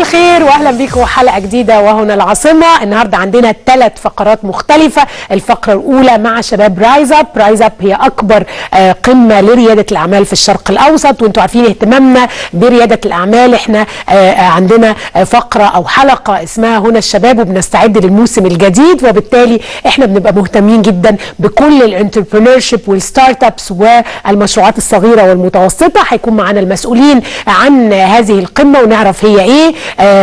الخير واهلا بيكم حلقه جديده وهنا العاصمه النهارده عندنا ثلاث فقرات مختلفه الفقره الاولى مع شباب رايز اب رايز اب هي اكبر آه، قمه لرياده الاعمال في الشرق الاوسط وانتم عارفين اهتمامنا برياده الاعمال احنا آه، آه، عندنا آه، فقره او حلقه اسمها هنا الشباب وبنستعد للموسم الجديد وبالتالي احنا بنبقى مهتمين جدا بكل الانتربرينور شيب والستارت ابس والمشروعات الصغيره والمتوسطه هيكون معانا المسؤولين عن هذه القمه ونعرف هي ايه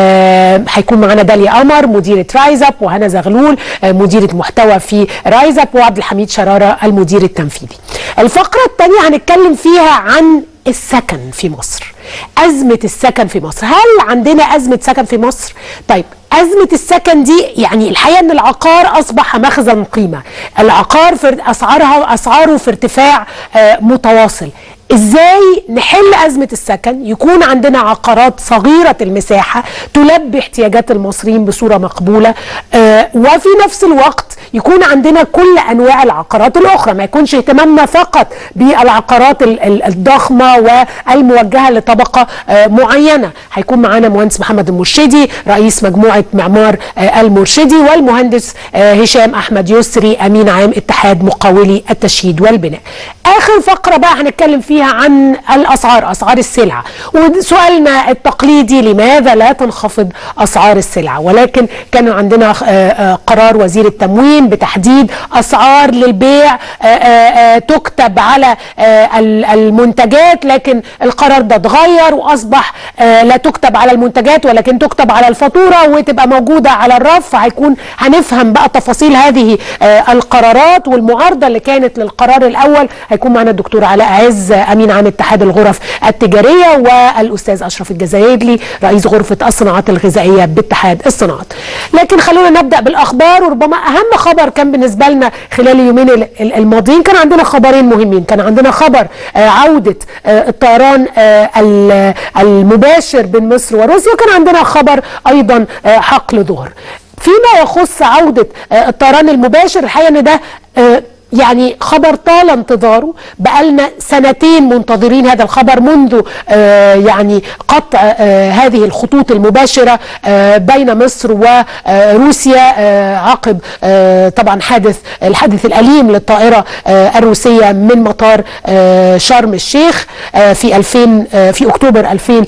آه، هيكون معانا داليا قمر مديره رايز اب وهنا زغلول آه، مديره محتوى في رايز اب وعبد الحميد شراره المدير التنفيذي الفقره الثانيه هنتكلم فيها عن السكن في مصر أزمة السكن في مصر هل عندنا أزمة سكن في مصر؟ طيب أزمة السكن دي يعني الحقيقة أن العقار أصبح مخزن قيمة العقار في أسعارها أسعاره في ارتفاع آه، متواصل ازاي نحل ازمه السكن يكون عندنا عقارات صغيره المساحه تلبي احتياجات المصريين بصوره مقبوله آه وفي نفس الوقت يكون عندنا كل انواع العقارات الاخرى ما يكونش اهتمامنا فقط بالعقارات ال- ال- الضخمه والموجهه لطبقه آه معينه هيكون معانا مهندس محمد المرشدي رئيس مجموعه معمار آه المرشدي والمهندس آه هشام احمد يسري امين عام اتحاد مقاولي التشييد والبناء اخر فقره بقى هنتكلم فيها عن الاسعار اسعار السلع وسؤالنا التقليدي لماذا لا تنخفض اسعار السلع ولكن كان عندنا آه، آه، قرار وزير التموين بتحديد اسعار للبيع آه، آه، آه، تكتب على آه، ال- المنتجات لكن القرار ده اتغير واصبح آه، لا تكتب على المنتجات ولكن تكتب على الفاتوره وتبقى موجوده على الرف فهيكون هنفهم بقى تفاصيل هذه آه، القرارات والمعارضه اللي كانت للقرار الاول هيكون معنا الدكتور علاء عز امين عام اتحاد الغرف التجاريه والاستاذ اشرف الجزائري رئيس غرفه الصناعات الغذائيه باتحاد الصناعات. لكن خلونا نبدا بالاخبار وربما اهم خبر كان بالنسبه لنا خلال اليومين ال- ال- الماضيين كان عندنا خبرين مهمين، كان عندنا خبر آه، عوده آه، الطيران آه، ال- المباشر بين مصر وروسيا وكان عندنا خبر ايضا آه، حقل ظهر. فيما يخص عوده آه، الطيران المباشر الحقيقه ان ده آه، يعني خبر طال انتظاره بقالنا سنتين منتظرين هذا الخبر منذ آه يعني قطع آه هذه الخطوط المباشرة آه بين مصر وروسيا آه عقب آه طبعا حادث الحادث الأليم للطائرة آه الروسية من مطار آه شرم الشيخ آه في 2000 آه في أكتوبر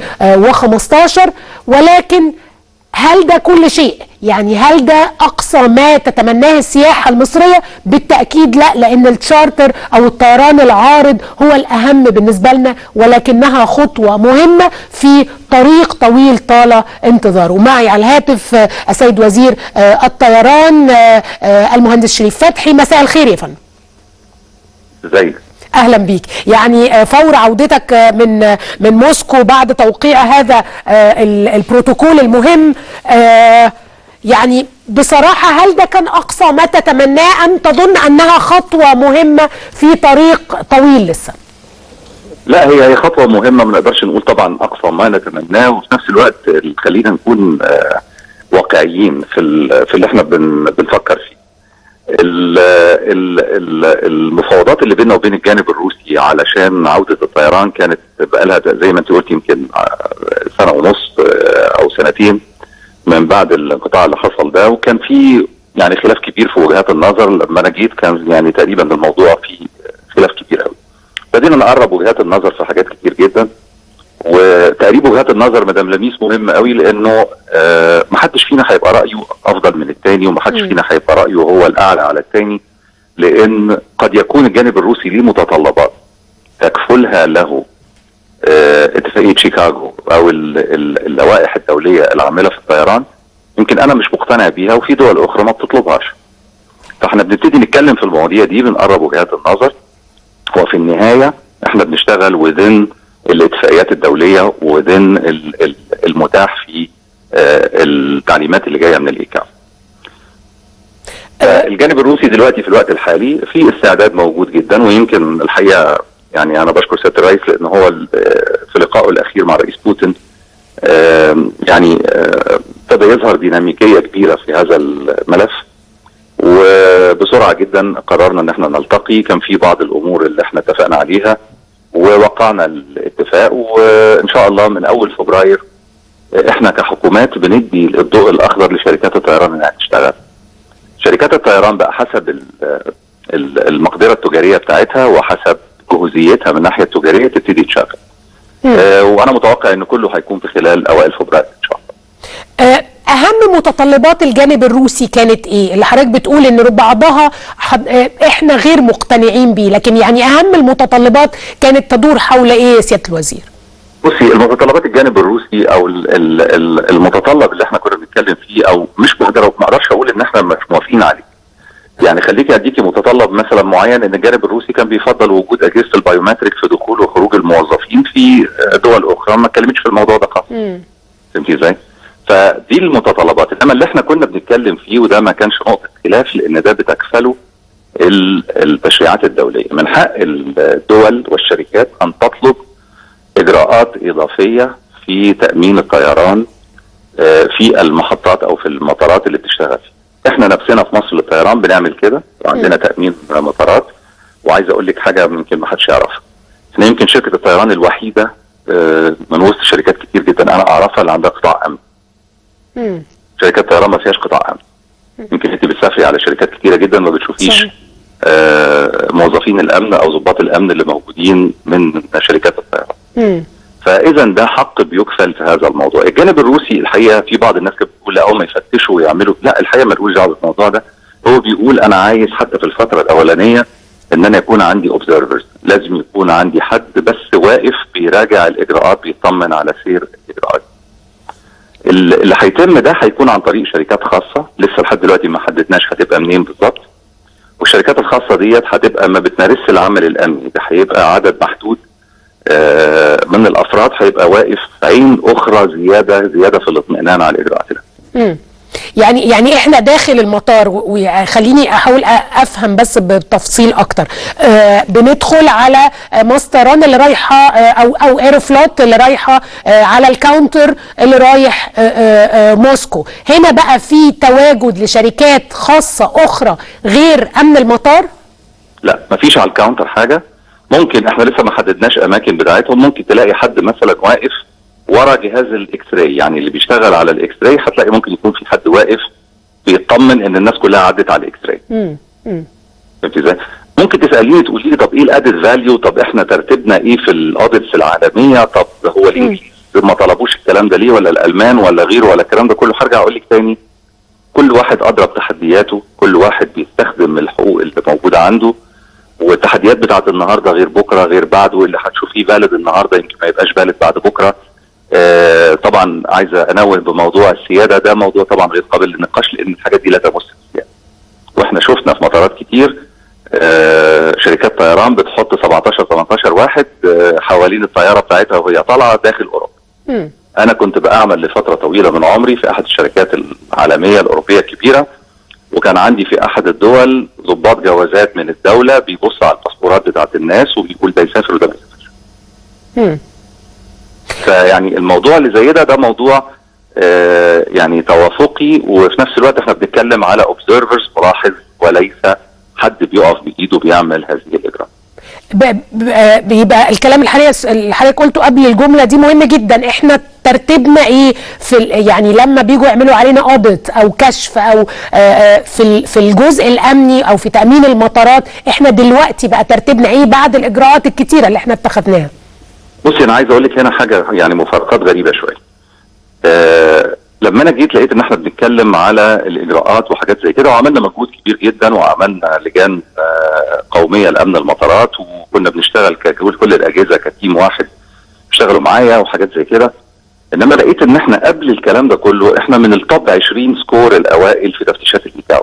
2015 ولكن هل ده كل شيء؟ يعني هل ده اقصى ما تتمناه السياحه المصريه؟ بالتاكيد لا لان التشارتر او الطيران العارض هو الاهم بالنسبه لنا ولكنها خطوه مهمه في طريق طويل طال انتظاره. معي على الهاتف آه، السيد وزير آه، الطيران آه، آه، المهندس شريف فتحي مساء الخير يا فندم. ازيك اهلا بيك يعني آه، فور عودتك آه، من آه، من موسكو بعد توقيع هذا آه، ال- البروتوكول المهم آه، يعني بصراحة هل ده كان أقصى ما تتمناه أم تظن أنها خطوة مهمة في طريق طويل لسه لا هي هي خطوه مهمه ما نقدرش نقول طبعا اقصى ما نتمناه وفي نفس الوقت خلينا نكون آه، واقعيين في ال- في اللي احنا بن بنفكر فيه ال- ال- ال- المفاوضات اللي بيننا وبين الجانب الروسي علشان عوده الطيران كانت بقالها زي ما انت قلت يمكن آه، سنه ونص آه، او سنتين من بعد الانقطاع اللي حصل ده وكان في يعني خلاف كبير في وجهات النظر لما انا جيت كان يعني تقريبا الموضوع فيه خلاف كبير قوي بدينا نقرب وجهات النظر في حاجات كتير جدا وتقريب وجهات النظر مدام لميس مهم قوي لانه آه محدش فينا هيبقى رايه افضل من التاني ومحدش مم. فينا هيبقى رايه هو الاعلى على التاني لان قد يكون الجانب الروسي ليه متطلبات تكفلها له آه اتفاقيه شيكاغو او ال- ال- اللوائح الدوليه العامله في الطيران يمكن انا مش مقتنع بيها وفي دول اخرى ما بتطلبهاش فاحنا بنبتدي نتكلم في المواضيع دي بنقرب وجهات النظر وفي النهايه احنا بنشتغل وذن الاتفاقيات الدوليه وذن ال- ال- المتاح في آه، التعليمات اللي جايه من الايكاو. آه، الجانب الروسي دلوقتي في الوقت الحالي في استعداد موجود جدا ويمكن الحقيقه يعني انا بشكر سياده الرئيس لان هو ال- آه، في لقائه الاخير مع رئيس بوتين آم، يعني آه، ابتدى يظهر ديناميكيه كبيره في هذا الملف وبسرعه جدا قررنا ان احنا نلتقي كان في بعض الامور اللي احنا اتفقنا عليها ووقعنا الاتفاق وان شاء الله من اول فبراير احنا كحكومات بندي الضوء الاخضر لشركات الطيران انها تشتغل شركات الطيران بقى حسب ال- ال- المقدره التجاريه بتاعتها وحسب جهوزيتها من الناحيه التجاريه تبتدي تشتغل آه وانا متوقع ان كله هيكون في خلال اوائل فبراير ان شاء الله آه، اهم متطلبات الجانب الروسي كانت ايه اللي حضرتك بتقول ان بعضها حد- آه، احنا غير مقتنعين بيه لكن يعني اهم المتطلبات كانت تدور حول ايه يا سياده الوزير بصي المتطلبات الجانب الروسي او ال- ال- ال- المتطلب اللي احنا كنا بنتكلم فيه او مش بقدر ما اقدرش اقول ان احنا مش موافقين عليه يعني خليكي اديكي متطلب مثلا معين ان الجانب الروسي كان بيفضل وجود اجهزه البايومتريك في دخول وخروج الموظفين في دول اخرى ما اتكلمتش في الموضوع ده خالص فهمتي ازاي؟ فدي المتطلبات انما اللي احنا كنا بنتكلم فيه وده ما كانش نقطه خلاف لان ده بتكفله ال- التشريعات الدوليه من حق الدول والشركات ان تطلب اجراءات اضافيه في تامين الطيران آه، في المحطات او في المطارات اللي بتشتغل فيها. احنا نفسنا في مصر للطيران بنعمل كده وعندنا تامين مطارات وعايز اقول لك حاجه يمكن ما حدش يعرفها. احنا يمكن شركه الطيران الوحيده آه، من وسط شركات كتير جدا انا اعرفها اللي عندها قطاع امن. مم. شركات الطيران ما فيهاش قطاع امن. يمكن انت بتسافري على شركات كتيره جدا ما بتشوفيش صحيح. آه، موظفين الامن او ضباط الامن اللي موجودين من شركات الطيران. مم. فاذا ده حق بيكفل في هذا الموضوع الجانب الروسي الحقيقه في بعض الناس كانت بتقول لا اول ما يفتشوا ويعملوا لا الحقيقه ملوش دعوه بالموضوع ده هو بيقول انا عايز حتى في الفتره الاولانيه ان انا يكون عندي اوبزرفرز لازم يكون عندي حد بس واقف بيراجع الاجراءات بيطمن على سير الاجراءات ال- اللي هيتم ده هيكون عن طريق شركات خاصه لسه لحد دلوقتي ما حددناش هتبقى منين بالظبط والشركات الخاصه ديت هتبقى ما بتمارسش العمل الامني ده هيبقى عدد محدود آه، من الافراد هيبقى واقف عين اخرى زياده زياده في الاطمئنان على الاجراءات الأمنية. مم. يعني يعني احنا داخل المطار و- وخليني احاول أ- افهم بس بالتفصيل اكتر آه بندخل على آه، مسطران اللي رايحه آه او او ايروفلوت اللي رايحه آه على الكاونتر اللي رايح آه آه آه موسكو هنا بقى في تواجد لشركات خاصه اخرى غير امن المطار لا مفيش على الكاونتر حاجه ممكن احنا لسه ما حددناش اماكن بتاعتهم ممكن تلاقي حد مثلا واقف ورا جهاز الاكس راي يعني اللي بيشتغل على الاكس راي هتلاقي ممكن يكون في حد واقف بيطمن ان الناس كلها عدت على الاكس راي مم. مم. فهمت ازاي؟ ممكن تساليني تقولي لي طب ايه الادد فاليو طب احنا ترتيبنا ايه في الاوديتس العالميه طب هو الانجليز ما طلبوش الكلام ده ليه ولا الالمان ولا غيره ولا الكلام ده كله هرجع اقول لك تاني كل واحد ادرى بتحدياته كل واحد بيستخدم الحقوق اللي موجوده عنده والتحديات بتاعت النهارده غير بكره غير بعده اللي هتشوفيه بالد النهارده يمكن ما يبقاش بالد بعد بكره آه طبعا عايزه انوه بموضوع السياده ده موضوع طبعا غير قابل للنقاش لان الحاجات دي لا تمس السياده واحنا شفنا في مطارات كتير آه شركات طيران بتحط 17 18 واحد آه حوالين الطياره بتاعتها وهي طالعه داخل اوروبا مم. انا كنت بعمل لفتره طويله من عمري في احد الشركات العالميه الاوروبيه الكبيره وكان عندي في احد الدول ضباط جوازات من الدوله بيبص على الباسبورات بتاعت الناس وبيقول ده يسافر وده ما يسافرش مم. فيعني الموضوع اللي زي ده ده موضوع آه يعني توافقي وفي نفس الوقت احنا بنتكلم على اوبزرفرز ملاحظ وليس حد بيقف بايده بيعمل هذه الاجراءات ب- ب- آه، بيبقى الكلام اللي حضرتك اللي حضرتك قلته قبل الجمله دي مهم جدا احنا ترتيبنا ايه في ال- يعني لما بيجوا يعملوا علينا اوديت او كشف او آه، آه، في ال- في الجزء الامني او في تامين المطارات احنا دلوقتي بقى ترتيبنا ايه بعد الاجراءات الكتيره اللي احنا اتخذناها بصي انا عايز اقول لك هنا حاجه يعني مفارقات غريبه شويه. آه لما انا جيت لقيت ان احنا بنتكلم على الاجراءات وحاجات زي كده وعملنا مجهود كبير جدا وعملنا لجان آه قوميه لامن المطارات وكنا بنشتغل ككل كل الاجهزه كتيم واحد اشتغلوا معايا وحاجات زي كده انما لقيت ان احنا قبل الكلام ده كله احنا من التوب 20 سكور الاوائل في تفتيشات الايكاو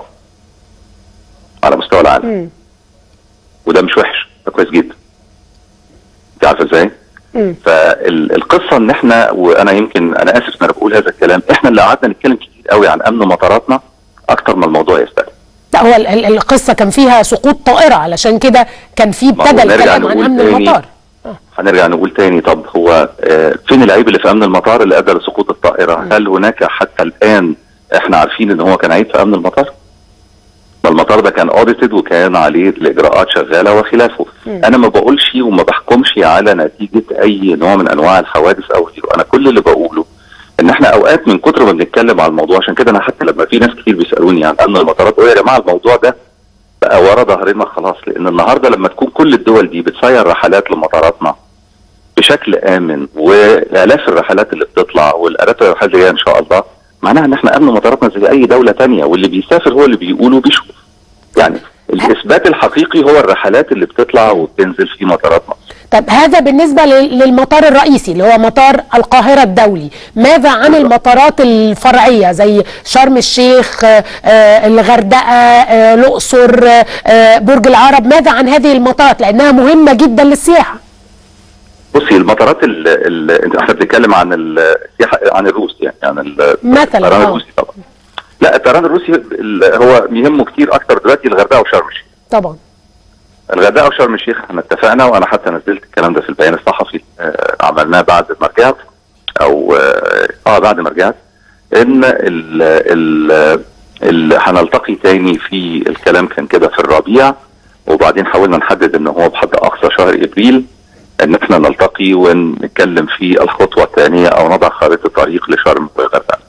على مستوى العالم مم. وده مش وحش ده كويس جدا انت عارفه ازاي؟ مم. فالقصه ان احنا وانا يمكن انا اسف ان انا بقول هذا الكلام احنا اللي قعدنا نتكلم كتير قوي عن امن مطاراتنا اكتر ما الموضوع يستاهل لا هو ال- ال- القصه كان فيها سقوط طائره علشان كده كان في ما هو ابتدى نرجع الكلام عن نقول امن تاني. المطار هنرجع نقول تاني طب هو آه، فين العيب اللي في امن المطار اللي ادى لسقوط الطائره؟ هل هناك حتى الان احنا عارفين ان هو كان عيب في امن المطار؟ ما المطار ده كان اوديتد وكان عليه الاجراءات شغاله وخلافه. انا ما بقولش وما بحكمش على نتيجه اي نوع من انواع الحوادث او غيره، انا كل اللي بقوله ان احنا اوقات من كتر ما بنتكلم على الموضوع عشان كده انا حتى لما في ناس كتير بيسالوني عن امن المطارات بقول يا جماعه الموضوع ده بقى ورا ظهرنا خلاص لان النهارده لما تكون كل الدول دي بتسير رحلات لمطاراتنا بشكل امن والاف الرحلات اللي بتطلع والالاف الرحلات اللي جايه ان شاء الله معناها ان احنا امن مطاراتنا زي اي دوله تانية واللي بيسافر هو اللي بيقول وبيشوف يعني الاثبات الحقيقي هو الرحلات اللي بتطلع وبتنزل في مطارات مصر طب هذا بالنسبة لل- للمطار الرئيسي اللي هو مطار القاهرة الدولي ماذا عن المطارات الفرعية زي شرم الشيخ آه، آه، الغردقة آه، الأقصر آه، آه، برج العرب ماذا عن هذه المطارات لأنها مهمة جدا للسياحة بصي المطارات ال ال انت احنا بنتكلم عن السياحه عن الروس يعني عن ال- مثلاً، الطيران آه. الروسي طبعا لا الطيران الروسي ال- هو يهمه كتير اكتر دلوقتي الغردقه وشرم الشيخ طبعا الغردقه وشرم الشيخ احنا اتفقنا وانا حتى نزلت الكلام ده في البيان الصحفي آه عملناه بعد ما رجعت او اه, آه بعد ما رجعت ان ال ال ال هنلتقي تاني في الكلام كان كده في الربيع وبعدين حاولنا نحدد ان هو بحد اقصى شهر ابريل ان احنا نلتقي ونتكلم في الخطوه الثانيه او نضع خارطه طريق لشرم والغردقه.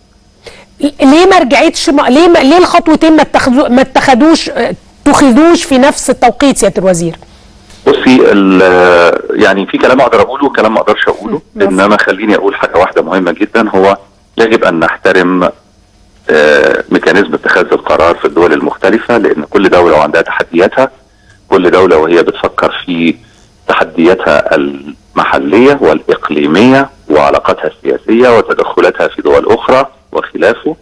ليه ما رجعتش ما ليه ما ليه الخطوتين ما اتخذوا ما اتخذوش آه، اتخذوش في نفس التوقيت سيادة الوزير بصي ال- يعني في كلام اقدر اقوله وكلام ما اقدرش اقوله مفهوم. انما خليني اقول حاجه واحده مهمه جدا هو يجب ان نحترم آه، ميكانيزم اتخاذ القرار في الدول المختلفه لان كل دوله وعندها تحدياتها كل دوله وهي بتفكر في تحدياتها المحليه والاقليميه وعلاقاتها السياسيه وتدخلاتها في دول اخرى وخلافه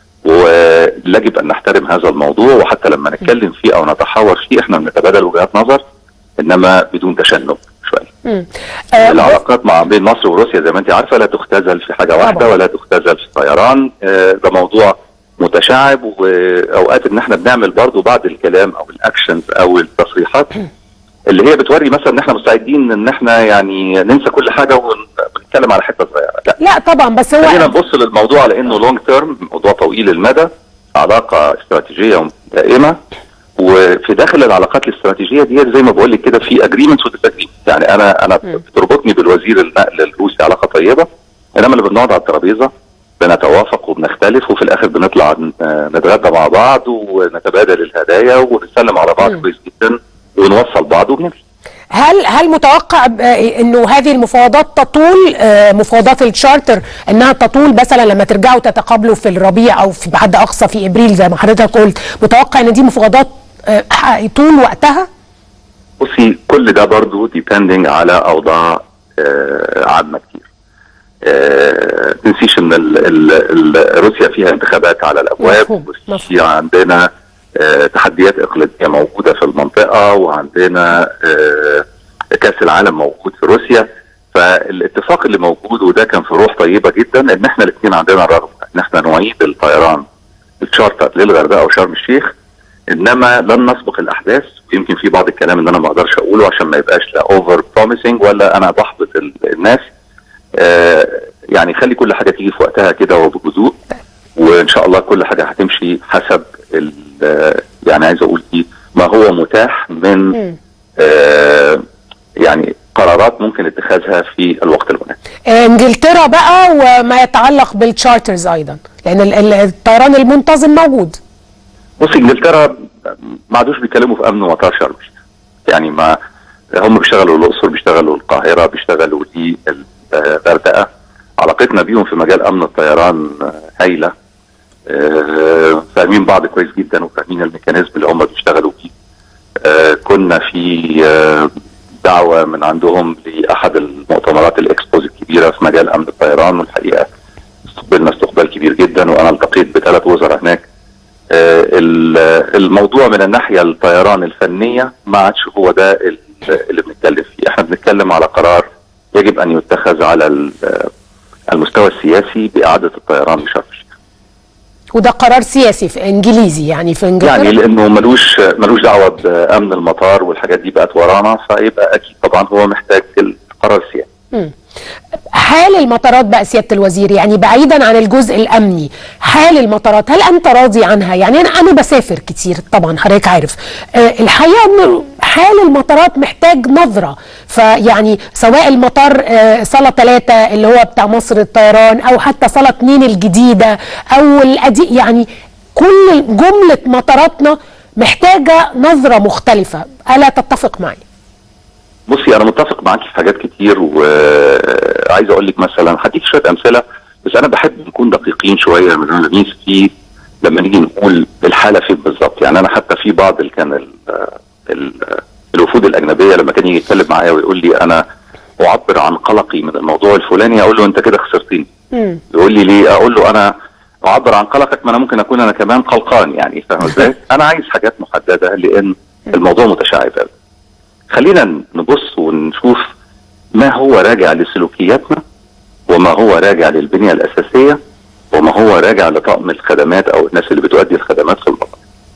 ويجب ان نحترم هذا الموضوع وحتى لما نتكلم فيه او نتحاور فيه احنا بنتبادل وجهات نظر انما بدون تشنج شويه. مم. آه، العلاقات مع بين مصر وروسيا زي ما انت عارفه لا تختزل في حاجه واحده طبعا. ولا تختزل في طيران آه، ده موضوع متشعب واوقات ان احنا بنعمل برضو بعض الكلام او الاكشنز او التصريحات اللي هي بتوري مثلا ان احنا مستعدين ان احنا يعني ننسى كل حاجه ونتكلم على حته صغيره لا لا طبعا بس خلينا هو نبص للموضوع على انه لونج تيرم موضوع طويل المدى علاقه استراتيجيه دائمه وفي داخل العلاقات الاستراتيجيه دي زي ما بقول لك كده في اجريمنتس وديساجريمنت يعني انا انا بتربطني بالوزير النقل الروسي علاقه طيبه انما اللي بنقعد على الترابيزه بنتوافق وبنختلف وفي الاخر بنطلع آه، نتغدى مع بعض ونتبادل الهدايا ونسلم على بعض كويس جدا ونوصل بعض وبنمشي هل هل متوقع ب- آه، انه هذه المفاوضات تطول آه، مفاوضات التشارتر انها تطول مثلا لما ترجعوا تتقابلوا في الربيع او في بعد اقصى في ابريل زي ما حضرتك قلت متوقع ان دي مفاوضات آه، ح- طول وقتها بصي كل ده برضو ديبندنج على اوضاع آه، عامه كتير آه، تنسيش ان ال ال ال روسيا فيها انتخابات على الابواب مفهوم، وفي عندنا آه، تحديات اقليميه موجوده في المنطقه وعندنا آه، كاس العالم موجود في روسيا فالاتفاق اللي موجود وده كان في روح طيبه جدا ان احنا الاثنين عندنا الرغبه ان احنا نعيد الطيران التشارتر للغردقه وشرم الشيخ انما لن نسبق الاحداث ويمكن في بعض الكلام اللي انا ما اقدرش اقوله عشان ما يبقاش لا اوفر بروميسنج ولا انا بحبط ال- الناس آه يعني خلي كل حاجه تيجي في وقتها كده وبهدوء وان شاء الله كل حاجه هتمشي حسب ال- آه، يعني عايز اقول ايه ما هو متاح من آه يعني قرارات ممكن اتخاذها في الوقت المناسب آه، انجلترا بقى وما يتعلق بالتشارترز ايضا لان ال- ال- الطيران المنتظم موجود بص انجلترا ما عادوش بيتكلموا في امن مطار شرم الشيخ يعني ما هم بيشتغلوا الاقصر بيشتغلوا القاهره بيشتغلوا الغردقه علاقتنا بيهم في مجال امن الطيران آه، هايله آه، فاهمين بعض كويس جدا وفاهمين الميكانيزم اللي هم بيشتغلوا بيه آه، كنا في آه، دعوه من عندهم لاحد المؤتمرات الاكسبوز الكبيره في مجال امن الطيران والحقيقه استقبلنا استقبال كبير جدا وانا التقيت بثلاث وزراء هناك آه، ال- الموضوع من الناحيه الطيران الفنيه ما عادش هو ده ال- اللي بنتكلم فيه احنا بنتكلم على قرار يجب ان يتخذ على ال- المستوى السياسي باعاده الطيران بشرم الشيخ وده قرار سياسي في انجليزي يعني في انجلترا يعني لانه ملوش ملوش دعوه بامن المطار والحاجات دي بقت ورانا فيبقى اكيد طبعا هو محتاج القرار السياسي حال المطارات بقى سياده الوزير يعني بعيدا عن الجزء الامني حال المطارات هل انت راضي عنها يعني انا انا بسافر كتير طبعا حضرتك عارف أه الحقيقه انه حال المطارات محتاج نظره فيعني سواء المطار آه، صاله ثلاثه اللي هو بتاع مصر الطيران او حتى صاله اتنين الجديده او الأدي يعني كل جمله مطاراتنا محتاجه نظره مختلفه الا تتفق معي؟ بصي انا متفق معاكي في حاجات كتير وعايز اقول لك مثلا هديك شويه امثله بس انا بحب نكون دقيقين شويه من لميس في لما نيجي نقول الحاله فين بالظبط يعني انا حتى في بعض اللي كان ال ال الوفود الاجنبيه لما كان يجي يتكلم معايا ويقول لي انا اعبر عن قلقي من الموضوع الفلاني اقول له انت كده خسرتني مم. يقول لي ليه اقول له انا اعبر عن قلقك ما انا ممكن اكون انا كمان قلقان يعني فاهم ازاي انا عايز حاجات محدده لان الموضوع متشعب قوي خلينا نبص ونشوف ما هو راجع لسلوكياتنا وما هو راجع للبنيه الاساسيه وما هو راجع لطقم الخدمات او الناس اللي بتؤدي الخدمات في المطار.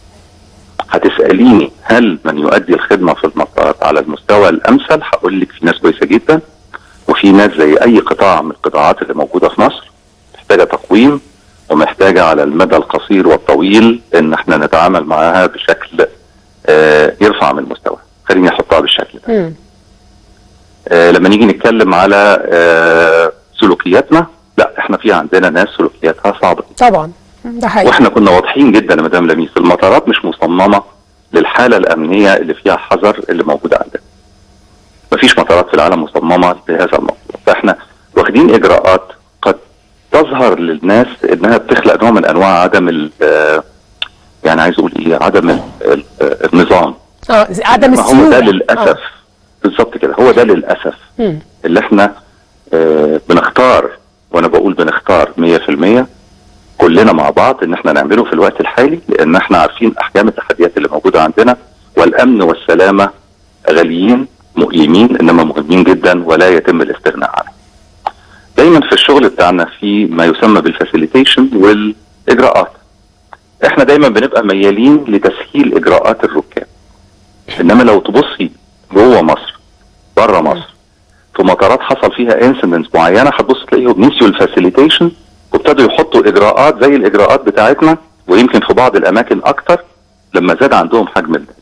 هتساليني هل من يؤدي الخدمه في المطار على المستوى الامثل؟ هقول لك في ناس كويسه جدا وفي ناس زي اي قطاع من القطاعات اللي موجوده في مصر محتاجه تقويم ومحتاجه على المدى القصير والطويل ان احنا نتعامل معاها بشكل آه، يرفع من المستوى. خليني احطها بالشكل ده. مم. آه، لما نيجي نتكلم على آه، سلوكياتنا لا احنا في عندنا ناس سلوكياتها صعبه طبعا ده حقيقي واحنا كنا واضحين جدا يا مدام لميس المطارات مش مصممه للحاله الامنيه اللي فيها حذر اللي موجوده عندنا. مفيش مطارات في العالم مصممه لهذا الموضوع فاحنا واخدين اجراءات قد تظهر للناس انها بتخلق نوع من انواع عدم ال- آه، يعني عايز اقول ايه عدم ال- ال- آه، النظام اه عدم ما هو السيوله ده للاسف بالظبط كده هو ده للاسف مم. اللي احنا آه بنختار وانا بقول بنختار 100% كلنا مع بعض ان احنا نعمله في الوقت الحالي لان احنا عارفين احجام التحديات اللي موجوده عندنا والامن والسلامه غاليين مؤلمين انما مهمين جدا ولا يتم الاستغناء عنهم. دايما في الشغل بتاعنا في ما يسمى بالفاسيليتيشن والاجراءات. احنا دايما بنبقى ميالين لتسهيل اجراءات الركاب. انما لو تبصي جوه مصر بره مصر في مطارات حصل فيها انسيدنتس معينه هتبص تلاقيهم نسيوا الفاسيليتيشن وابتدوا يحطوا اجراءات زي الاجراءات بتاعتنا ويمكن في بعض الاماكن اكتر لما زاد عندهم حجم الدم.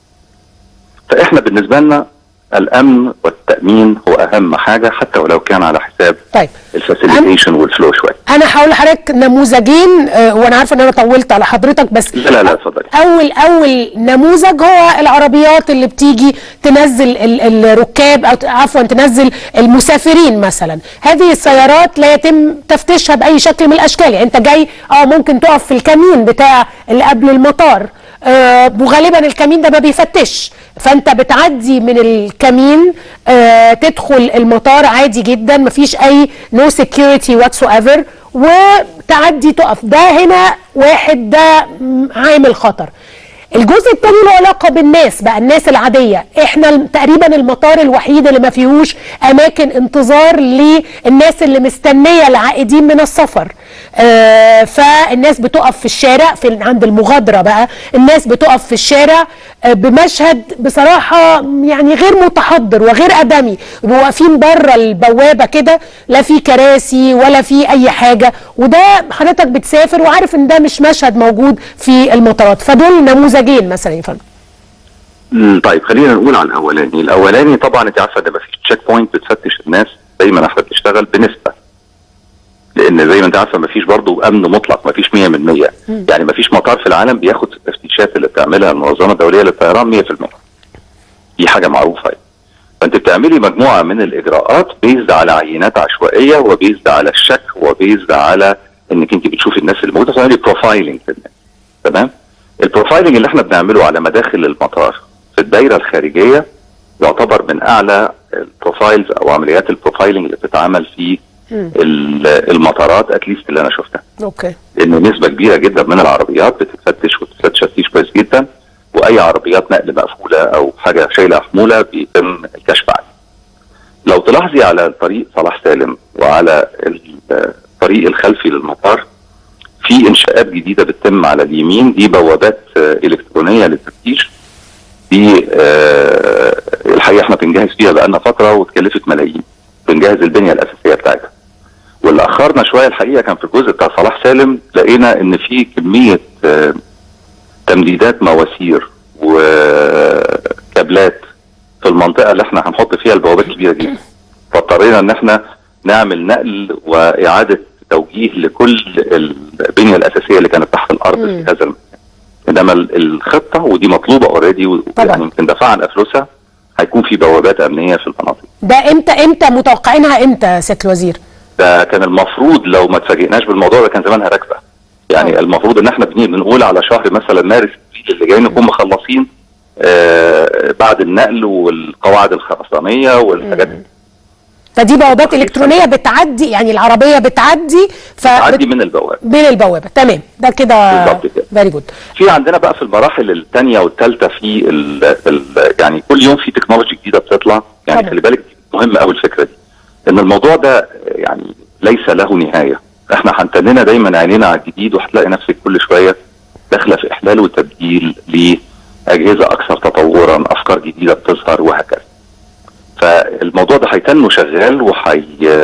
فاحنا بالنسبه لنا الامن والتامين هو اهم حاجه حتى ولو كان على حساب طيب الفاسيليتيشن والفلو شويه. انا هقول لحضرتك نموذجين آه، وانا عارفه ان انا طولت على حضرتك بس لا لا لا اتفضلي. اول اول نموذج هو العربيات اللي بتيجي تنزل ال- الركاب او ت- عفوا تنزل المسافرين مثلا هذه السيارات لا يتم تفتيشها باي شكل من الاشكال يعني انت جاي اه ممكن تقف في الكمين بتاع اللي قبل المطار آه وغالبا الكمين ده ما بيفتش فانت بتعدي من الكمين آه تدخل المطار عادي جدا مفيش اي نو سكيورتي واتس ايفر وتعدي تقف ده هنا واحد ده م- عامل خطر الجزء الثاني له علاقه بالناس بقى الناس العاديه احنا الم- تقريبا المطار الوحيد اللي ما فيهوش اماكن انتظار للناس اللي مستنيه العائدين من السفر آه فالناس بتقف في الشارع في عند المغادره بقى الناس بتقف في الشارع آه بمشهد بصراحه يعني غير متحضر وغير ادمي يبقوا واقفين بره البوابه كده لا في كراسي ولا في اي حاجه وده حضرتك بتسافر وعارف ان ده مش مشهد موجود في المطارات فدول نموذجين مثلا يا فندم مم، طيب خلينا نقول على الاولاني، الاولاني طبعا انت عارفه ان مفيش تشيك بوينت بتفتش الناس دايما احنا بنشتغل بنسبه. لان زي ما انت عارفه مفيش برضه امن مطلق مفيش 100% يعني مفيش مطار في العالم بياخد التفتيشات اللي بتعملها المنظمه الدوليه للطيران 100%. دي حاجه معروفه يعني. فانت بتعملي مجموعه من الاجراءات بيزد على عينات عشوائيه وبيزد على الشك وبيزد على انك انت بتشوفي الناس اللي موجوده تعملي بروفايلنج في الناس تمام البروفايلنج اللي احنا بنعمله على مداخل المطار في الدايره الخارجيه يعتبر من اعلى البروفايلز او عمليات البروفايلنج اللي بتتعمل في ال- المطارات اتليست اللي انا شفتها اوكي لان نسبه كبيره جدا من العربيات بتتفتش وتتفتش تفتيش كويس جدا واي عربيات نقل مقفوله او حاجه شايله حموله بيتم الكشف عنها. لو تلاحظي على طريق صلاح سالم وعلى الطريق الخلفي للمطار في انشاءات جديده بتتم على اليمين دي بوابات آه، الكترونيه للتفتيش دي آه، الحقيقه احنا بنجهز فيها بقالنا فتره وتكلفت ملايين بنجهز البنيه الاساسيه بتاعتها واللي اخرنا شويه الحقيقه كان في الجزء بتاع صلاح سالم لقينا ان في كميه آه، تمديدات مواسير كابلات في المنطقه اللي احنا هنحط فيها البوابات كبيره جدا فاضطرينا ان احنا نعمل نقل واعاده توجيه لكل البنيه الاساسيه اللي كانت تحت الارض مم. في هذا المكان انما ال- الخطه ودي مطلوبه اوريدي طبعا. يعني يمكن دفعنا فلوسها هيكون في بوابات امنيه في المناطق ده امتى امتى متوقعينها امتى يا سياده الوزير ده كان المفروض لو ما اتفاجئناش بالموضوع ده كان زمانها راكبه يعني أوه. المفروض ان احنا بني- بنقول على شهر مثلا مارس ابريل اللي جاي نكون مخلصين آه بعد النقل والقواعد الخرسانيه والحاجات دي فدي بوابات الكترونيه بتعدي يعني العربيه بتعدي تعدي من البوابه بين البوابه تمام ده كده بالظبط كده. فيري جود في عندنا بقى في المراحل الثانيه والثالثه في ال ال يعني كل يوم في تكنولوجي جديده بتطلع يعني طبعا. خلي بالك مهم قوي الفكره دي ان الموضوع ده يعني ليس له نهايه احنا هنتننا دايما عينينا على الجديد وهتلاقي نفسك كل شويه داخله في احلال وتبديل لاجهزه اكثر تطورا افكار جديده بتظهر وهكذا فالموضوع ده هيتن شغال وحي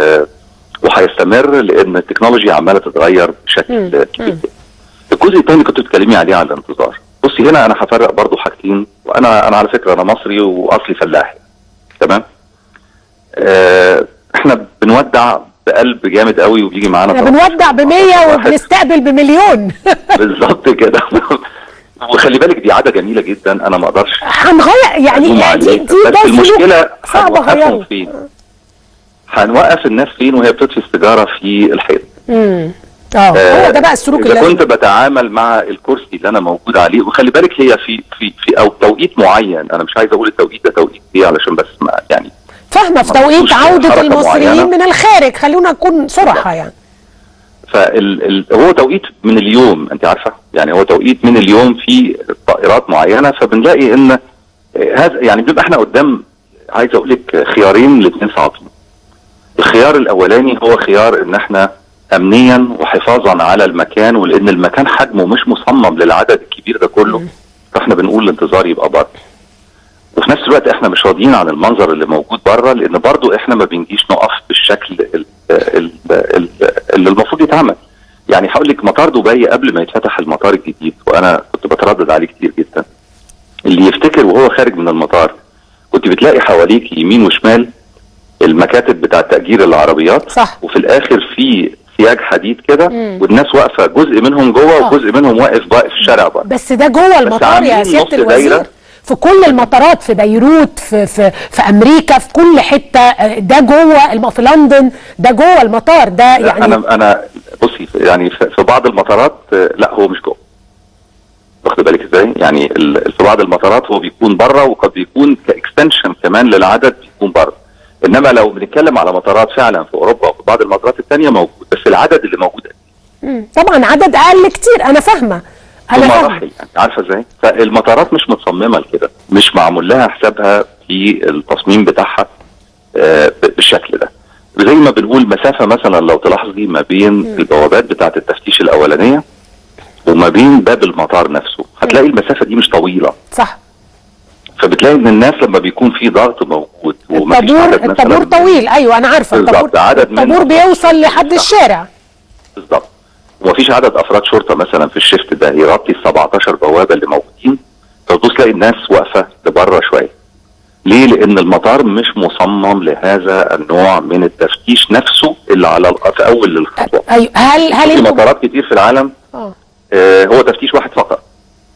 وهيستمر لان التكنولوجي عماله تتغير بشكل كبير الجزء الثاني كنت بتكلمي عليه على الانتظار بصي هنا انا هفرق برضو حاجتين وانا انا على فكره انا مصري واصلي فلاحي تمام آه احنا بنودع بقلب جامد قوي وبيجي معانا احنا بنودع ب 100 واحد. وبنستقبل بمليون بالظبط كده وخلي بالك دي عاده جميله جدا انا ما اقدرش هنغير يعني ألوم دي عليه. دي بس ده سلوك المشكله صعب هنوقفهم اغيره فين؟ هنوقف الناس فين وهي بتطفي السيجاره في الحيط امم اه هو ده بقى السلوك اذا اللي كنت بتعامل مع الكرسي اللي انا موجود عليه وخلي بالك هي في في في او توقيت معين انا مش عايز اقول التوقيت ده توقيت ايه علشان بس ما يعني فاهمه في ما توقيت فيهوش عوده حركة المصريين معينة. من الخارج خلونا نكون صراحه يعني فال ال هو توقيت من اليوم انت عارفه يعني هو توقيت من اليوم في طائرات معينه فبنلاقي ان هذا يعني بيبقى احنا قدام عايز اقول لك خيارين الاثنين صعبين الخيار الاولاني هو خيار ان احنا امنيا وحفاظا على المكان ولان المكان حجمه مش مصمم للعدد الكبير ده كله فاحنا بنقول الانتظار يبقى بره وفي نفس الوقت احنا مش راضيين عن المنظر اللي موجود بره لان برضو احنا ما بنجيش نقف بالشكل ال- ال- ال- اللي المفروض يتعمل يعني هقول لك مطار دبي قبل ما يتفتح المطار الجديد وانا كنت بتردد عليه كتير جدا اللي يفتكر وهو خارج من المطار كنت بتلاقي حواليك يمين وشمال المكاتب بتاع تأجير العربيات صح. وفي الاخر في سياج حديد كده مم. والناس واقفه جزء منهم جوه آه. وجزء منهم واقف بقى في الشارع بره بس ده جوه المطار يا عاملين سياده نص الوزير دايرة. في كل المطارات في بيروت في في في امريكا في كل حته آه، ده جوه الم- في لندن ده جوه المطار ده يعني يعني انا انا بصي يعني في في بعض المطارات آه، لا هو مش جوه واخد بالك ازاي يعني ال- في بعض المطارات هو بيكون بره وقد بيكون كاكستنشن كمان للعدد بيكون بره انما لو بنتكلم على مطارات فعلا في اوروبا وفي بعض المطارات الثانيه موجود بس العدد اللي موجود مم. طبعا عدد اقل كتير انا فاهمه في انا فاهمه مراحل يعني عارفه ازاي فالمطارات مش متصممه لكده مش معمول لها حسابها في التصميم بتاعها آه، ب- بالشكل ده زي ما بنقول مسافه مثلا لو تلاحظي ما بين البوابات بتاعه التفتيش الاولانيه وما بين باب المطار نفسه هتلاقي المسافه دي مش طويله صح فبتلاقي ان الناس لما بيكون في ضغط موجود ومفيش الطابور عدد مثلاً الطابور طويل ايوه انا عارفه بالظبط، الطابور عدد من- الطابور بيوصل لحد صح. الشارع بالظبط ومفيش عدد افراد شرطه مثلا في الشيفت ده يغطي ال 17 بوابه اللي موجودين فتبص تلاقي الناس واقفه لبره شويه ليه؟ لان المطار مش مصمم لهذا النوع من التفتيش نفسه اللي على ال- في اول الخطوه ايوه هل هل في انتوا مطارات كتير في العالم اه آه هو تفتيش واحد فقط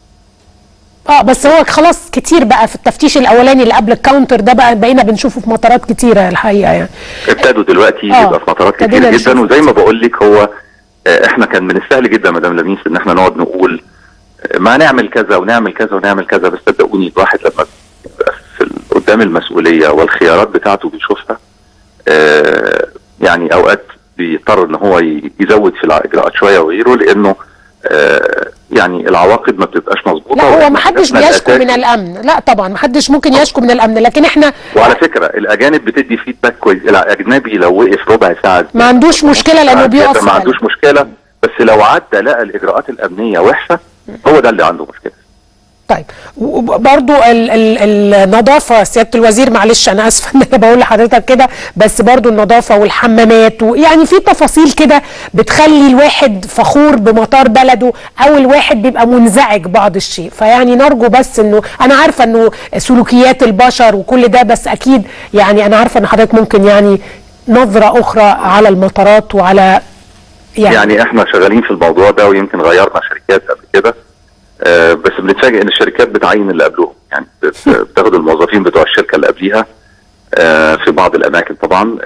اه بس هو خلاص كتير بقى في التفتيش الاولاني اللي قبل الكاونتر ده بقى بقينا بنشوفه في مطارات كتيره الحقيقه يعني ابتدوا دلوقتي آه، يبقى في مطارات كتير ابتدينا جدا نشوف. وزي ما بقول لك هو آه، احنا كان من السهل جدا مدام لميس ان احنا نقعد نقول آه، ما نعمل كذا ونعمل كذا ونعمل كذا بس صدقوني الواحد لما بيبقى في ال- قدام المسؤوليه والخيارات بتاعته بيشوفها آه، يعني اوقات بيضطر ان هو ي- يزود في الاجراءات شويه وغيره لانه آه، يعني العواقب ما بتبقاش مظبوطه لا هو وإحنا ما حدش هدفنا بيشكو من الأساسي- الامن لا طبعا ما حدش ممكن يشكو من الامن لكن احنا وعلى فكره الاجانب بتدي فيدباك كويس الاجنبي لو وقف ربع ساعه ما عندوش مشكله لانه ساعة بيقف كده ما فعلا. عندوش مشكله بس لو عدى لقى الاجراءات الامنيه وحشه هو ده اللي عنده مشكله طيب برضو ال ال النظافه سياده الوزير معلش انا اسفه ان انا بقول لحضرتك كده بس برضو النظافه والحمامات ويعني في تفاصيل كده بتخلي الواحد فخور بمطار بلده او الواحد بيبقى منزعج بعض الشيء فيعني نرجو بس انه انا عارفه انه سلوكيات البشر وكل ده بس اكيد يعني انا عارفه ان حضرتك ممكن يعني نظره اخرى على المطارات وعلى يعني, يعني احنا شغالين في الموضوع ده ويمكن غيرنا شركات قبل كده آه بس بنتفاجئ ان الشركات بتعين اللي قبلهم يعني بتاخد الموظفين بتوع الشركه اللي قبليها آه في بعض الاماكن طبعا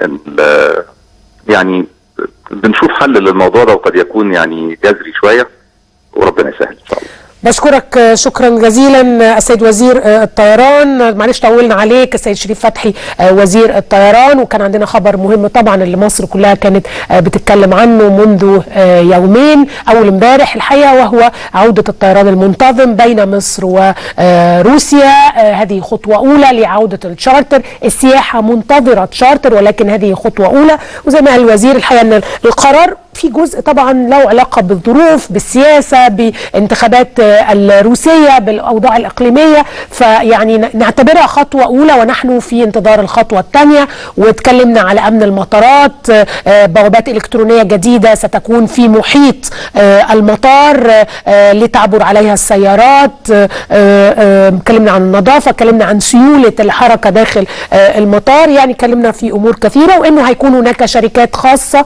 يعني بنشوف حل للموضوع ده وقد يكون يعني جذري شويه وربنا يسهل ان شاء الله بشكرك شكرا جزيلا السيد وزير الطيران معلش طولنا عليك السيد شريف فتحي وزير الطيران وكان عندنا خبر مهم طبعا اللي مصر كلها كانت بتتكلم عنه منذ يومين اول امبارح الحقيقه وهو عوده الطيران المنتظم بين مصر وروسيا هذه خطوه اولى لعوده الشارتر السياحه منتظره تشارتر ولكن هذه خطوه اولى وزي ما قال الوزير الحقيقه ان القرار في جزء طبعا له علاقه بالظروف بالسياسه بانتخابات الروسيه بالاوضاع الاقليميه فيعني نعتبرها خطوه اولى ونحن في انتظار الخطوه الثانيه واتكلمنا على امن المطارات بوابات الكترونيه جديده ستكون في محيط المطار لتعبر عليها السيارات اتكلمنا عن النظافه اتكلمنا عن سيوله الحركه داخل المطار يعني اتكلمنا في امور كثيره وانه هيكون هناك شركات خاصه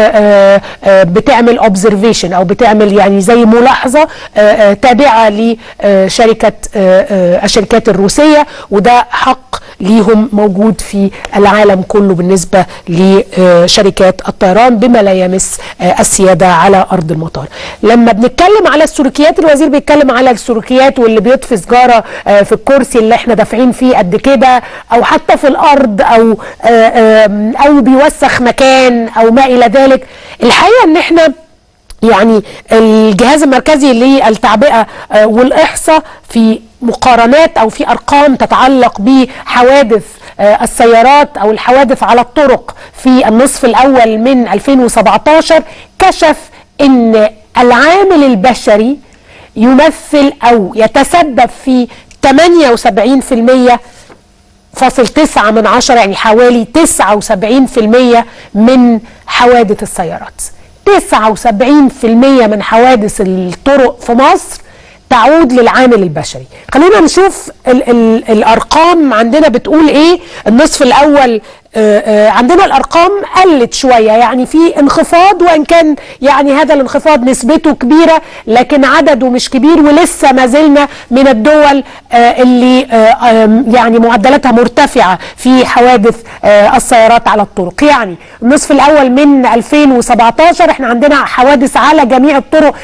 بتعمل اوبزرفيشن او بتعمل يعني زي ملاحظه تابعه لشركه الشركات الروسيه وده حق ليهم موجود في العالم كله بالنسبه لشركات الطيران بما لا يمس السياده على ارض المطار. لما بنتكلم على السلوكيات الوزير بيتكلم على السلوكيات واللي بيطفي سجاره في الكرسي اللي احنا دافعين فيه قد كده او حتى في الارض او او بيوسخ مكان او ما الى ذلك. الحقيقه ان احنا يعني الجهاز المركزي للتعبئه والاحصاء في مقارنات او في ارقام تتعلق بحوادث السيارات او الحوادث على الطرق في النصف الاول من 2017 كشف ان العامل البشري يمثل او يتسبب في 78% فاصل تسعة من عشرة يعني حوالي تسعة وسبعين في المية من حوادث السيارات تسعة وسبعين في المية من حوادث الطرق في مصر تعود للعامل البشري خلينا نشوف ال ال الأرقام عندنا بتقول إيه النصف الأول آآ آآ عندنا الارقام قلت شويه يعني في انخفاض وان كان يعني هذا الانخفاض نسبته كبيره لكن عدده مش كبير ولسه ما زلنا من الدول اللي يعني معدلاتها مرتفعه في حوادث السيارات على الطرق يعني النصف الاول من 2017 احنا عندنا حوادث على جميع الطرق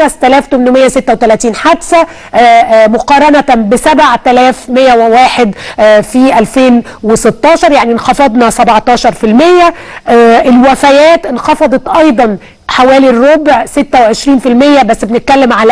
5836 حادثه مقارنه ب 7101 في 2016 يعني انخفضنا 17% آه الوفيات انخفضت ايضا حوالي الربع 26% بس بنتكلم على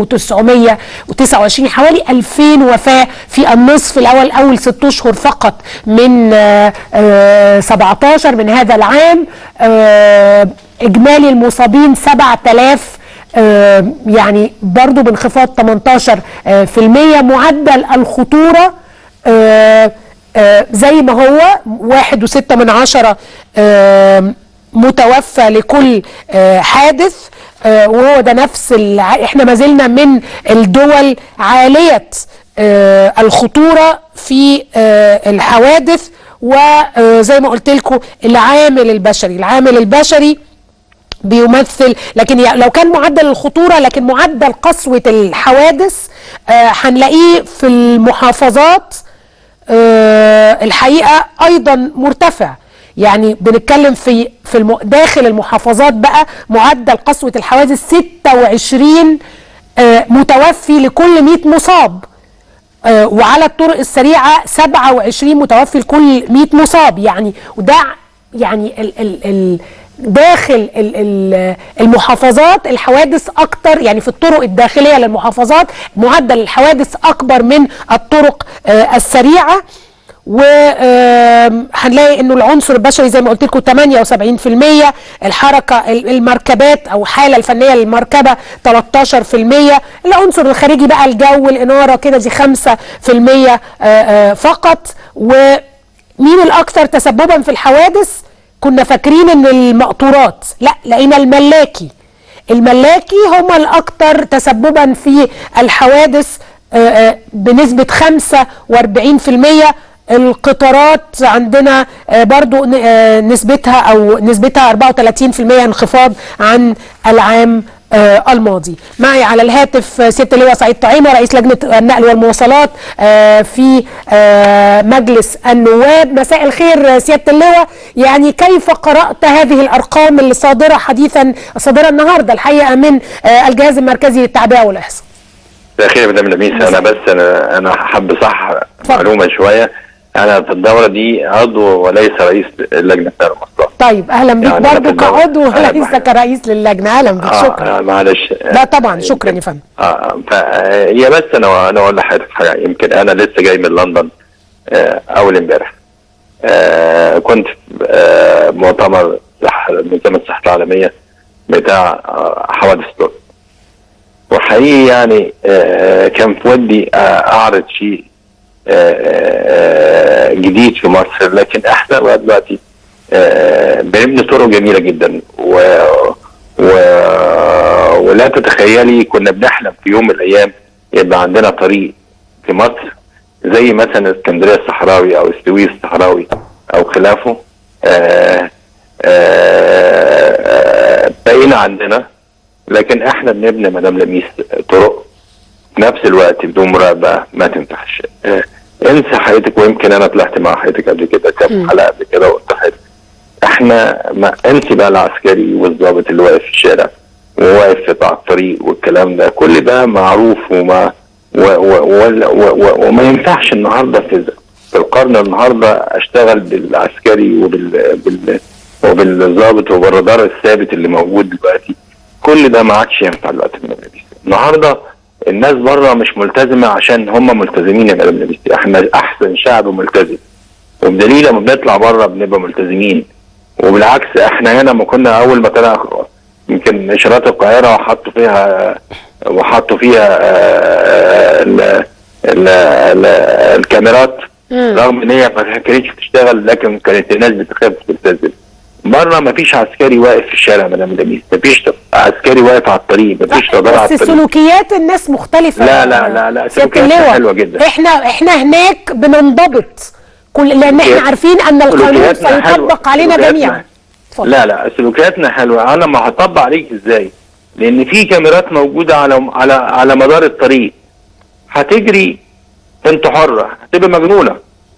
1929 حوالي 2000 وفاة في النصف الأول أول ست أشهر فقط من آآ آآ 17 من هذا العام إجمالي المصابين 7000 يعني برضو بانخفاض 18 في المية معدل الخطورة آه زي ما هو واحد وستة من عشرة آه متوفى لكل آه حادث وهو ده نفس احنا ما زلنا من الدول عالية الخطورة في الحوادث وزي ما قلت لكم العامل البشري العامل البشري بيمثل لكن لو كان معدل الخطوره لكن معدل قسوه الحوادث هنلاقيه في المحافظات أه الحقيقه ايضا مرتفع يعني بنتكلم في في الم... داخل المحافظات بقى معدل قسوه الحوادث 26 أه متوفي لكل 100 مصاب أه وعلى الطرق السريعه 27 متوفي لكل 100 مصاب يعني وده يعني ال ال ال داخل المحافظات الحوادث اكتر يعني في الطرق الداخليه للمحافظات معدل الحوادث اكبر من الطرق السريعه وهنلاقي انه العنصر البشري زي ما قلت لكم 78% الحركه المركبات او الحاله الفنيه للمركبه 13% العنصر الخارجي بقى الجو الاناره كده دي 5% فقط ومين الاكثر تسببا في الحوادث كنا فاكرين ان المقطورات لا لقينا الملاكي الملاكي هم الاكثر تسببا في الحوادث بنسبة 45% القطارات عندنا برضو نسبتها او نسبتها 34% انخفاض عن العام الماضي معي على الهاتف سياده اللواء سعيد طعيمه رئيس لجنه النقل والمواصلات في مجلس النواب مساء الخير سياده اللواء يعني كيف قرات هذه الارقام اللي صادره حديثا صادره النهارده الحقيقه من الجهاز المركزي للتعبئه والاحصاء مساء الخير يا مدام لميس انا بس انا انا حابب صح معلومه شويه انا في الدوره دي عضو وليس رئيس لجنه المواصلات طيب اهلا بيك يعني برضه كعضو وليس كرئيس للجنه اهلا بيك آه شكرا آه معلش لا طبعا شكرا يا فندم اه فهي بس انا انا اقول لحضرتك حاجه يمكن انا لسه جاي من لندن آه اول امبارح آه كنت آه مؤتمر منظمه الصحه العالميه بتاع آه حوادث الطرق وحقيقي يعني آه كان في ودي آه اعرض شيء آه جديد في مصر لكن احنا لغايه دلوقتي بنبني طرق جميله جدا و... و... ولا تتخيلي كنا بنحلم في يوم من الايام يبقى عندنا طريق في مصر زي مثلا اسكندريه الصحراوي او السويس الصحراوي او خلافه آآ آآ بقينا عندنا لكن احنا بنبني مدام لميس طرق في نفس الوقت بدون مراقبه ما تنفعش انسى حياتك ويمكن انا طلعت مع حياتك قبل كده كم حلقه قبل كده وقلت حياتك احنا ما انسي بقى العسكري والضابط اللي واقف في الشارع وواقف في قطاع الطريق والكلام ده كل ده معروف وما و و و و وما ينفعش النهارده في في القرن النهارده اشتغل بالعسكري وبال بال وبالضابط وبالرادار الثابت اللي موجود دلوقتي كل ده ما عادش ينفع دلوقتي النهارده الناس بره مش ملتزمه عشان هم ملتزمين يا مدام لبستي احنا احسن شعب ملتزم وبدليل لما بنطلع بره بنبقى ملتزمين وبالعكس احنا هنا ما كنا اول ما طلع يمكن اشارات القاهره وحطوا فيها وحطوا فيها ال ال ال الكاميرات رغم ان هي ما كانتش بتشتغل لكن كانت الناس بتخاف تلتزم بره ما فيش عسكري واقف في الشارع مدام لميس ما فيش عسكري واقف على الطريق ما فيش رادار على الطريق بس سلوكيات الناس مختلفه لا لا لا لا سلوكياتنا حلوه جدا احنا احنا هناك بننضبط كل لان احنا عارفين ان القانون سيطبق علينا جميعا لا لا سلوكياتنا حلوه انا ما هطبق عليك ازاي لان في كاميرات موجوده على على على مدار الطريق هتجري انت حره هتبقى مجنونه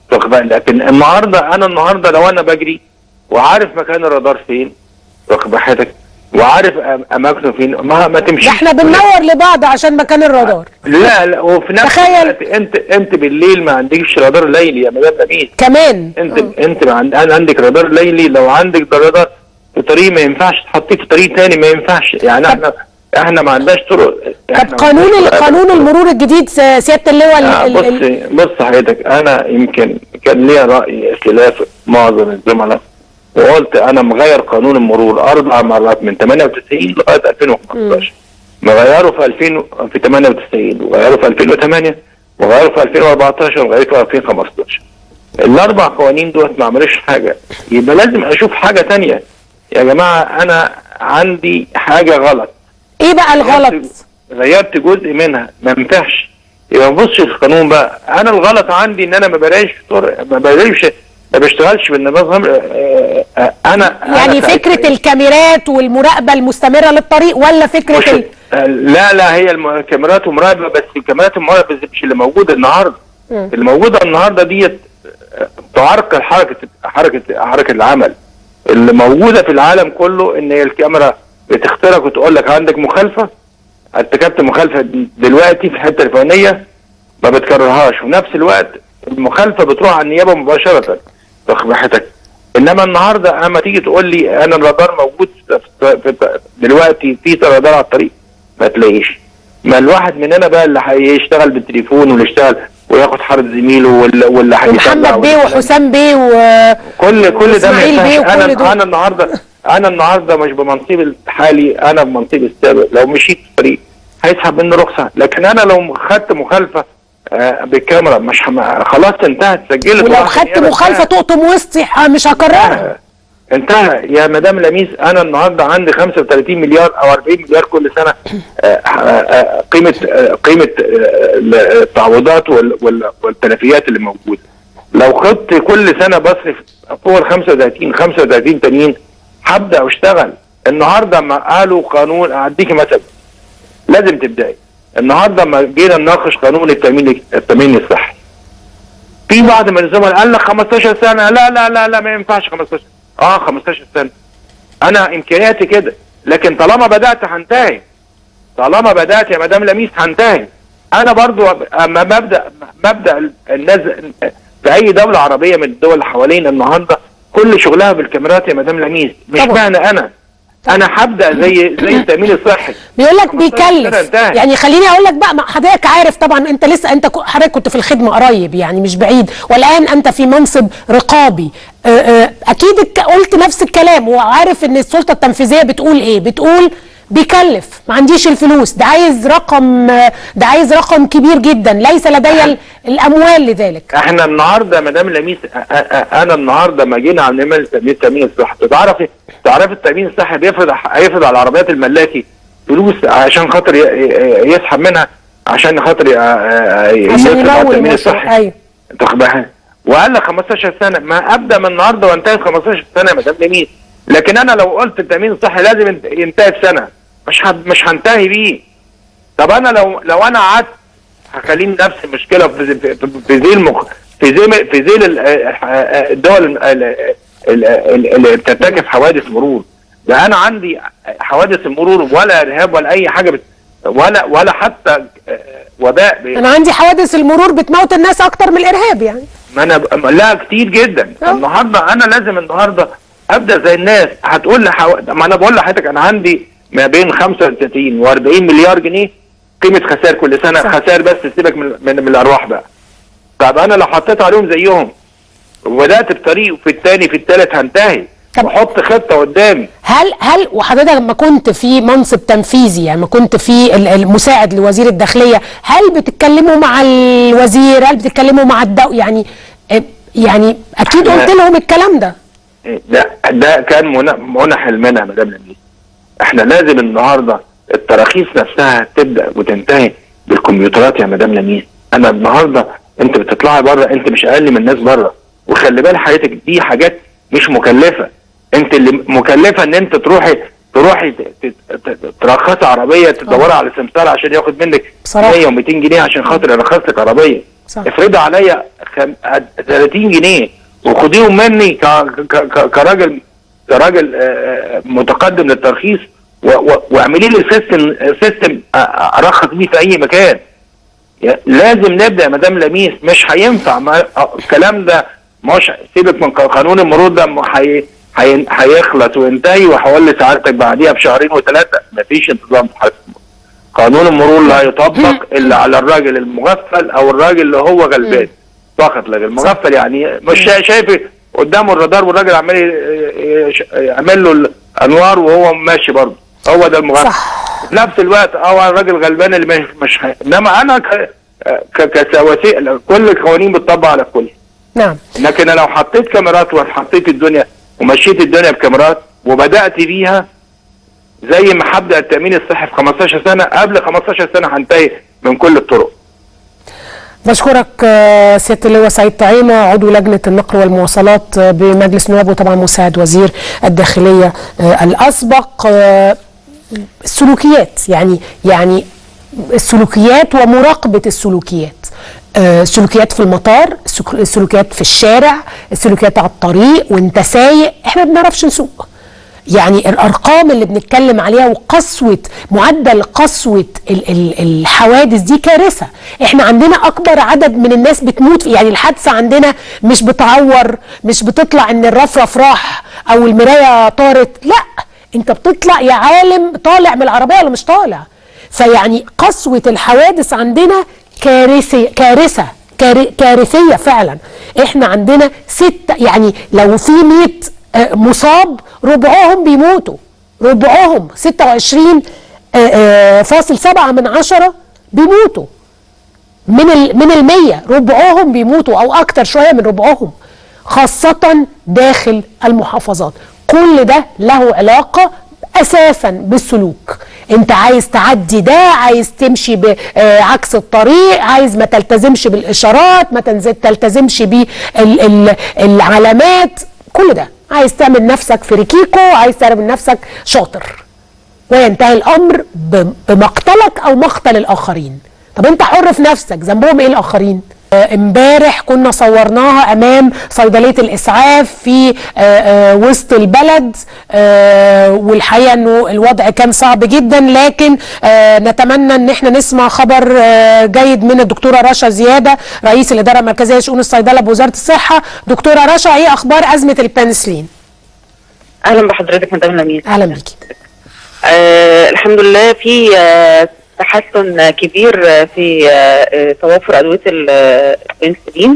لكن النهارده انا النهارده لو انا بجري وعارف مكان الرادار فين واخد حضرتك وعارف اماكنه فين ما ما تمشيش احنا بننور لبعض عشان مكان الرادار لا لا وفي نفس تخيل الوقت انت انت بالليل ما عندكش رادار ليلي يا مدام نبيل كمان انت اه. انت عند عندك رادار ليلي لو عندك رادار في طريق ما ينفعش تحطيه في طريق تاني ما ينفعش يعني احنا احنا ما عندناش طرق طب قانون قانون المرور الجديد سياده اللواء آه بص بص حضرتك انا يمكن كان ليا راي خلاف معظم الزملاء وقلت انا مغير قانون المرور اربع مرات من 98 لغايه 2015 مغيره في 2000 في 98 وغيره في 2008 وغيره في 2014 وغيره في 2015 الاربع قوانين دول ما عملوش حاجه يبقى لازم اشوف حاجه تانية يا جماعه انا عندي حاجه غلط ايه بقى الغلط؟ غيرت جزء منها ما ينفعش يبقى ما في القانون بقى انا الغلط عندي ان انا ما بلاقيش ما بلاقيش ما بشتغلش بالنظام انا يعني أنا فكره الكاميرات والمراقبه المستمره للطريق ولا فكره مش ال... لا لا هي الكاميرات ومراقبه بس الكاميرات المراقبه مش اللي موجوده النهارده م. اللي موجوده النهارده ديت تعرقل حركه حركه حركه العمل اللي موجوده في العالم كله ان هي الكاميرا بتخترق وتقول لك عندك مخالفه ارتكبت مخالفه دلوقتي في الحته الفلانيه ما بتكررهاش وفي نفس الوقت المخالفه بتروح على النيابه مباشره واخد حضرتك انما النهارده اما تيجي تقول لي انا الرادار موجود في دلوقتي في رادار على الطريق ما تلاقيش ما الواحد مننا بقى اللي هيشتغل بالتليفون واللي يشتغل وياخد حارة زميله ولا ولا هيطلع ومحمد بيه ولا- وحسام بيه و كل كل ده ما وإسماعيل بيه ينفعش وكل انا دول. انا النهارده انا النهارده مش بمنصبي الحالي انا بمنصبي السابق لو مشيت في الطريق هيسحب مني رخصه لكن انا لو خدت مخالفه آه بالكاميرا مش هم... خلاص انتهت سجلت ولو وراحت خدت النيابة، مخالفه انتهت. تقطم وسطي آه، مش هكررها انتهى انتهى يا مدام لميس انا النهارده عندي 35 مليار او 40 مليار كل سنه آه، آه، قيمه آه، قيمه آه، التعويضات وال- وال- والتلفيات اللي موجوده لو خدت كل سنه بصرف فوق ال 35 35 تانيين هبدا اشتغل النهارده ما قالوا قانون اديكي مثل لازم تبداي النهارده ما جينا نناقش قانون التامين التامين الصحي في بعض من الزملاء قال لك 15 سنه لا لا لا لا ما ينفعش 15 اه 15 سنه انا امكانياتي كده لكن طالما بدات هنتهي طالما بدات يا مدام لميس هنتهي انا برضو اما مبدا مبدا الناس في اي دوله عربيه من الدول اللي حوالينا النهارده كل شغلها بالكاميرات يا مدام لميس مش طبعا. معنى انا انا هبدا زي زي التامين الصحي بيقول لك 15 بيكلف سنة انتهت. يعني خليني اقول لك بقى ما حضرتك عارف طبعا انت لسه انت كو- حضرتك كنت في الخدمه قريب يعني مش بعيد والان انت في منصب رقابي آه، آه، اكيد الك- قلت نفس الكلام وعارف ان السلطه التنفيذيه بتقول ايه بتقول بيكلف ما عنديش الفلوس ده عايز رقم آه، ده عايز رقم كبير جدا ليس لدي ال- الاموال لذلك احنا النهارده يا مدام لميس أ- أ- أ- انا النهارده ما جينا عم نعمل تامين التامين الصحي تعرفي تعرفي التامين الصحي بيفرض هيفرض على العربيات الملاكي فلوس عشان خاطر ي- ي- يسحب منها عشان خاطر ي- ي- عشان يفرض على يمول التامين مثلا الصحي ايوه انت واخد بالك؟ وقال لك 15 سنه ما ابدا من النهارده وانتهي في 15 سنه يا مدام لميس لكن انا لو قلت التامين الصحي لازم ينت- ينتهي في سنه مش هد- مش هنتهي بيه طب انا لو لو انا قعدت هخليني نفس المشكله في في في- في ذيل المخ في ذيل في ذيل ال- آه، الدول ال- ال- ال- ال- اللي بترتكب حوادث مرور ده انا عندي حوادث المرور ولا ارهاب ولا اي حاجه بت ولا ولا حتى آه، وباء بي- انا عندي حوادث المرور بتموت الناس اكتر من الارهاب يعني ما انا ب- لا كتير جدا اه. النهارده انا لازم النهارده ابدا زي الناس هتقول لي حو... ما انا بقول لحضرتك انا عندي ما بين 35 و40 مليار جنيه قيمه خسائر كل سنه صح. خسائر بس سيبك من, من من الارواح بقى طب انا لو حطيت عليهم زيهم وبدات بطريق وفي الثاني في الثالث هنتهي طب- واحط خطه قدامي هل هل وحضرتك لما كنت في منصب تنفيذي يعني لما كنت في ال- المساعد لوزير الداخليه هل بتتكلموا مع الوزير هل بتتكلموا مع الدو يعني آه، يعني اكيد لا. قلت لهم الكلام ده ده ده كان منى منى حلمنا يا مدام لميس احنا لازم النهارده التراخيص نفسها تبدا وتنتهي بالكمبيوترات يا مدام لميس انا النهارده انت بتطلعي بره انت مش اقل من الناس بره وخلي بال حضرتك دي حاجات مش مكلفه انت اللي مكلفه ان انت تروحي تروحي ت- ت- ت- ترخصي عربيه تدوري على سمسار عشان ياخد منك بصراحة. 100 و200 جنيه عشان خاطر يرخص لك عربيه صح. افرضي عليا خم... 30 جنيه وخديهم مني ك... ك... ك... كراجل كراجل آه، آه، متقدم للترخيص و... و... واعملي لي سيستم سيستم آه، آه، ارخص بيه في اي مكان يا- لازم نبدا يا مدام لميس مش هينفع ما... آه، الكلام ده مش سيبك من ق- قانون المرور ده م- هي... هي... هيخلص وينتهي وهولي سعادتك بعديها بشهرين وثلاثه مفيش انتظام في حركه المرور. قانون المرور لا يطبق الا على الراجل المغفل او الراجل اللي هو غلبان فقط لا غير المغفل يعني مش شا- شايف قدامه الرادار والراجل عمال ي- ي- يعمل له الانوار وهو ماشي برضه هو ده المغفل صح في نفس الوقت اه الراجل غلبان اللي مش مش ه- انما انا ك ك- كسواسيق كل القوانين بتطبق على الكل نعم لكن لو حطيت كاميرات وحطيت الدنيا ومشيت الدنيا بكاميرات وبدات بيها زي ما هبدا التامين الصحي في 15 سنه قبل 15 سنه هنتهي من كل الطرق بشكرك آه، سياده اللواء سعيد طعيمه عضو لجنه النقل والمواصلات آه، بمجلس النواب وطبعا مساعد وزير الداخليه آه، الاسبق آه، السلوكيات يعني يعني السلوكيات ومراقبه السلوكيات آه، السلوكيات في المطار السك- السلوكيات في الشارع السلوكيات على الطريق وانت سايق احنا ما بنعرفش نسوق يعني الارقام اللي بنتكلم عليها وقسوه معدل قسوه ال- ال- الحوادث دي كارثه احنا عندنا اكبر عدد من الناس بتموت يعني الحادثه عندنا مش بتعور مش بتطلع ان الرفرف راح او المرايه طارت لا انت بتطلع يا عالم طالع من العربيه ولا مش طالع فيعني قسوه الحوادث عندنا كارثه كارثه كار- كارثيه فعلا احنا عندنا ستة يعني لو في 100 آه، مصاب ربعهم بيموتوا ربعهم 26 آه، آه، فاصل سبعة من عشرة بيموتوا من ال من المية ربعهم بيموتوا او اكتر شوية من ربعهم خاصة داخل المحافظات كل ده له علاقة اساسا بالسلوك انت عايز تعدي ده عايز تمشي بعكس الطريق عايز ما تلتزمش بالاشارات ما تنزل تلتزمش بالعلامات كل ده عايز تعمل نفسك فريكيكو عايز تعمل نفسك شاطر وينتهي الامر ب- بمقتلك او مقتل الاخرين طب انت حر في نفسك ذنبهم ايه الاخرين آه، امبارح كنا صورناها امام صيدليه الاسعاف في آه، آه، وسط البلد آه، والحقيقه انه الوضع كان صعب جدا لكن آه، نتمنى ان احنا نسمع خبر آه، جيد من الدكتوره رشا زياده رئيس الاداره المركزيه لشؤون الصيدله بوزاره الصحه دكتوره رشا ايه اخبار ازمه البنسلين اهلا بحضرتك مدام لميس اهلا بيكي آه الحمد لله في آه تحسن كبير آه، في آه آه، توافر ادويه ال- آه، البنسلين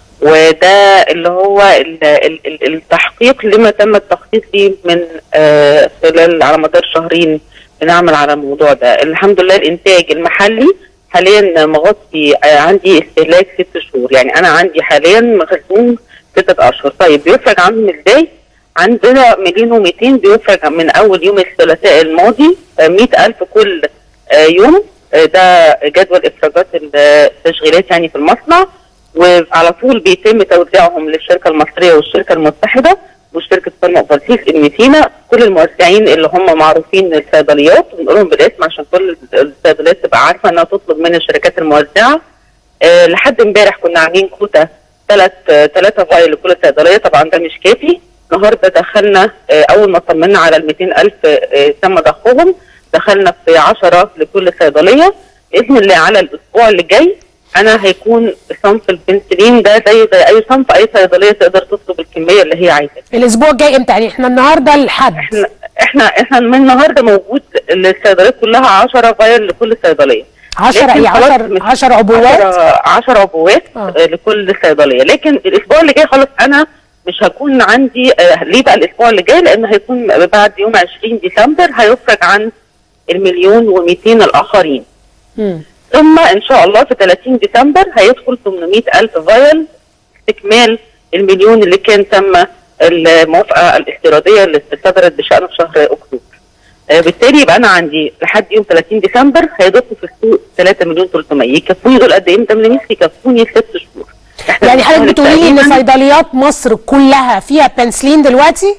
وده اللي هو ال- ال- ال- التحقيق لما تم التخطيط ليه من آه خلال على مدار شهرين بنعمل على الموضوع ده الحمد لله الانتاج المحلي حاليا مغطي آه عندي استهلاك ست شهور يعني انا عندي حاليا مخزون ستة اشهر طيب بيفرج عنهم ازاي عندنا مليون و200 بيفرج من اول يوم الثلاثاء الماضي آه، 100000 كل آه، يوم آه، ده جدول افراجات التشغيلات يعني في المصنع وعلى طول بيتم توزيعهم للشركه المصريه والشركه المتحده وشركه فارما اوفرسيس ابن سينا كل الموزعين اللي هم معروفين الصيدليات بنقولهم بالاسم عشان كل الصيدليات تبقى عارفه انها تطلب من الشركات الموزعه آه لحد امبارح كنا عاملين كوتا ثلاث ثلاثة فايل لكل صيدليه طبعا ده مش كافي النهارده دخلنا آه اول ما طمنا على ال 200000 آه تم ضخهم دخلنا في 10 لكل صيدليه باذن الله على الاسبوع اللي جاي انا هيكون صنف البنسلين ده زي زي اي صنف اي صيدليه تقدر تطلب الكميه اللي هي عايزاها الاسبوع الجاي امتى يعني احنا النهارده الحد احنا احنا احنا من النهارده موجود الصيدليات كلها 10 فايل لكل صيدليه 10 لكن ايه خلاص 10 مش- 10 عبوات 10 عبوات آه. آه. لكل صيدليه لكن الاسبوع اللي جاي خلاص انا مش هكون عندي آه ليه بقى الاسبوع اللي جاي لان هيكون بعد يوم 20 ديسمبر هيفرج عن المليون و200 الاخرين مم. ثم ان شاء الله في 30 ديسمبر هيدخل 800 الف فايل استكمال المليون اللي كان تم الموافقه الافتراضيه اللي صدرت بشان في شهر اكتوبر. آه، بالتالي يبقى انا عندي لحد يوم 30 ديسمبر هيضيفوا في السوق 3 مليون 300 يكفوني دول قد ايه؟ انت من يكفوني ست شهور. إحنا يعني حضرتك بنستهلك بتقولي لي ان تقريباً صيدليات مصر كلها فيها بنسلين دلوقتي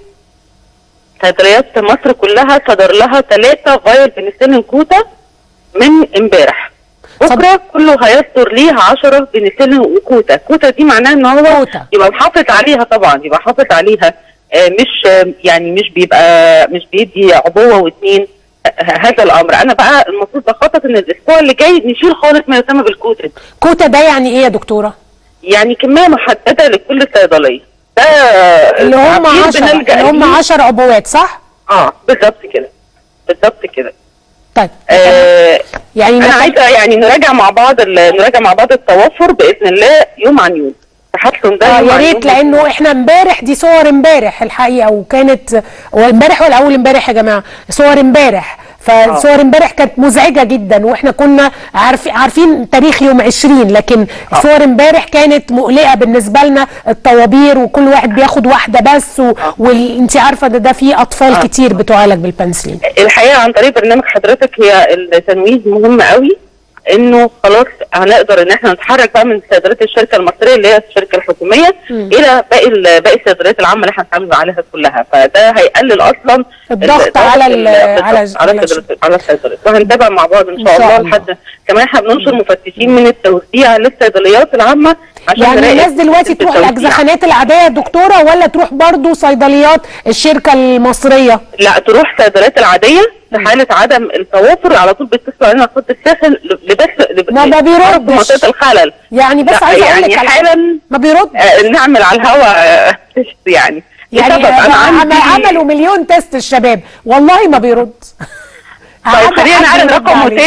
صيدليات مصر كلها صدر لها ثلاثة فايل بنسلين كوتا من امبارح بكره كله هيصدر ليها 10 بنسلين وكوتا كوتا دي معناها ان هو كوتا. يبقى محافظ عليها طبعا يبقى حافظ عليها آه، مش آه، يعني مش بيبقى مش بيدي عبوه واثنين هذا الامر انا بقى المفروض بخطط ان الاسبوع اللي جاي نشيل خالص ما يسمى بالكوتا كوتا ده يعني ايه يا دكتوره يعني كميه محدده لكل صيدليه ده اللي هم تعبير 10 بنلجأ اللي هم ليه. 10 عبوات صح اه بالظبط كده بالظبط كده طيب آه يعني انا مثلاً- عايزه يعني نراجع مع بعض ال- نراجع مع بعض التوافر باذن الله يوم عن يوم تحسن ده اه يوم يا عن ريت يوم. لانه احنا امبارح دي صور امبارح الحقيقه وكانت هو امبارح ولا اول امبارح يا جماعه صور امبارح فصور امبارح كانت مزعجه جدا واحنا كنا عارف عارفين تاريخ يوم 20 لكن صور امبارح كانت مقلقه بالنسبه لنا الطوابير وكل واحد بياخد واحده بس وانت عارفه ده ده في اطفال كتير بتعالج بالبنسلين الحقيقه عن طريق برنامج حضرتك هي التنويه مهم قوي انه خلاص هنقدر ان احنا نتحرك بقى من صيدليات الشركه المصريه اللي هي الشركه الحكوميه الى باقي ال- باقي الصيدليات العامه اللي احنا بنتعامل عليها كلها فده هيقلل اصلا الضغط على ال- ال- على- على على الصيدليات- على الصيدليات وهنتابع مع بعض ان إن شاء شاء الله الله. لحد كمان احنا بننشر مفتشين من التوزيع للصيدليات العامه عشان يعني نراقب الناس دلوقتي تروح التوزيع. الاجزخانات العاديه يا دكتوره ولا تروح برضو صيدليات الشركه المصريه لا تروح صيدليات العاديه في حاله عدم التوافر على طول بيتصلوا علينا خط الساخن لبس لب- ما ما لعرض بيردش. منطقه الخلل يعني بس لا، عايزه اقول يعني لك على- حالا ما بيرد آه، نعمل على الهواء آه، تست يعني يعني لسبب انا عم- عندي عملوا مليون تيست الشباب والله ما بيرد طيب قعدوا خلينا حد نعلن يرد رقمه عليه. تاني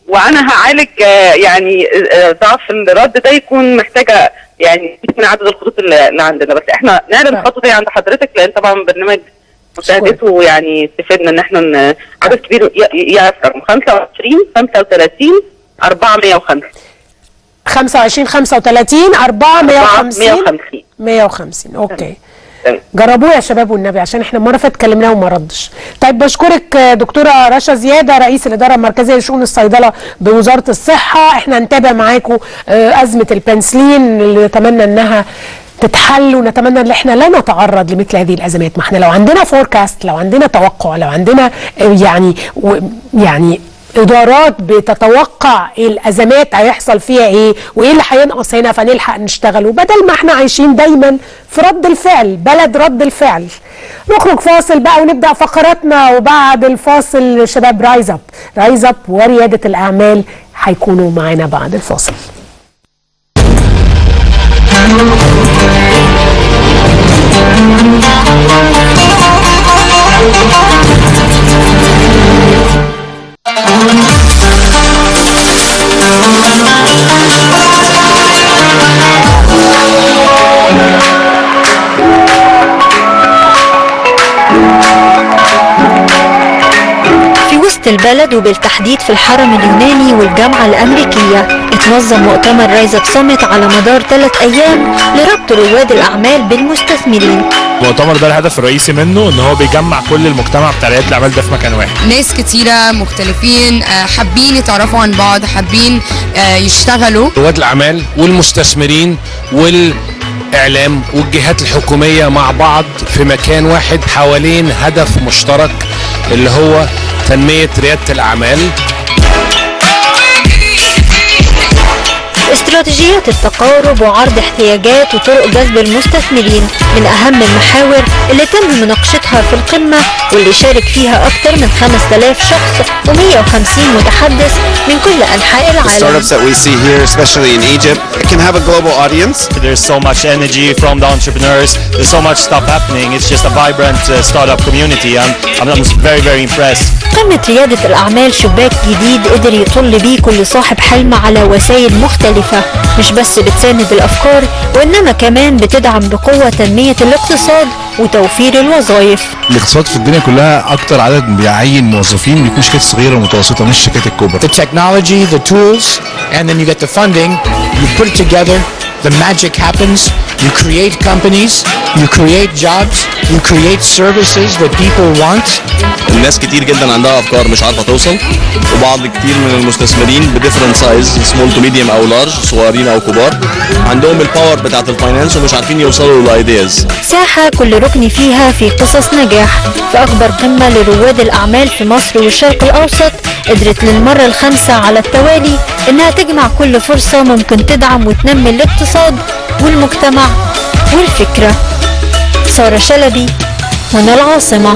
وانا هعالج آه، يعني آه، ضعف الرد ده يكون محتاجه يعني من عدد الخطوط اللي اللي عندنا بس احنا نعلن الخطوه دي عند حضرتك لان طبعا برنامج مشاهدته يعني استفدنا ان احنا ن- عدد كبير ي- ي- يعرف رقم 25 35 405 25 35 4 150 150 150 اوكي تمام. جربوه يا شباب والنبي عشان احنا المره اللي فاتت كلمناه وما ردش طيب بشكرك آه، دكتوره رشا زياده رئيس الاداره المركزيه لشؤون الصيدله بوزاره الصحه احنا هنتابع معاكم آه، ازمه البنسلين اللي نتمنى انها تتحل ونتمنى ان احنا لا نتعرض لمثل هذه الازمات ما احنا لو عندنا فوركاست لو عندنا توقع لو عندنا آه، يعني و- يعني ادارات بتتوقع إيه الازمات هيحصل فيها ايه وايه اللي هينقص هنا فنلحق نشتغل وبدل ما احنا عايشين دايما في رد الفعل بلد رد الفعل نخرج فاصل بقى ونبدا فقراتنا وبعد الفاصل شباب رايز اب رايز اب ورياده الاعمال هيكونوا معانا بعد الفاصل في وسط البلد وبالتحديد في الحرم اليوناني والجامعة الأمريكية اتنظم مؤتمر رايز اب سمت على مدار ثلاث أيام لربط رواد الأعمال بالمستثمرين المؤتمر ده الهدف الرئيسي منه ان هو بيجمع كل المجتمع بتاع رياده الاعمال ده في مكان واحد ناس كتيرة مختلفين آه، حابين يتعرفوا عن بعض حابين آه، يشتغلوا رواد الاعمال والمستثمرين والاعلام والجهات الحكوميه مع بعض في مكان واحد حوالين هدف مشترك اللي هو تنميه رياده الاعمال استراتيجيات التقارب وعرض احتياجات وطرق جذب المستثمرين من أهم المحاور اللي تم مناقشتها في القمة واللي شارك فيها أكثر من 5000 شخص و150 متحدث من كل أنحاء The العالم startups that we see here, especially in Egypt, can have a global audience. There's so much energy from the entrepreneurs. There's so much stuff happening. It's just a vibrant uh, startup community. I'm, I'm, I'm very, very impressed. قمة ريادة الأعمال شباك جديد قدر يطل بيه كل صاحب حلم على وسائل مختلفة مش بس بتساند الأفكار وإنما كمان بتدعم بقوة تنمية الاقتصاد وتوفير الوظائف الاقتصاد في الدنيا كلها اكتر عدد بيعين موظفين بيكون شركات صغيره ومتوسطه مش الشركات الكبرى the technology the tools and then you get the funding you put it together the magic happens you create companies you create jobs you create services that people want الناس كتير جدا عندها افكار مش عارفه توصل وبعض كتير من المستثمرين بديفرنت سايز سمول تو ميديوم او لارج صغيرين او كبار عندهم الباور بتاعت الفاينانس ومش عارفين يوصلوا للايدياز ساحة كل ركن فيها في قصص نجاح في أكبر قمة لرواد الأعمال في مصر والشرق الأوسط قدرت للمرة الخامسة على التوالي إنها تجمع كل فرصة ممكن تدعم وتنمي الاقتصاد والمجتمع والفكرة سارة شلبي هنا العاصمة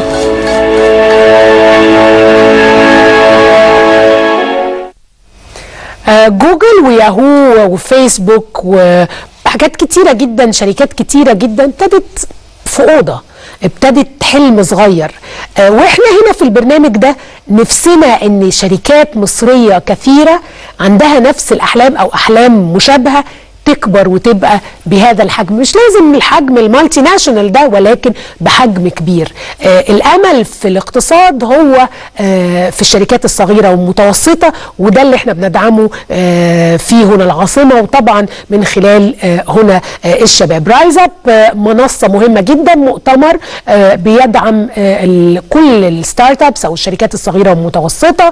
آه، جوجل وياهو وفيسبوك وحاجات كتيرة جدا شركات كتيرة جدا ابتدت في أوضة ابتدت حلم صغير آه، واحنا هنا في البرنامج ده نفسنا ان شركات مصرية كثيرة عندها نفس الأحلام أو أحلام مشابهة تكبر وتبقى بهذا الحجم مش لازم الحجم المالتي ناشونال ده ولكن بحجم كبير آه الامل في الاقتصاد هو آه في الشركات الصغيره والمتوسطه وده اللي احنا بندعمه آه في هنا العاصمه وطبعا من خلال آه هنا آه الشباب رايز اب آه منصه مهمه جدا مؤتمر آه بيدعم آه ال- كل الستارت ابس او الشركات الصغيره والمتوسطه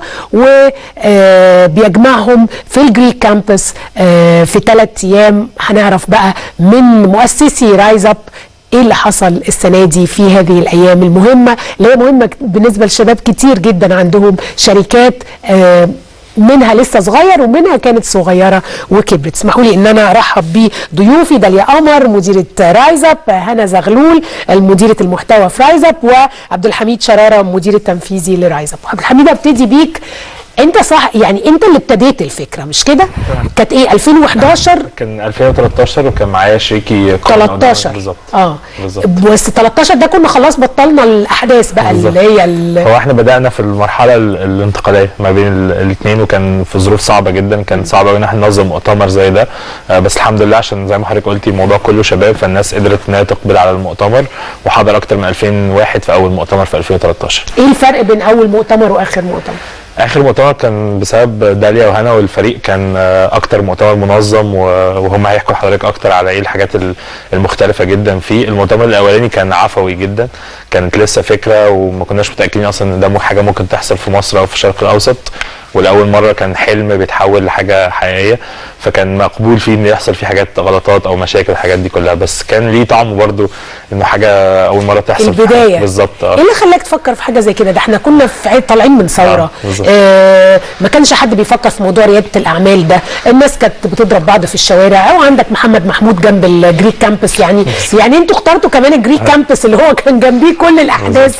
وبيجمعهم في الجريك كامبس آه في ثلاث ايام هنعرف بقى من مؤسسي رايز اب ايه اللي حصل السنه دي في هذه الايام المهمه اللي هي مهمه بالنسبه للشباب كتير جدا عندهم شركات آه منها لسه صغير ومنها كانت صغيره وكبرت اسمحوا لي ان انا ارحب بضيوفي داليا قمر مديره رايز اب هنا زغلول المديره المحتوى في رايز اب وعبد الحميد شراره مدير التنفيذي لرايز اب عبد الحميد ابتدي بيك انت صح يعني انت اللي ابتديت الفكره مش كده كانت ايه 2011 كان 2013 وكان معايا شريكي قائد 13 بالظبط اه بالظبط بس 13 ده كنا خلاص بطلنا الاحداث بقى بالظبط. اللي هي ال- هو احنا بدأنا في المرحلة ال- الانتقالية ما بين الاثنين وكان في ظروف صعبة جدا كان صعب قوي ان احنا ننظم مؤتمر زي ده آه، بس الحمد لله عشان زي ما حضرتك قلتي الموضوع كله شباب فالناس قدرت ان هي تقبل على المؤتمر وحضر اكتر من 2000 واحد في اول مؤتمر في 2013 ايه الفرق بين اول مؤتمر واخر مؤتمر اخر مؤتمر كان بسبب داليا وهنا والفريق كان آه، اكتر مؤتمر منظم و- وهم هيحكوا لحضرتك اكتر على ايه الحاجات ال- المختلفه جدا فيه المؤتمر الاولاني كان عفوي جدا كانت لسه فكره وما كناش متاكدين اصلا ان ده م- حاجه ممكن تحصل في مصر او في الشرق الاوسط ولاول مره كان حلم بيتحول لحاجه حقيقيه فكان مقبول فيه ان يحصل فيه حاجات غلطات او مشاكل الحاجات دي كلها بس كان ليه طعم برضه انه حاجه اول مره تحصل في حياتي. البدايه بالظبط اه ايه اللي خلاك تفكر في حاجه زي كده ده احنا كنا في عيد طالعين من ثوره آه، بالظبط. آه ما كانش حد بيفكر في موضوع رياده الاعمال ده الناس كانت بتضرب بعض في الشوارع او عندك محمد محمود جنب الجريك كامبس يعني يعني انتوا اخترتوا كمان الجريك كامبس اللي هو كان جنبيه كل الاحداث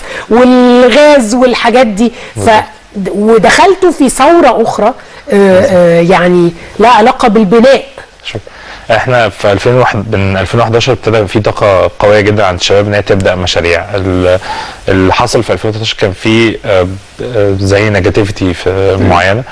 والغاز والحاجات دي ف ودخلتوا في ثوره اخرى آه آه يعني لا علاقه بالبناء شكرا احنا في 2001 من 2011 ابتدى في طاقه قويه جدا عند الشباب ان هي تبدا مشاريع ال- اللي حصل في 2013 كان في آه، آه، زي نيجاتيفيتي في معينه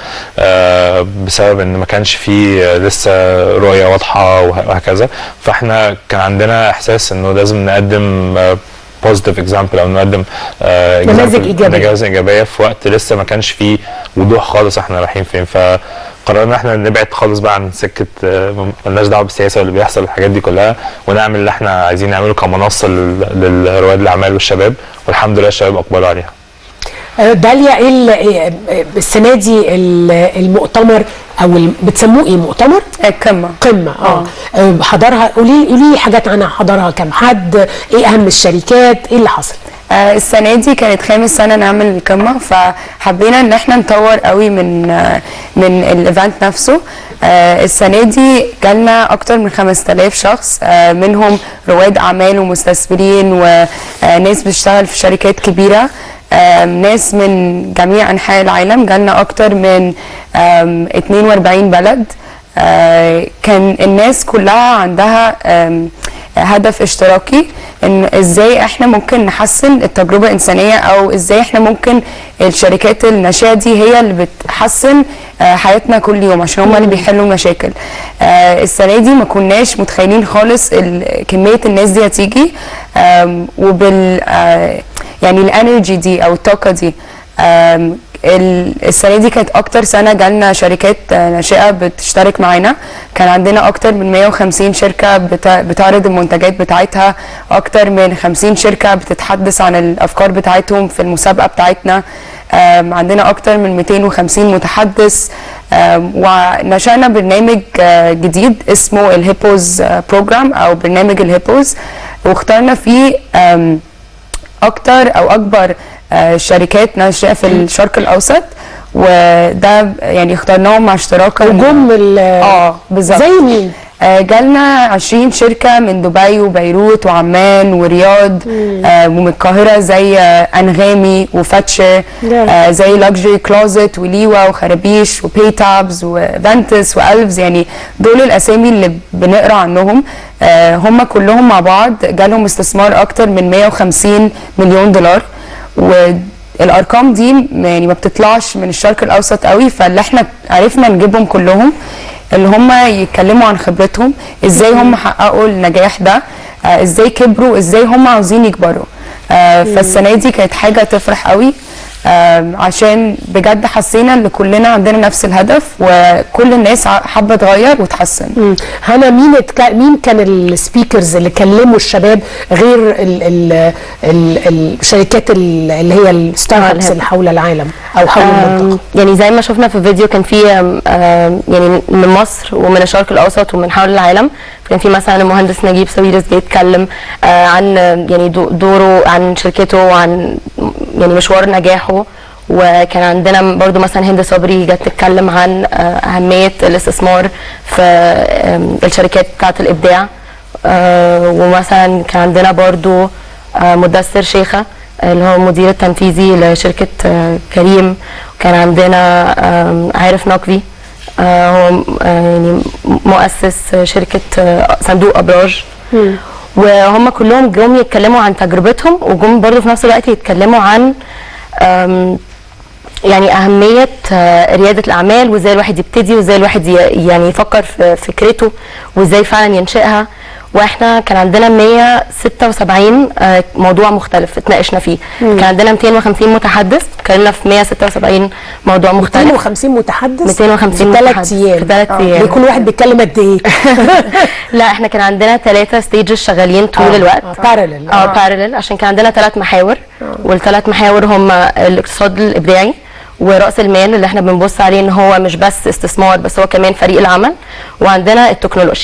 آه، بسبب ان ما كانش في آه، لسه رؤيه واضحه وه- وهكذا فاحنا كان عندنا احساس انه لازم نقدم بوزيتيف اكزامبل او نقدم آه، نماذج example- إيجابية. نماذج ايجابيه في وقت لسه ما كانش فيه وضوح خالص احنا رايحين فين فقررنا ان احنا نبعد خالص بقى عن سكه آه، ملناش دعوه بالسياسه واللي بيحصل الحاجات دي كلها ونعمل اللي احنا عايزين نعمله كمنصه لل- لرواد الاعمال والشباب والحمد لله الشباب اقبلوا عليها آه، داليا ايه ال- إيه، آه، السنه دي ال- المؤتمر او ال- بتسموه ايه مؤتمر؟ قمه قمه اه آه، حضرها قولي قولي لي حاجات عنها حضرها كم حد ايه اهم الشركات ايه اللي حصل؟ آه، السنه دي كانت خامس سنه نعمل القمه فحبينا ان احنا نطور قوي من آه، من الايفنت نفسه آه، السنه دي جالنا اكتر من 5000 شخص آه، منهم رواد اعمال ومستثمرين وناس بتشتغل في شركات كبيره آم، ناس من جميع انحاء العالم جالنا اكتر من آم، 42 بلد آه، كان الناس كلها عندها آم، هدف اشتراكي ان ازاي احنا ممكن نحسن التجربه الانسانيه او ازاي احنا ممكن الشركات الناشئه دي هي اللي بتحسن آه، حياتنا كل يوم عشان هم اللي بيحلوا المشاكل آه، السنه دي ما كناش متخيلين خالص ال- كميه الناس دي هتيجي آم، وبال آه، يعني الانرجي دي او الطاقه دي آم، ال- السنه دي كانت اكتر سنه جالنا شركات آه، ناشئه بتشترك معانا كان عندنا اكتر من 150 شركه بتا- بتعرض المنتجات بتاعتها اكتر من 50 شركه بتتحدث عن الافكار بتاعتهم في المسابقه بتاعتنا آم، عندنا اكتر من 250 متحدث آم، ونشأنا برنامج آه، جديد اسمه الهيبوز بروجرام او برنامج الهيبوز واخترنا فيه آم، اكتر او اكبر آه، شركات ناشئه في الشرق الاوسط وده يعني اخترناهم مع اشتراك وجم اه بالظبط زي مين؟ آه، جالنا 20 شركة من دبي وبيروت وعمان ورياض آه ومن القاهرة زي آه أنغامي وفاتشر آه زي لاكجري كلوزت وليوا وخرابيش وبي تابز وفانتس والفز يعني دول الأسامي اللي بنقرا عنهم آه هم كلهم مع بعض جالهم استثمار أكتر من 150 مليون دولار والارقام دي م- يعني ما بتطلعش من الشرق الاوسط قوي فاللي احنا عرفنا نجيبهم كلهم اللي هم يتكلموا عن خبرتهم ازاي هم حققوا النجاح ده آه ازاي كبروا ازاي هم عاوزين يكبروا آه فالسنه دي كانت حاجه تفرح قوي آه عشان بجد حسينا ان كلنا عندنا نفس الهدف وكل الناس ع- حابه تغير وتحسن مم. هنا مين اتك... مين كان السبيكرز اللي كلموا الشباب غير ال... ال... ال... الشركات ال- اللي هي الستارت ابس اللي حول العالم او حول المنطقه آم، يعني زي ما شفنا في الفيديو كان في آم، آم، يعني من مصر ومن الشرق الاوسط ومن حول العالم كان في مثلا المهندس نجيب ساويرس جاي يتكلم آه، عن آه، يعني دو- دوره عن شركته وعن يعني مشوار نجاحه وكان عندنا برضو مثلا هند صبري جت تتكلم عن آه، اهميه الاستثمار في آم، الشركات بتاعه الابداع آه، ومثلا كان عندنا برضو آه، مدثر شيخه اللي هو المدير التنفيذي لشركه آه، كريم كان عندنا آم، عارف نقبي آه، هو م- آه، يعني مؤسس شركة آه، صندوق أبراج وهم كلهم جم يتكلموا عن تجربتهم وجم برضه في نفس الوقت يتكلموا عن آم، يعني أهمية آه، ريادة الأعمال وإزاي الواحد يبتدي وإزاي الواحد ي- يعني يفكر في فكرته وإزاي فعلا ينشئها واحنا كان عندنا 176 آه، موضوع مختلف اتناقشنا فيه مم. كان عندنا 250 متحدث اتكلمنا في 176 موضوع مختلف 250 متحدث 250 في ثلاث متحدث. ايام في ثلاث آه. أيام. كل واحد بيتكلم قد ايه لا احنا كان عندنا ثلاثة ستيجز شغالين طول آه، الوقت آه، parallel. اه آه. بارلل عشان كان عندنا ثلاث محاور والثلاث محاور هم الاقتصاد الابداعي ورأس المال اللي احنا بنبص عليه ان هو مش بس استثمار بس هو كمان فريق العمل وعندنا التكنولوجيا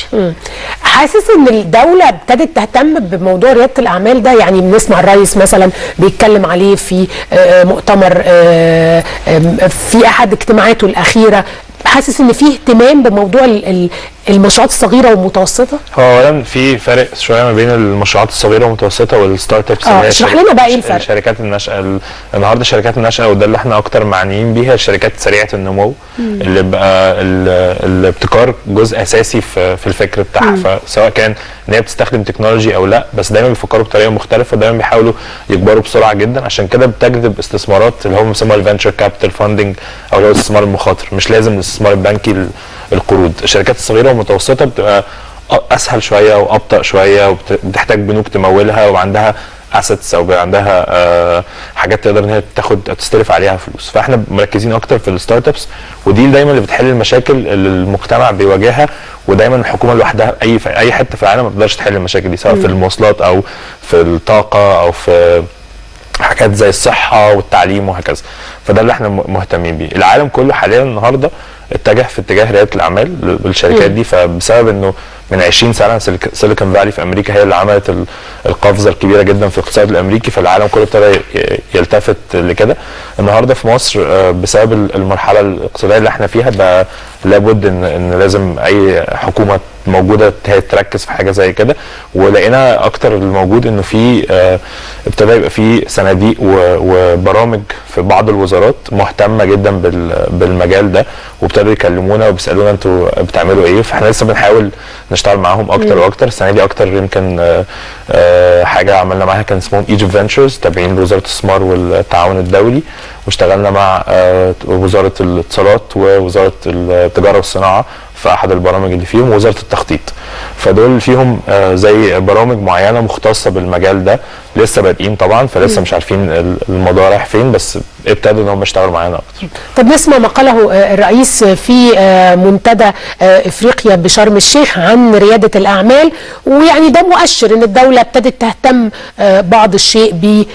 حاسس ان الدوله ابتدت تهتم بموضوع رياده الاعمال ده يعني بنسمع الرئيس مثلا بيتكلم عليه في آه، مؤتمر آه، آم، في احد اجتماعاته الاخيره حاسس ان في اهتمام بموضوع ال- ال- المشروعات الصغيره والمتوسطه هو اولا في فرق شويه ما بين المشروعات الصغيره والمتوسطه والستارت ابس آه، اشرح لنا بقى ايه الفرق؟ الشركات الناشئه ال- النهارده الشركات الناشئه وده اللي احنا اكتر معنيين بيها الشركات سريعه النمو مم. اللي بقى ال- الابتكار جزء اساسي في في الفكر بتاعها مم. فسواء كان ان هي بتستخدم تكنولوجي او لا بس دايما بيفكروا بطريقه مختلفه ودايما بيحاولوا يكبروا بسرعه جدا عشان كده بتجذب استثمارات اللي هم بيسموها الفينشر كابيتال فاندنج او اللي هو الاستثمار المخاطر مش لازم الاستثمار البنكي ال- القروض الشركات الصغيره والمتوسطه بتبقى أ- اسهل شويه وابطا شويه وبتحتاج بنوك تمولها وعندها اسيتس او بيبقى عندها آه، حاجات تقدر ان هي تاخد تستلف عليها فلوس فاحنا مركزين اكتر في الستارت ابس ودي دايما اللي بتحل المشاكل اللي المجتمع بيواجهها ودايما الحكومه لوحدها اي في اي حته في العالم ما بتقدرش تحل المشاكل دي سواء في مم. المواصلات او في الطاقه او في حاجات زي الصحه والتعليم وهكذا فده اللي احنا م- مهتمين بيه العالم كله حاليا النهارده اتجه في اتجاه رياده الاعمال بالشركات مم. دي فبسبب انه من 20 سنه سيليك- سيليكون فالي في امريكا هي اللي عملت ال- القفزه الكبيره جدا في الاقتصاد الامريكي فالعالم كله ابتدى ي- يلتفت لكده النهارده في مصر آه، بسبب ال- المرحله الاقتصاديه اللي احنا فيها بقى لابد ان ان لازم اي حكومه موجوده هي تركز في حاجه زي كده ولقينا اكتر الموجود انه في آه، ابتدى يبقى في صناديق و- وبرامج في بعض الوزارات مهتمه جدا بال- بالمجال ده وابتدوا يكلمونا وبيسالونا انتوا بتعملوا ايه فاحنا لسه بنحاول نشتغل معاهم اكتر مم. واكتر السنه دي اكتر يمكن آه، آه، حاجه عملنا معاها كان اسمهم ايجيبت فينتشرز تابعين لوزاره الاستثمار والتعاون الدولي واشتغلنا مع آه، وزاره الاتصالات ووزاره التجاره والصناعه في احد البرامج اللي فيهم ووزاره التخطيط فدول فيهم آه، زي برامج معينه مختصه بالمجال ده لسه بادئين طبعا فلسه مم. مش عارفين ال- الموضوع رايح فين بس ابتدوا ان هم يشتغلوا معانا اكتر طب نسمع ما قاله آه، الرئيس في آه، منتدى آه، افريقيا بشرم الشيخ عن رياده الاعمال ويعني ده مؤشر ان الدوله ابتدت تهتم آه، بعض الشيء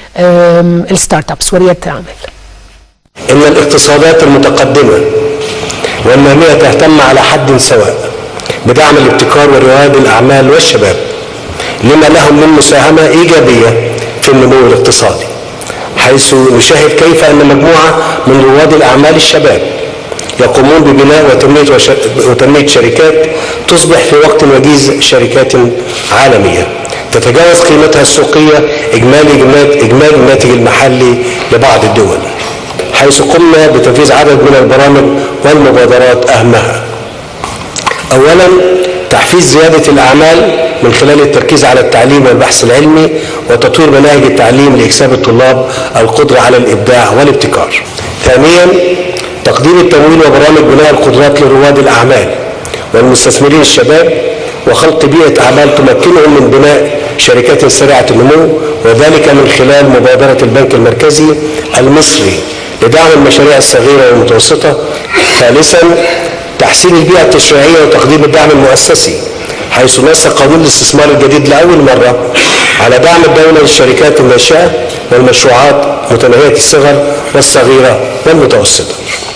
بالستارت ابس ورياده الاعمال إن الاقتصادات المتقدمة والنامية تهتم على حد سواء بدعم الابتكار ورواد الأعمال والشباب لما لهم من مساهمة إيجابية في النمو الاقتصادي حيث نشاهد كيف أن مجموعة من رواد الأعمال الشباب يقومون ببناء وتنمية, وش... وتنمية شركات تصبح في وقت وجيز شركات عالمية تتجاوز قيمتها السوقية إجمالي إجمالي الناتج المحلي لبعض الدول حيث قمنا بتنفيذ عدد من البرامج والمبادرات أهمها أولا تحفيز زيادة الأعمال من خلال التركيز على التعليم والبحث العلمي وتطوير مناهج التعليم لإكساب الطلاب القدرة على الإبداع والابتكار ثانيا تقديم التمويل وبرامج بناء القدرات لرواد الأعمال والمستثمرين الشباب وخلق بيئة أعمال تمكنهم من بناء شركات سريعة النمو وذلك من خلال مبادرة البنك المركزي المصري لدعم المشاريع الصغيرة والمتوسطة ثالثا تحسين البيئة التشريعية وتقديم الدعم المؤسسي حيث نص قانون الاستثمار الجديد لأول مرة على دعم الدولة للشركات الناشئة والمشروعات متناهية الصغر والصغيرة والمتوسطة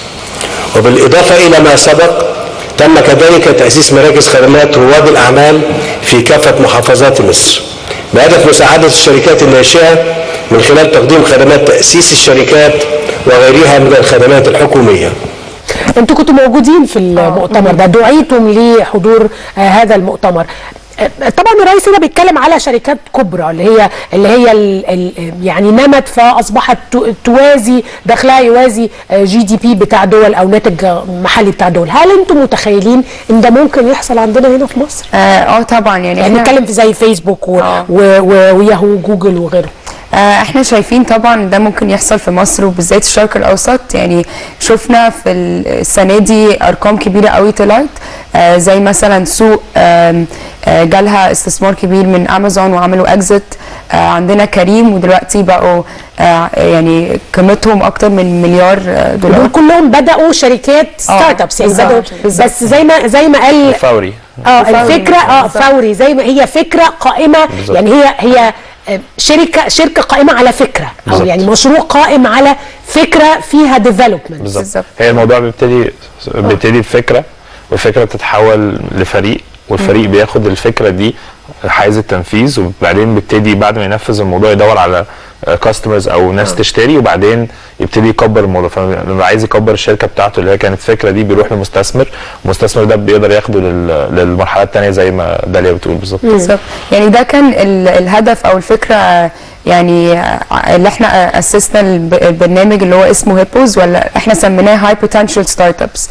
وبالإضافة إلى ما سبق تم كذلك تأسيس مراكز خدمات رواد الأعمال في كافة محافظات مصر بهدف مساعدة الشركات الناشئة من خلال تقديم خدمات تأسيس الشركات وغيرها من الخدمات الحكومية انتوا كنتوا موجودين في المؤتمر ده دعيتم لحضور آه، هذا المؤتمر طبعا الرئيس هنا بيتكلم على شركات كبرى اللي هي اللي هي ال ال يعني نمت فاصبحت تو- توازي دخلها يوازي جي دي بي بتاع دول او ناتج محلي بتاع دول هل انتم متخيلين ان ده ممكن يحصل عندنا هنا في مصر اه آه، طبعا يعني يعني إحنا- نتكلم في زي فيسبوك و و و وياهو وجوجل وغيره آه، احنا شايفين طبعا ده ممكن يحصل في مصر وبالذات الشرق الاوسط يعني شفنا في السنه دي ارقام كبيره قوي طلعت آه، زي مثلا سوق آم، آه، جالها استثمار كبير من امازون وعملوا اكزit عندنا كريم ودلوقتي بقوا آه، يعني قيمتهم اكتر من مليار آه، دولار دول كلهم بداوا شركات ستارت ابس يعني بالظبط، بداوا بالظبط. بس زي ما زي ما قال فوري اه فوري. الفكره اه بالظبط. فوري زي ما هي فكره قائمه بالظبط. يعني هي هي آه، شركه شركه قائمه على فكره او بالظبط. يعني مشروع قائم على فكره فيها ديفلوبمنت بالظبط هي الموضوع بيبتدي بيبتدي بفكره والفكره بتتحول لفريق والفريق بياخد الفكره دي حيز التنفيذ وبعدين بيبتدي بعد ما ينفذ الموضوع يدور على كاستمرز او ناس تشتري وبعدين يبتدي يكبر الموضوع فلما عايز يكبر الشركه بتاعته اللي هي كانت فكره دي بيروح لمستثمر المستثمر ده بيقدر ياخده لل- للمرحله الثانيه زي ما داليا بتقول بالظبط بالظبط يعني ده كان ال- الهدف او الفكره يعني ع- اللي احنا اسسنا الب- البرنامج اللي هو اسمه هيبوز ولا احنا سميناه هاي بوتنشال ستارت ابس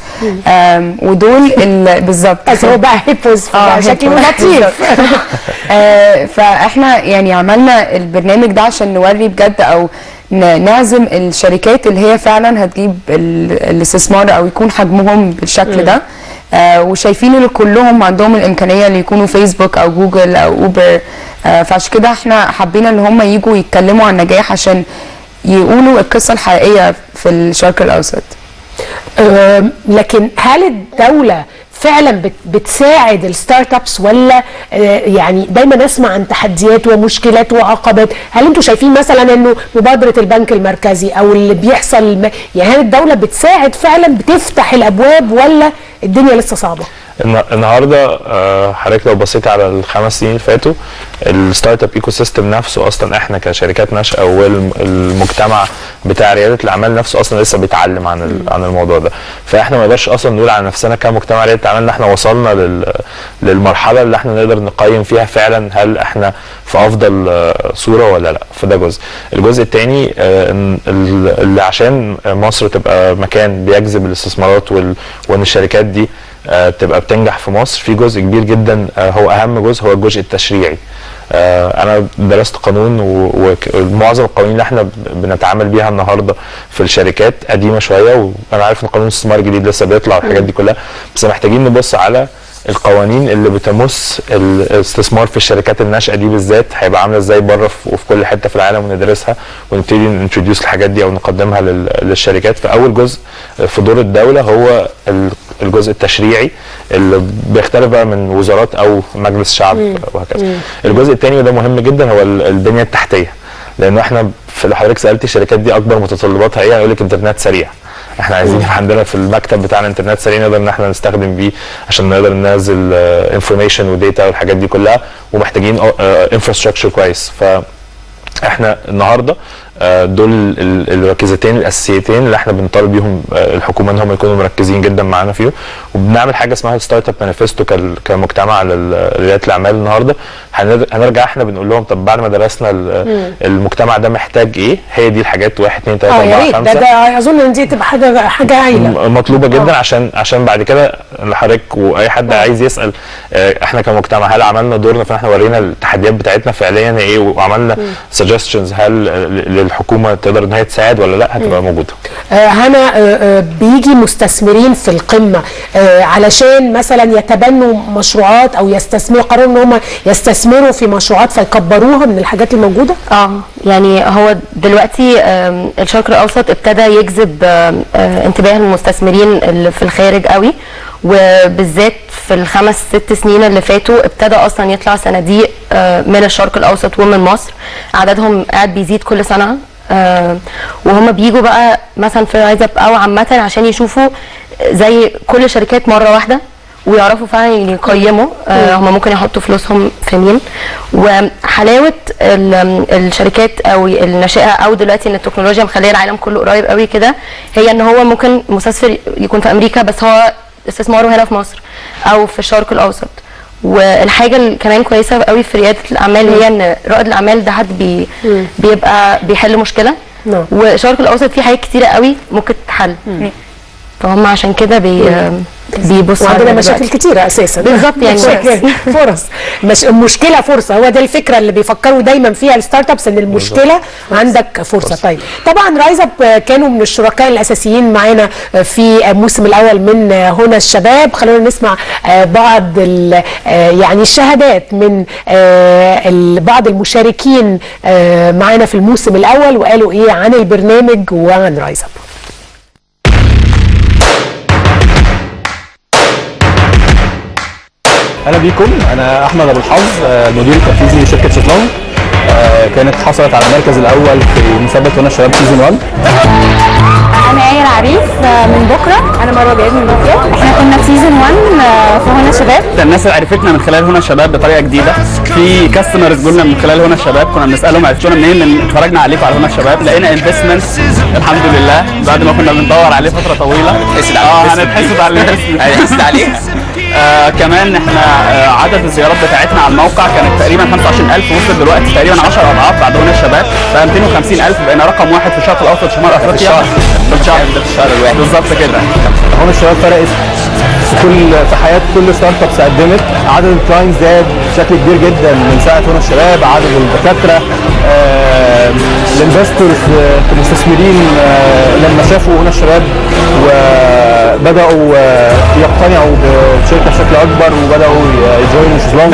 ودول ال- بالظبط بس هو بقى هيبوز اه شكله هيبوز. لطيف آه، فاحنا يعني عملنا البرنامج ده عشان نوري بجد او ن- نعزم الشركات اللي هي فعلا هتجيب ال- الاستثمار او يكون حجمهم بالشكل ده آه وشايفين ان كلهم عندهم الامكانيه اللي يكونوا فيسبوك او جوجل او اوبر آه فعشان كده احنا حابين ان هم يجوا يتكلموا عن النجاح عشان يقولوا القصه الحقيقيه في الشرق الاوسط آم، لكن هل الدولة فعلا بت- بتساعد الستارت ابس ولا آه، يعني دايما نسمع عن تحديات ومشكلات وعقبات هل انتم شايفين مثلا انه مبادرة البنك المركزي او اللي بيحصل م- يعني هل الدولة بتساعد فعلا بتفتح الابواب ولا الدنيا لسه صعبة الن- النهارده آه، حضرتك لو بصيت على الخمس سنين اللي فاتوا الستارت اب ايكو سيستم نفسه اصلا احنا كشركات ناشئه والمجتمع بتاع رياده الاعمال نفسه اصلا لسه بيتعلم عن ال- عن الموضوع ده فاحنا ما نقدرش اصلا نقول على نفسنا كمجتمع رياده الاعمال ان احنا وصلنا لل للمرحله اللي احنا نقدر نقيم فيها فعلا هل احنا في افضل آه، صوره ولا لا فده جزء الجزء الثاني اللي عشان مصر تبقى مكان بيجذب الاستثمارات وال- وان الشركات دي آه، تبقى بتنجح في مصر في جزء كبير جدا آه، هو اهم جزء هو الجزء التشريعي آه، انا درست قانون و- ومعظم القوانين اللي احنا ب- بنتعامل بيها النهارده في الشركات قديمه شويه وانا عارف ان قانون الاستثمار الجديد لسه بيطلع والحاجات دي كلها بس محتاجين نبص على القوانين اللي بتمس الاستثمار في الشركات الناشئه دي بالذات هيبقى عامله ازاي بره في- وفي كل حته في العالم وندرسها ونبتدي ننتروديوس الحاجات دي او نقدمها لل- للشركات فاول جزء في دور الدوله هو ال- الجزء التشريعي اللي بيختلف بقى من وزارات او مجلس شعب مم. وهكذا مم. الجزء الثاني وده مهم جدا هو ال- البنيه التحتيه لان احنا في اللي حضرتك سالتي الشركات دي اكبر متطلباتها ايه هيقول لك انترنت سريع احنا عايزين يبقى عندنا في المكتب بتاعنا انترنت سريع نقدر ان احنا نستخدم بيه عشان نقدر ننزل انفورميشن وديتا والحاجات دي كلها ومحتاجين انفراستراكشر كويس ف احنا النهارده آه، دول ال- الركيزتين الاساسيتين اللي احنا بنطالب بيهم آه، الحكومه ان هم يكونوا مركزين جدا معانا فيهم وبنعمل حاجه اسمها الستارت اب مانيفستو كمجتمع لرياده الاعمال النهارده هنر- هنرجع احنا بنقول لهم طب بعد ما درسنا ال- مم. المجتمع ده محتاج ايه هي دي الحاجات 1 2 3 اه يا 4 ريت ده 5 ده اظن ان دي تبقى حاجه حاجه هايله م- مطلوبه جدا عشان عشان بعد كده لحضرتك واي حد عايز يسال آه، احنا كمجتمع هل عملنا دورنا فاحنا ورينا التحديات بتاعتنا فعليا ايه وعملنا سجستشنز هل آه، للحكومه تقدر ان هي تساعد ولا لا هتبقى موجوده آه، هنا آه، آه، بيجي مستثمرين في القمه آه، علشان مثلا يتبنوا مشروعات او يستثمروا قرروا ان هم يستثمروا في مشروعات فيكبروها من الحاجات الموجوده اه يعني هو دلوقتي آم، الشرق الاوسط ابتدى يجذب آم، آه، انتباه المستثمرين اللي في الخارج قوي وبالذات في الخمس ست سنين اللي فاتوا ابتدى اصلا يطلع صناديق آه، من الشرق الاوسط ومن مصر عددهم قاعد بيزيد كل سنه آه، وهم بيجوا بقى مثلا في رايز اب او عامه عشان يشوفوا زي كل شركات مره واحده ويعرفوا فعلا يقيموا آه هم ممكن يحطوا فلوسهم في مين وحلاوه ال- الشركات او الناشئه او دلوقتي ان التكنولوجيا مخليه العالم كله قريب قوي كده هي ان هو ممكن مستثمر يكون في امريكا بس هو استثماره هنا في مصر او في الشرق الاوسط والحاجه اللي كمان كويسه قوي في رياده الاعمال هي ان رائد الاعمال ده حد بي بيبقى بيحل مشكله نعم. والشرق الاوسط فيه حاجات كتيره قوي ممكن تتحل فهم عشان كده بي بيبصوا وعندنا علينا مشاكل دلوقتي. كتيرة اساسا بالظبط يعني مشاكل فرص مش المشكله فرصه هو ده الفكره اللي بيفكروا دايما فيها الستارت ابس ان المشكله عندك فرصه طيب طبعا رايز اب كانوا من الشركاء الاساسيين معانا في الموسم الاول من هنا الشباب خلونا نسمع بعض ال- يعني الشهادات من ال- بعض المشاركين معانا في الموسم الاول وقالوا ايه عن البرنامج وعن رايز اب اهلا بيكم انا احمد ابو الحظ آه، المدير التنفيذي لشركه شطلان آه، كانت حصلت على المركز الاول في مسابقه هنا الشباب سيزون 1 انا ايه العريس آه، من بكره انا مروه جايب من بكره احنا كنا في سيزون 1 آه، في هنا شباب الناس اللي عرفتنا من خلال هنا الشباب بطريقه جديده في كاستمرز قلنا من خلال هنا الشباب كنا بنسالهم عرفتونا منين لان اتفرجنا عليكم على هنا الشباب لقينا انفستمنت الحمد لله بعد ما كنا بندور عليه فتره طويله هنتحسد على اه الinvestment. هنتحسد على الانفستمنت هنتحسد عليها. آه كمان احنا آه عدد الزيارات بتاعتنا على الموقع كانت تقريبا 25000 وصلت دلوقتي تقريبا 10 اضعاف بعد هنا الشباب بقى 250000 بقينا رقم واحد في الشرق الاوسط شمال افريقيا الشهر. في الشهر ده في الشهر الواحد بالظبط كده هون الشباب فرقت في كل في حياه كل ستارت ابس قدمت عدد الكلاينتس زاد بشكل كبير جدا من ساعه هنا الشباب عدد الدكاتره آه، الانفستورز آه، المستثمرين آه، لما شافوا هنا الشباب وبداوا آه، يقتنعوا بالشركه بشكل اكبر وبداوا يجوينوا شيزلونج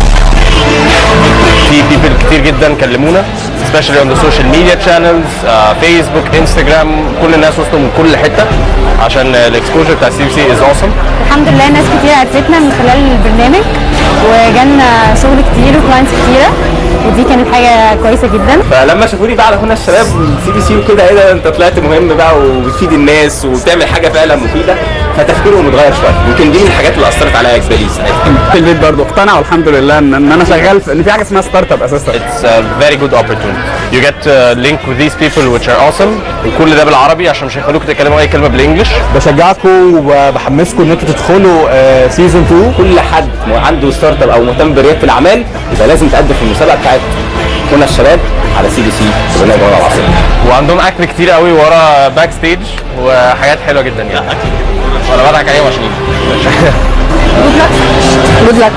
في بيبل كتير جدا كلمونا especially on the social media channels فيسبوك انستجرام كل الناس وصلوا من كل حته عشان الاكسبوجر بتاع سي سي از awesome الحمد لله ناس كتير عرفتنا من خلال البرنامج وجالنا شغل كتير وكلاينتس كتيره ودي كانت حاجه كويسه جدا فلما شافوني بقى على هنا الشباب سي بي سي وكده ايه ده انت طلعت مهم بقى وبتفيد الناس وبتعمل حاجه فعلا مفيده فتفكيرهم اتغير شويه يمكن دي من الحاجات اللي اثرت عليا اجبالي ساعتها في البيت برضه اقتنعوا الحمد لله ان ان انا شغال في ان في حاجه اسمها ستارت اب اساسا It's a very good opportunity. You get to link with these people which are awesome. وكل ده بالعربي عشان مش هيخلوكم تتكلموا اي كلمه بالانجلش. بشجعكم وبحمسكم ان انتوا تدخلوا سيزون 2 كل حد عنده ستارت اب او مهتم برياده الاعمال يبقى لازم تقدم في المسابقه بتاعت هنا الشباب على سي بي سي في برنامج هنا العاصمه وعندهم اكل كتير قوي ورا باك ستيج وحاجات حلوه جدا يعني. وانا بضحك عليهم عشان جود لك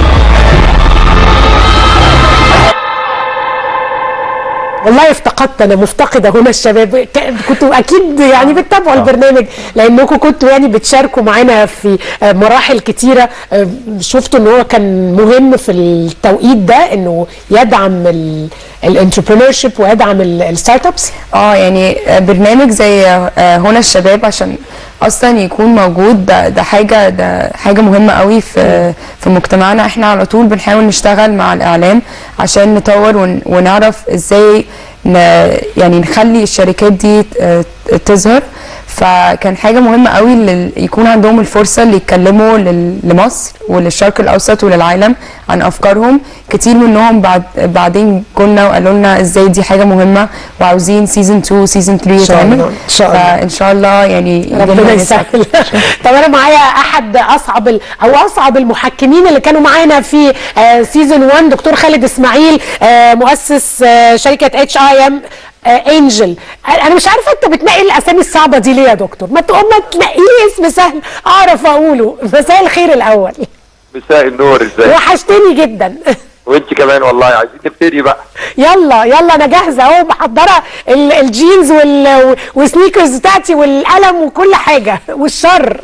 والله افتقدت انا مفتقده هنا الشباب ك- كنتوا اكيد يعني بتتابعوا البرنامج لانكم كنتوا يعني بتشاركوا معانا في آه، مراحل كتيره آه، شفتوا ان هو كان مهم في التوقيت ده انه يدعم الانتربرينور شيب ويدعم الستارت ابس اه يعني برنامج زي آه، هنا الشباب عشان اصلا يكون موجود ده, ده حاجه ده حاجه مهمه قوي في في مجتمعنا احنا على طول بنحاول نشتغل مع الاعلام عشان نطور ون- ونعرف ازاي ن يعني نخلي الشركات دي ت- تظهر فكان حاجه مهمه قوي اللي يكون عندهم الفرصه اللي يتكلموا لل- لمصر وللشرق الاوسط وللعالم عن افكارهم كتير منهم بعد بعدين قلنا وقالوا لنا ازاي دي حاجه مهمه وعاوزين سيزون 2 سيزون 3 إن شاء الله، يتعمل إن شاء الله. فان شاء الله يعني ربنا يجيلنا ناس يسهل طب انا معايا احد اصعب ال- او اصعب المحكمين اللي كانوا معانا في سيزون 1 دكتور خالد اسماعيل آه، مؤسس آه، شركه اتش اي ام انجل انا مش عارفه انت بتنقي الاسامي الصعبه دي ليه يا دكتور ما تقوم ما تنقيه اسم سهل اعرف اقوله مساء الخير الاول مساء النور ازيك وحشتني جدا وانت كمان والله عايزين نبتدي بقى يلا يلا انا جاهزه اهو محضره ال- الجينز وال- والسنيكرز بتاعتي والقلم وكل حاجه والشر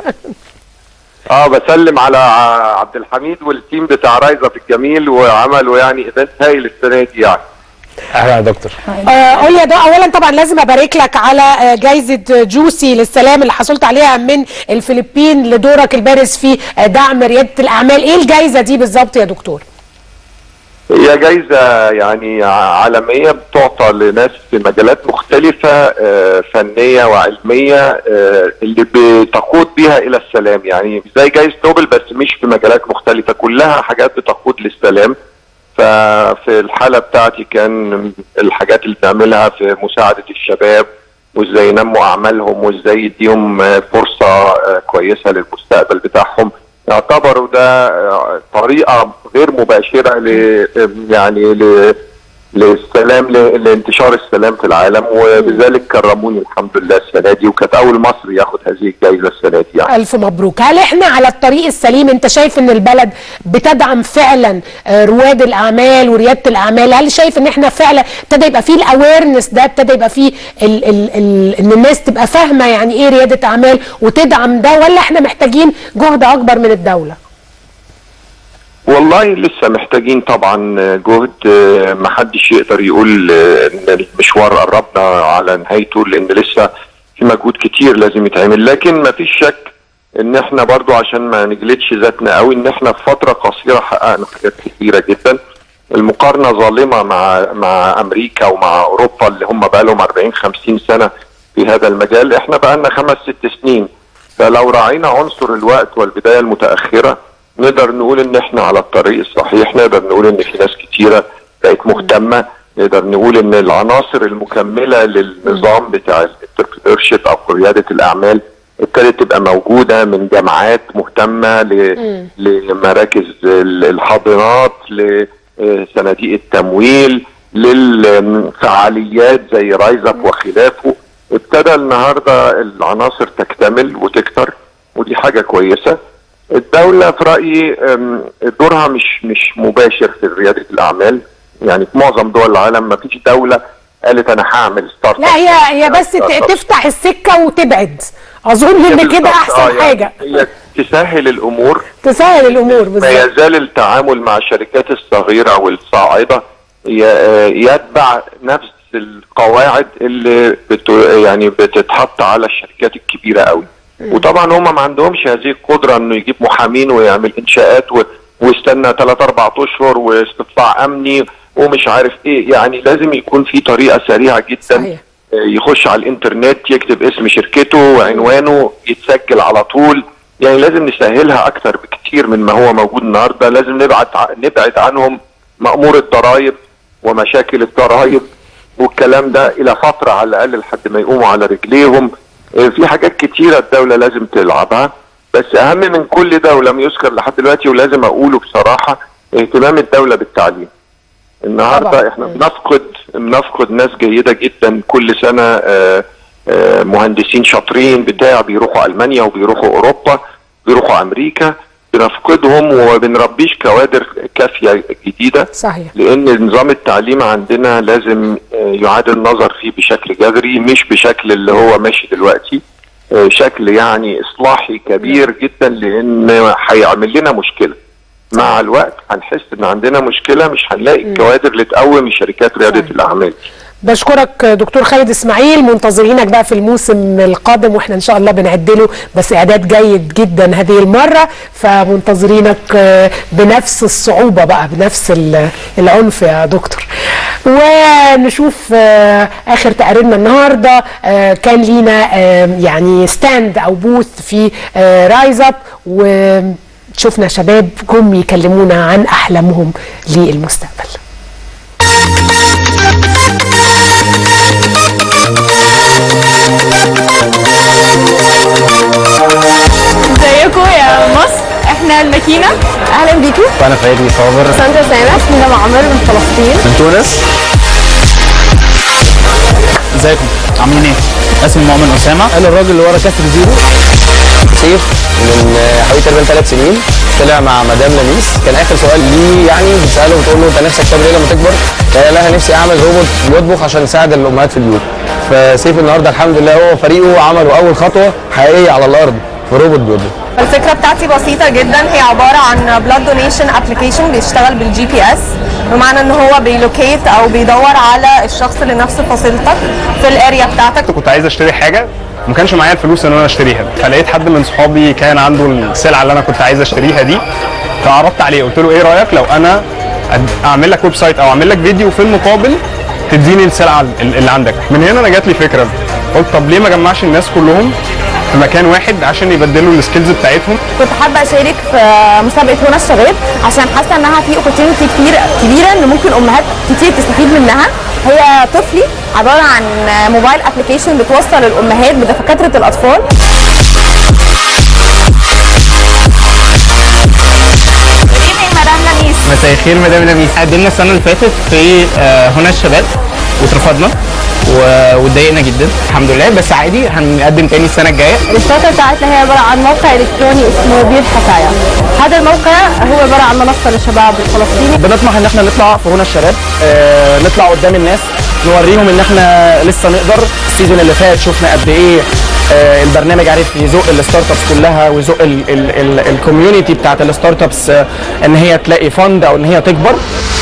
اه بسلم على ع- عبد الحميد والتيم بتاع رايزه في الجميل وعملوا يعني ايفنت هايل السنه دي يعني اهلا يا دكتور آه، قول لي يا دكتور اولا طبعا لازم ابارك لك على آه، جايزه جوسي للسلام اللي حصلت عليها من الفلبين لدورك البارز في آه، دعم رياده الاعمال ايه الجايزه دي بالظبط يا دكتور هي جايزة يعني ع- عالمية بتعطى لناس في مجالات مختلفة آه، فنية وعلمية آه، اللي بتقود بيها إلى السلام يعني زي جايزة نوبل بس مش في مجالات مختلفة كلها حاجات بتقود للسلام ففي الحالة بتاعتي كان الحاجات اللي بنعملها في مساعدة الشباب وازاي ينموا أعمالهم وازاي يديهم آه، فرصة آه، كويسة للمستقبل بتاعهم اعتبروا ده آه، طريقه غير مباشره ل يعني ل للسلام ل- لانتشار السلام في العالم وبذلك كرموني الحمد لله السنه دي وكانت اول مصري ياخد هذه الجائزه السنه دي يعني. ألف مبروك هل إحنا على الطريق السليم أنت شايف أن البلد بتدعم فعلا آه، رواد الأعمال وريادة الأعمال هل شايف أن إحنا فعلا ابتدى يبقى فيه الأويرنس ده ابتدى يبقى فيه ال ال ال أن الناس تبقى فاهمة يعني إيه ريادة أعمال وتدعم ده ولا إحنا محتاجين جهد أكبر من الدولة؟ والله لسه محتاجين طبعا جهد آه، محدش يقدر يقول آه، ان المشوار قربنا على نهايته لان لسه في مجهود كتير لازم يتعمل لكن ما فيش شك ان احنا برضو عشان ما نجلدش ذاتنا قوي ان احنا في فتره قصيره حققنا حاجات كتيره جدا المقارنه ظالمه مع مع امريكا ومع اوروبا اللي هم بقى لهم 40 50 سنه في هذا المجال احنا بقى لنا خمس ست سنين فلو راعينا عنصر الوقت والبدايه المتاخره نقدر نقول ان احنا على الطريق الصحيح نقدر نقول ان في ناس كتيره بقت مهتمه نقدر نقول ان العناصر المكمله للنظام بتاع الانتربرينورشيب او رياده الاعمال ابتدت تبقى موجوده من جامعات مهتمه ل- لمراكز ال- الحاضنات لصناديق التمويل للفعاليات زي رايز اب وخلافه ابتدى النهارده العناصر تكتمل وتكتر ودي حاجه كويسه الدولة في رأيي أم، دورها مش مش مباشر في ريادة الأعمال يعني في معظم دول العالم ما فيش دولة قالت أنا هعمل ستارت لا هي هي بس ت- تفتح السكة وتبعد أظن إن كده أحسن حاجة هي تسهل الأمور تسهل الأمور ما بالظبط يزال التعامل مع الشركات الصغيرة والصاعدة ي- يتبع نفس القواعد اللي بت يعني بتتحط على الشركات الكبيرة قوي وطبعا هم ما عندهمش هذه القدره انه يجيب محامين ويعمل انشاءات و... ويستنى 3 4 اشهر واستطلاع امني ومش عارف ايه يعني لازم يكون في طريقه سريعه جدا صحيح. يخش على الانترنت يكتب اسم شركته وعنوانه يتسجل على طول يعني لازم نسهلها اكتر بكتير من ما هو موجود النهارده لازم نبعد ع- نبعد عنهم مأمور الضرائب ومشاكل الضرائب والكلام ده الى فتره على الاقل لحد ما يقوموا على رجليهم آه، في حاجات كتيره الدوله لازم تلعبها بس اهم من كل ده ولم يذكر لحد دلوقتي ولازم اقوله بصراحه اهتمام الدوله بالتعليم النهارده طبعاً. احنا بنفقد بنفقد ناس جيده جدا كل سنه آه، آه، مهندسين شاطرين بتاع بيروحوا المانيا وبيروحوا اوروبا بيروحوا امريكا بنفقدهم وما بنربيش كوادر كافيه جديده صحيح لان نظام التعليم عندنا لازم آه، يعاد النظر فيه بشكل جذري مش بشكل اللي هو ماشي دلوقتي آه، شكل يعني اصلاحي كبير جدا لان هيعمل لنا مشكله مع الوقت هنحس ان عندنا مشكله مش هنلاقي الكوادر اللي تقوم شركات رياده الاعمال بشكرك دكتور خالد اسماعيل منتظرينك بقى في الموسم القادم واحنا ان شاء الله بنعدله بس اعداد جيد جدا هذه المره فمنتظرينك آه، بنفس الصعوبه بقى بنفس ال- العنف يا دكتور ونشوف آه، اخر تقريرنا النهارده آه، كان لينا آه، يعني ستاند او بوث في رايز اب وشفنا شباب جم يكلمونا عن احلامهم للمستقبل ازيكم يا مصر احنا الماكينه اهلا بيكم وانا فادي صابر ساندرا سامح اسمي عمر من فلسطين من تونس ازيكم عاملين ايه؟ اسمي مؤمن اسامه انا الراجل اللي ورا كسر زيرو سيف من آه، حوالي تقريبا ثلاث سنين طلع مع مدام لميس كان اخر سؤال ليه يعني بتساله بتقول له انت نفسك تعمل ايه لما تكبر؟ قال لها نفسي اعمل روبوت بيطبخ عشان يساعد الامهات في البيوت فسيف النهارده الحمد لله هو وفريقه عملوا اول خطوه حقيقيه على الارض في روبوت بيطبخ الفكره بتاعتي بسيطه جدا هي عباره عن بلاد دونيشن ابلكيشن بيشتغل بالجي بي اس بمعنى ان هو بيلوكيت او بيدور على الشخص اللي نفس فصيلتك في الاريا بتاعتك كنت عايز اشتري حاجه ما كانش معايا الفلوس ان انا اشتريها فلقيت حد من صحابي كان عنده السلعه اللي انا كنت عايز اشتريها دي فعرضت عليه قلت له ايه رايك لو انا أد- اعمل لك ويب سايت او اعمل لك فيديو في المقابل تديني السلعه ال- اللي عندك من هنا انا جات لي فكره قلت طب ليه ما اجمعش الناس كلهم في مكان واحد عشان يبدلوا السكيلز بتاعتهم كنت حابه اشارك في مسابقه هنا الشباب عشان حاسه انها في اوبورتيونيتي كتير كبيره ان ممكن امهات كتير تستفيد منها هي طفلي عباره عن موبايل ابلكيشن بتوصل الامهات بدكاتره الاطفال مساء الخير مدام لميس قدمنا السنه اللي فاتت في آه، هنا الشباب واترفضنا و- واتضايقنا جدا الحمد لله بس عادي هنقدم تاني السنه الجايه الستارت اب بتاعتنا هي عباره عن موقع الكتروني اسمه بير حكايه هذا الموقع هو عباره عن منصه للشباب الفلسطيني بنطمح ان احنا نطلع في هنا الشباب آه نطلع قدام الناس نوريهم ان احنا لسه نقدر السيزون اللي فات شفنا قد ايه آه البرنامج عرف يزق الستارت ابس كلها ويزق الكوميونتي بتاعت الستارت ابس آه ان هي تلاقي فند او ان هي تكبر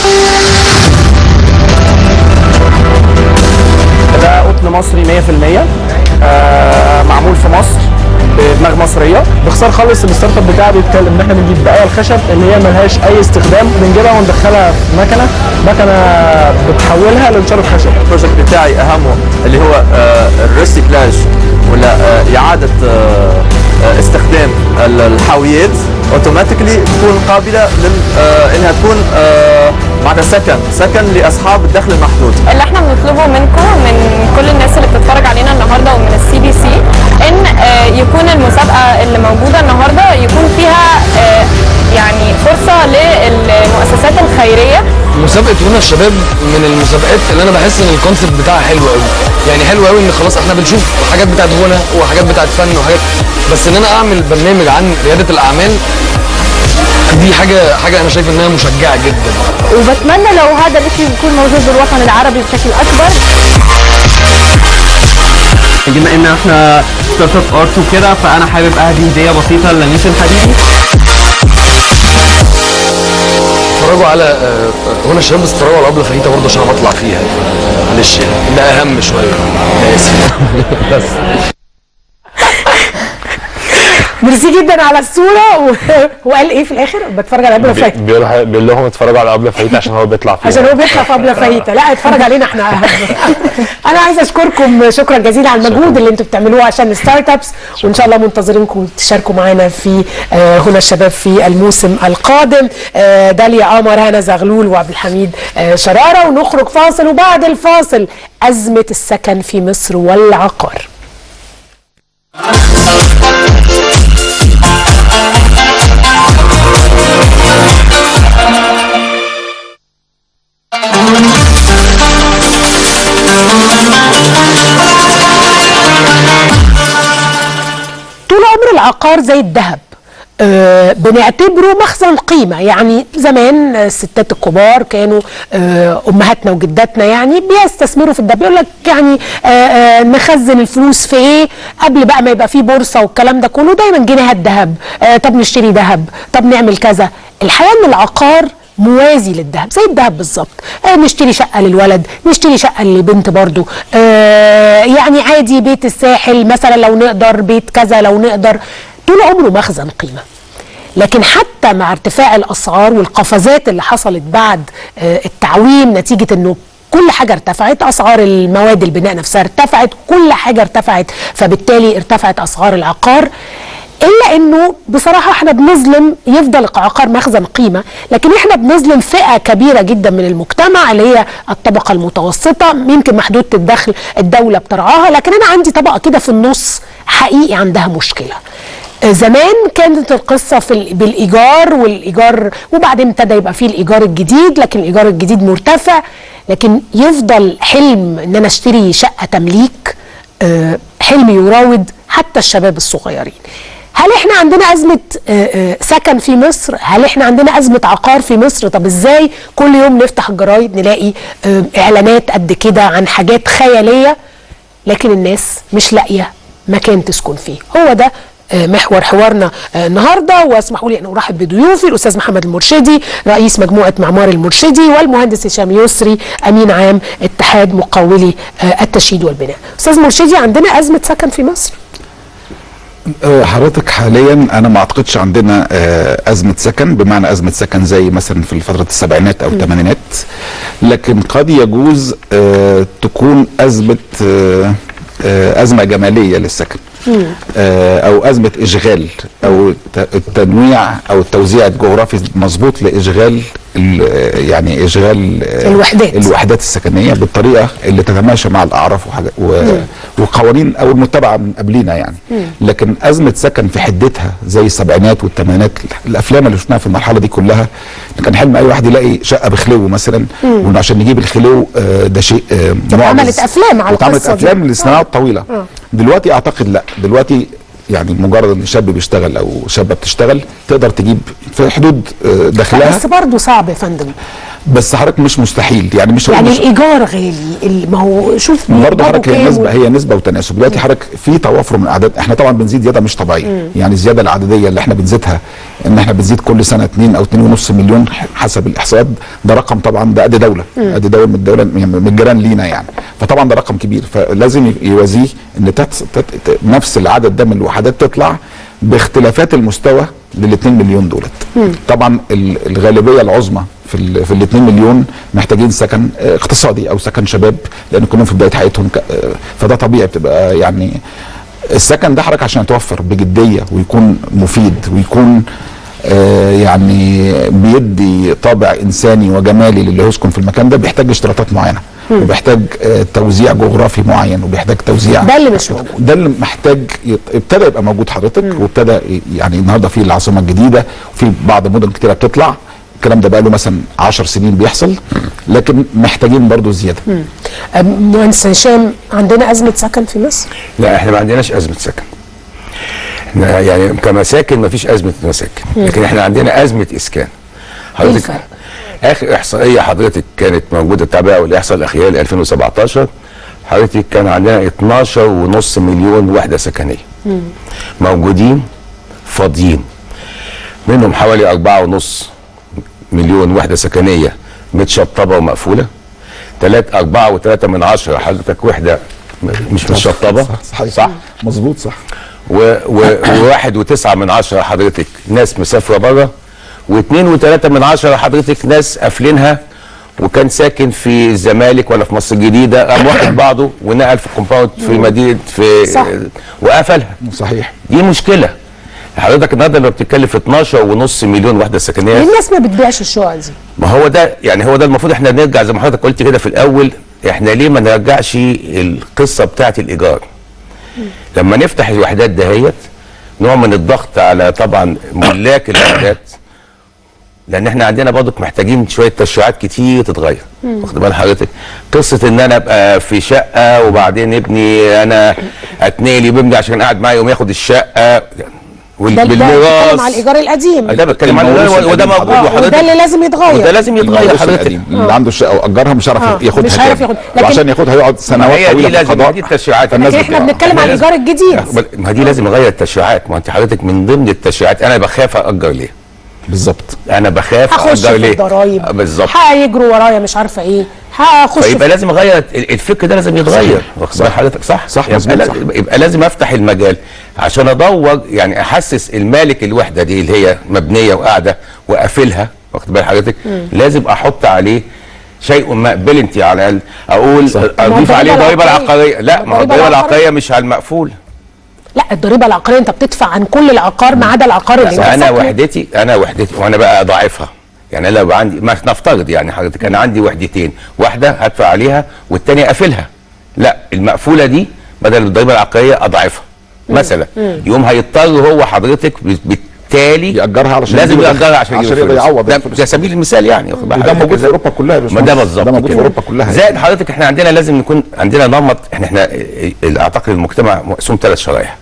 ده قطن مصري 100% آه معمول في مصر بدماغ مصريه باختصار خالص الستارت اب بتاعي بيتكلم ان احنا بنجيب بقايا الخشب اللي هي ملهاش اي استخدام بنجيبها وندخلها في مكنه مكنه بتحولها لنشاره خشب البروجكت بتاعي اهمه اللي هو آه، الريسيكلاج ولا آه، اعاده آه، آه، استخدام ال- الحاويات اوتوماتيكلي تكون قابله لل آه، انها تكون آه، معناتها سكن سكن لاصحاب الدخل المحدود اللي احنا بنطلبه منكم من كل الناس اللي بتتفرج علينا النهارده ومن السي بي سي ان آه، يكون المسابقه اللي موجوده النهارده يكون فيها آه، يعني فرصه للمؤسسات الخيريه مسابقه هنا الشباب من المسابقات اللي انا بحس ان الكونسيبت بتاعها حلو قوي يعني حلو قوي ان خلاص احنا بنشوف حاجات بتاعت غنى وحاجات بتاعت فن وحاجات بس ان انا اعمل برنامج عن رياده الاعمال دي حاجه حاجه انا شايف انها مشجعه جدا وبتمنى لو هذا الشيء يكون موجود بالوطن العربي بشكل اكبر بما ان احنا ستارت اب ارت وكده فانا حابب اهدي هديه بسيطه لنيس الحديدي اتفرجوا على آه، هنا الشباب بس اتفرجوا على ابله فاهيتا برضه عشان انا بطلع فيها معلش يعني ده اهم شويه انا اسف بس ميرسي جدا على الصوره و... وقال ايه في الاخر بتفرج على ابله فايته بيقول بيقول لهم اتفرجوا على ابله فايته عشان هو بيطلع فيها عشان هو بيطلع في ابله فايته لا اتفرج علينا احنا اهم انا عايزه اشكركم شكرا جزيلا على المجهود اللي انتم بتعملوه عشان الستارت ابس وان شاء الله منتظرينكم تشاركوا معانا في آه، هنا الشباب في الموسم القادم آه، داليا قمر هنا زغلول وعبد الحميد آه، شراره ونخرج فاصل وبعد الفاصل ازمه السكن في مصر والعقار طول عمر العقار زي الذهب آه بنعتبره مخزن قيمة يعني زمان آه، الستات الكبار كانوا آه أمهاتنا وجداتنا يعني بيستثمروا في الذهب يقول لك يعني آه آه نخزن الفلوس في إيه قبل بقى ما يبقى فيه بورصة والكلام ده كله دايما جنيهات ذهب آه طب نشتري ذهب طب نعمل كذا الحقيقة إن العقار موازي للذهب زي الذهب بالظبط آه نشتري شقه للولد نشتري شقه للبنت برضو آه يعني عادي بيت الساحل مثلا لو نقدر بيت كذا لو نقدر طول عمره مخزن قيمه لكن حتى مع ارتفاع الاسعار والقفزات اللي حصلت بعد آه التعويم نتيجه انه كل حاجه ارتفعت اسعار المواد البناء نفسها ارتفعت كل حاجه ارتفعت فبالتالي ارتفعت اسعار العقار الا انه بصراحه احنا بنظلم يفضل العقار مخزن قيمه لكن احنا بنظلم فئه كبيره جدا من المجتمع اللي هي الطبقه المتوسطه يمكن محدوده الدخل الدوله بترعاها لكن انا عندي طبقه كده في النص حقيقي عندها مشكله زمان كانت القصة في ال- بالإيجار والإيجار وبعدين ابتدى يبقى فيه الإيجار الجديد لكن الإيجار الجديد مرتفع لكن يفضل حلم إن أنا أشتري شقة تمليك آه، حلم يراود حتى الشباب الصغيرين هل احنا عندنا أزمة آه، آه، سكن في مصر؟ هل احنا عندنا أزمة عقار في مصر؟ طب ازاي كل يوم نفتح الجرايد نلاقي آه، إعلانات قد كده عن حاجات خيالية لكن الناس مش لاقيه مكان تسكن فيه هو ده آه، محور حوارنا آه، النهارده واسمحوا لي ان ارحب بضيوفي الاستاذ محمد المرشدي رئيس مجموعه معمار المرشدي والمهندس هشام يسري امين عام اتحاد مقاولي آه، التشييد والبناء استاذ مرشدي عندنا ازمه سكن في مصر آه، حضرتك حاليا انا ما اعتقدش عندنا آه، ازمه سكن بمعنى ازمه سكن زي مثلا في فتره السبعينات او الثمانينات لكن قد يجوز آه، تكون ازمه آه، آه، ازمه جماليه للسكن آه، او ازمه اشغال او ت- التنويع او التوزيع الجغرافي مظبوط لاشغال ال- يعني اشغال آه، الوحدات. الوحدات السكنيه بالطريقه اللي تتماشى مع الاعراف وحاجة و مم. وقوانين او المتبعه من قبلينا يعني لكن ازمه سكن في حدتها زي السبعينات والثمانينات الافلام اللي شفناها في المرحله دي كلها كان حلم اي واحد يلاقي شقه بخلو مثلا مم. وإنه عشان نجيب الخلو آه، ده شيء آه، معجز. اتعملت أفلام على واتعملت القصة دي. افلام لسنوات طويله آه. دلوقتي اعتقد لا دلوقتي يعني مجرد ان شاب بيشتغل او شابه بتشتغل تقدر تجيب في حدود آه، دخلها بس برضه صعب يا فندم بس حضرتك مش مستحيل يعني مش يعني مش الايجار غالي ال- ما هو شوف برضه مقداره حضرتك هي كام نسبه و- هي نسبه وتناسب دلوقتي حضرتك في توافر من الاعداد احنا طبعا بنزيد زياده مش طبيعيه مم. يعني الزياده العدديه اللي احنا بنزيدها ان احنا بنزيد كل سنه 2 او 2.5 مليون حسب الاحصاءات ده رقم طبعا ده قد دوله مم. قد دوله من الدوله يعني من الجيران لينا يعني فطبعا ده رقم كبير فلازم يوازيه ان تت تت ت- نفس العدد ده من الوحدات تطلع باختلافات المستوى لل 2 مليون دولت مم. طبعا ال- الغالبيه العظمى في ال في ال 2 مليون محتاجين سكن آه، اقتصادي او سكن شباب لان كلهم في بدايه حياتهم ك- آه، فده طبيعي بتبقى يعني السكن ده حضرتك عشان يتوفر بجديه ويكون مفيد ويكون آه، يعني بيدي طابع انساني وجمالي للي يسكن في المكان ده بيحتاج اشتراطات معينه مم. وبيحتاج آه، توزيع جغرافي معين وبيحتاج توزيع ده اللي مش موجود ده اللي محتاج يت- ابتدى يبقى موجود حضرتك وابتدى ي- يعني النهارده في العاصمه الجديده وفي بعض مدن كتيره بتطلع الكلام ده بقى له مثلا 10 سنين بيحصل لكن محتاجين برضو زياده مم. أم- مهندس هشام عندنا ازمه سكن في مصر لا احنا ما عندناش ازمه سكن احنا يعني كمساكن ما فيش ازمه مساكن مم. لكن احنا عندنا ازمه اسكان حضرتك الفرق؟ اخر احصائيه حضرتك كانت موجوده تابعه والاحصاء الاخيره ل 2017 حضرتك كان عندنا 12.5 مليون وحده سكنيه مم. موجودين فاضيين منهم حوالي 4.5 مليون وحده سكنيه متشطبه ومقفوله 3 4 و3 من عشرة حضرتك وحده م- مش متشطبه صح صح مظبوط صح و- و- وواحد وتسعة من عشرة حضرتك ناس مسافرة بره واثنين وثلاثة من عشرة حضرتك ناس قافلينها وكان ساكن في الزمالك ولا في مصر الجديدة قام واخد بعضه ونقل في كومباوند في مم. مدينة في صح. وقفلها صحيح دي مشكلة حضرتك النهارده لما بتتكلم في 12 ونص مليون وحدة ليه سكنية الناس ما بتبيعش الشقق دي ما هو ده يعني هو ده المفروض احنا نرجع زي ما حضرتك قلت كده في الاول احنا ليه ما نرجعش القصه بتاعت الايجار لما نفتح الوحدات دهيت نوع من الضغط على طبعا ملاك الوحدات لان احنا عندنا برضك محتاجين شويه تشريعات كتير تتغير مم. واخد بال حضرتك قصه ان انا ابقى في شقه وبعدين ابني انا اتنقل بابني عشان قاعد معايا يقوم ياخد الشقه وال- ده ده بنتكلم على بالميراث الايجار القديم ده بتكلم عنه الموروث وده- وده القديم موجود حضرتك. وده وحضرتك اللي لازم يتغير وده لازم يتغير الموروث حضرتك القديم. اللي عنده الشقه واجرها مش هيعرف آه. ياخدها مش هيعرف تاني. ياخد. لكن- وعشان ياخدها يقعد سنوات هي دي طويله في لازم القضاء دي التشريعات فالناس لكن احنا بتبيع. بنتكلم على الايجار الجديد ما دي لازم اغير التشريعات ما انت حضرتك من ضمن التشريعات انا بخاف اجر ليه بالظبط انا بخاف هخش اجر في ليه الضرايب آه، بالظبط هيجروا ورايا مش عارفه ايه هخش فيبقى في- لازم اغير ال- الفكر ده لازم يتغير واخد بال حضرتك صح صح، يبقى, مظبوط، لا- صح. يبقى لازم افتح المجال عشان ادور يعني احسس المالك الوحده دي اللي هي مبنيه وقاعده واقفلها واخد بال حضرتك مم. لازم احط عليه شيء ما بلنتي على الاقل اقول اضيف الضريبة عليه ضريبه العقارية. العقاريه لا ما هو الضريبة الضريبه العقارية. العقاريه مش على المقفول لا الضريبه العقاريه انت بتدفع عن كل العقار ما عدا العقار اللي انت انا ساكنه. وحدتي انا وحدتي وانا بقى اضاعفها يعني انا لو عندي ما نفترض يعني حضرتك انا عندي وحدتين واحده هدفع عليها والثانيه اقفلها لا المقفوله دي بدل الضريبه العقاريه اضاعفها مثلا مم. يوم هيضطر هو حضرتك بالتالي يأجرها علشان لازم يجيب يأجرها عشان عشان يجيب يقدر فلوس. يعوض ده, الفلوس. ده سبيل المثال يعني واخد بال وده حضرتك موجود في إزاي؟ اوروبا كلها يا ما باشمهندس. ده بالظبط ده موجود في كده. اوروبا كلها زائد حضرتك احنا عندنا لازم نكون عندنا نمط احنا احنا اه، اه، اعتقد المجتمع مقسوم ثلاث شرائح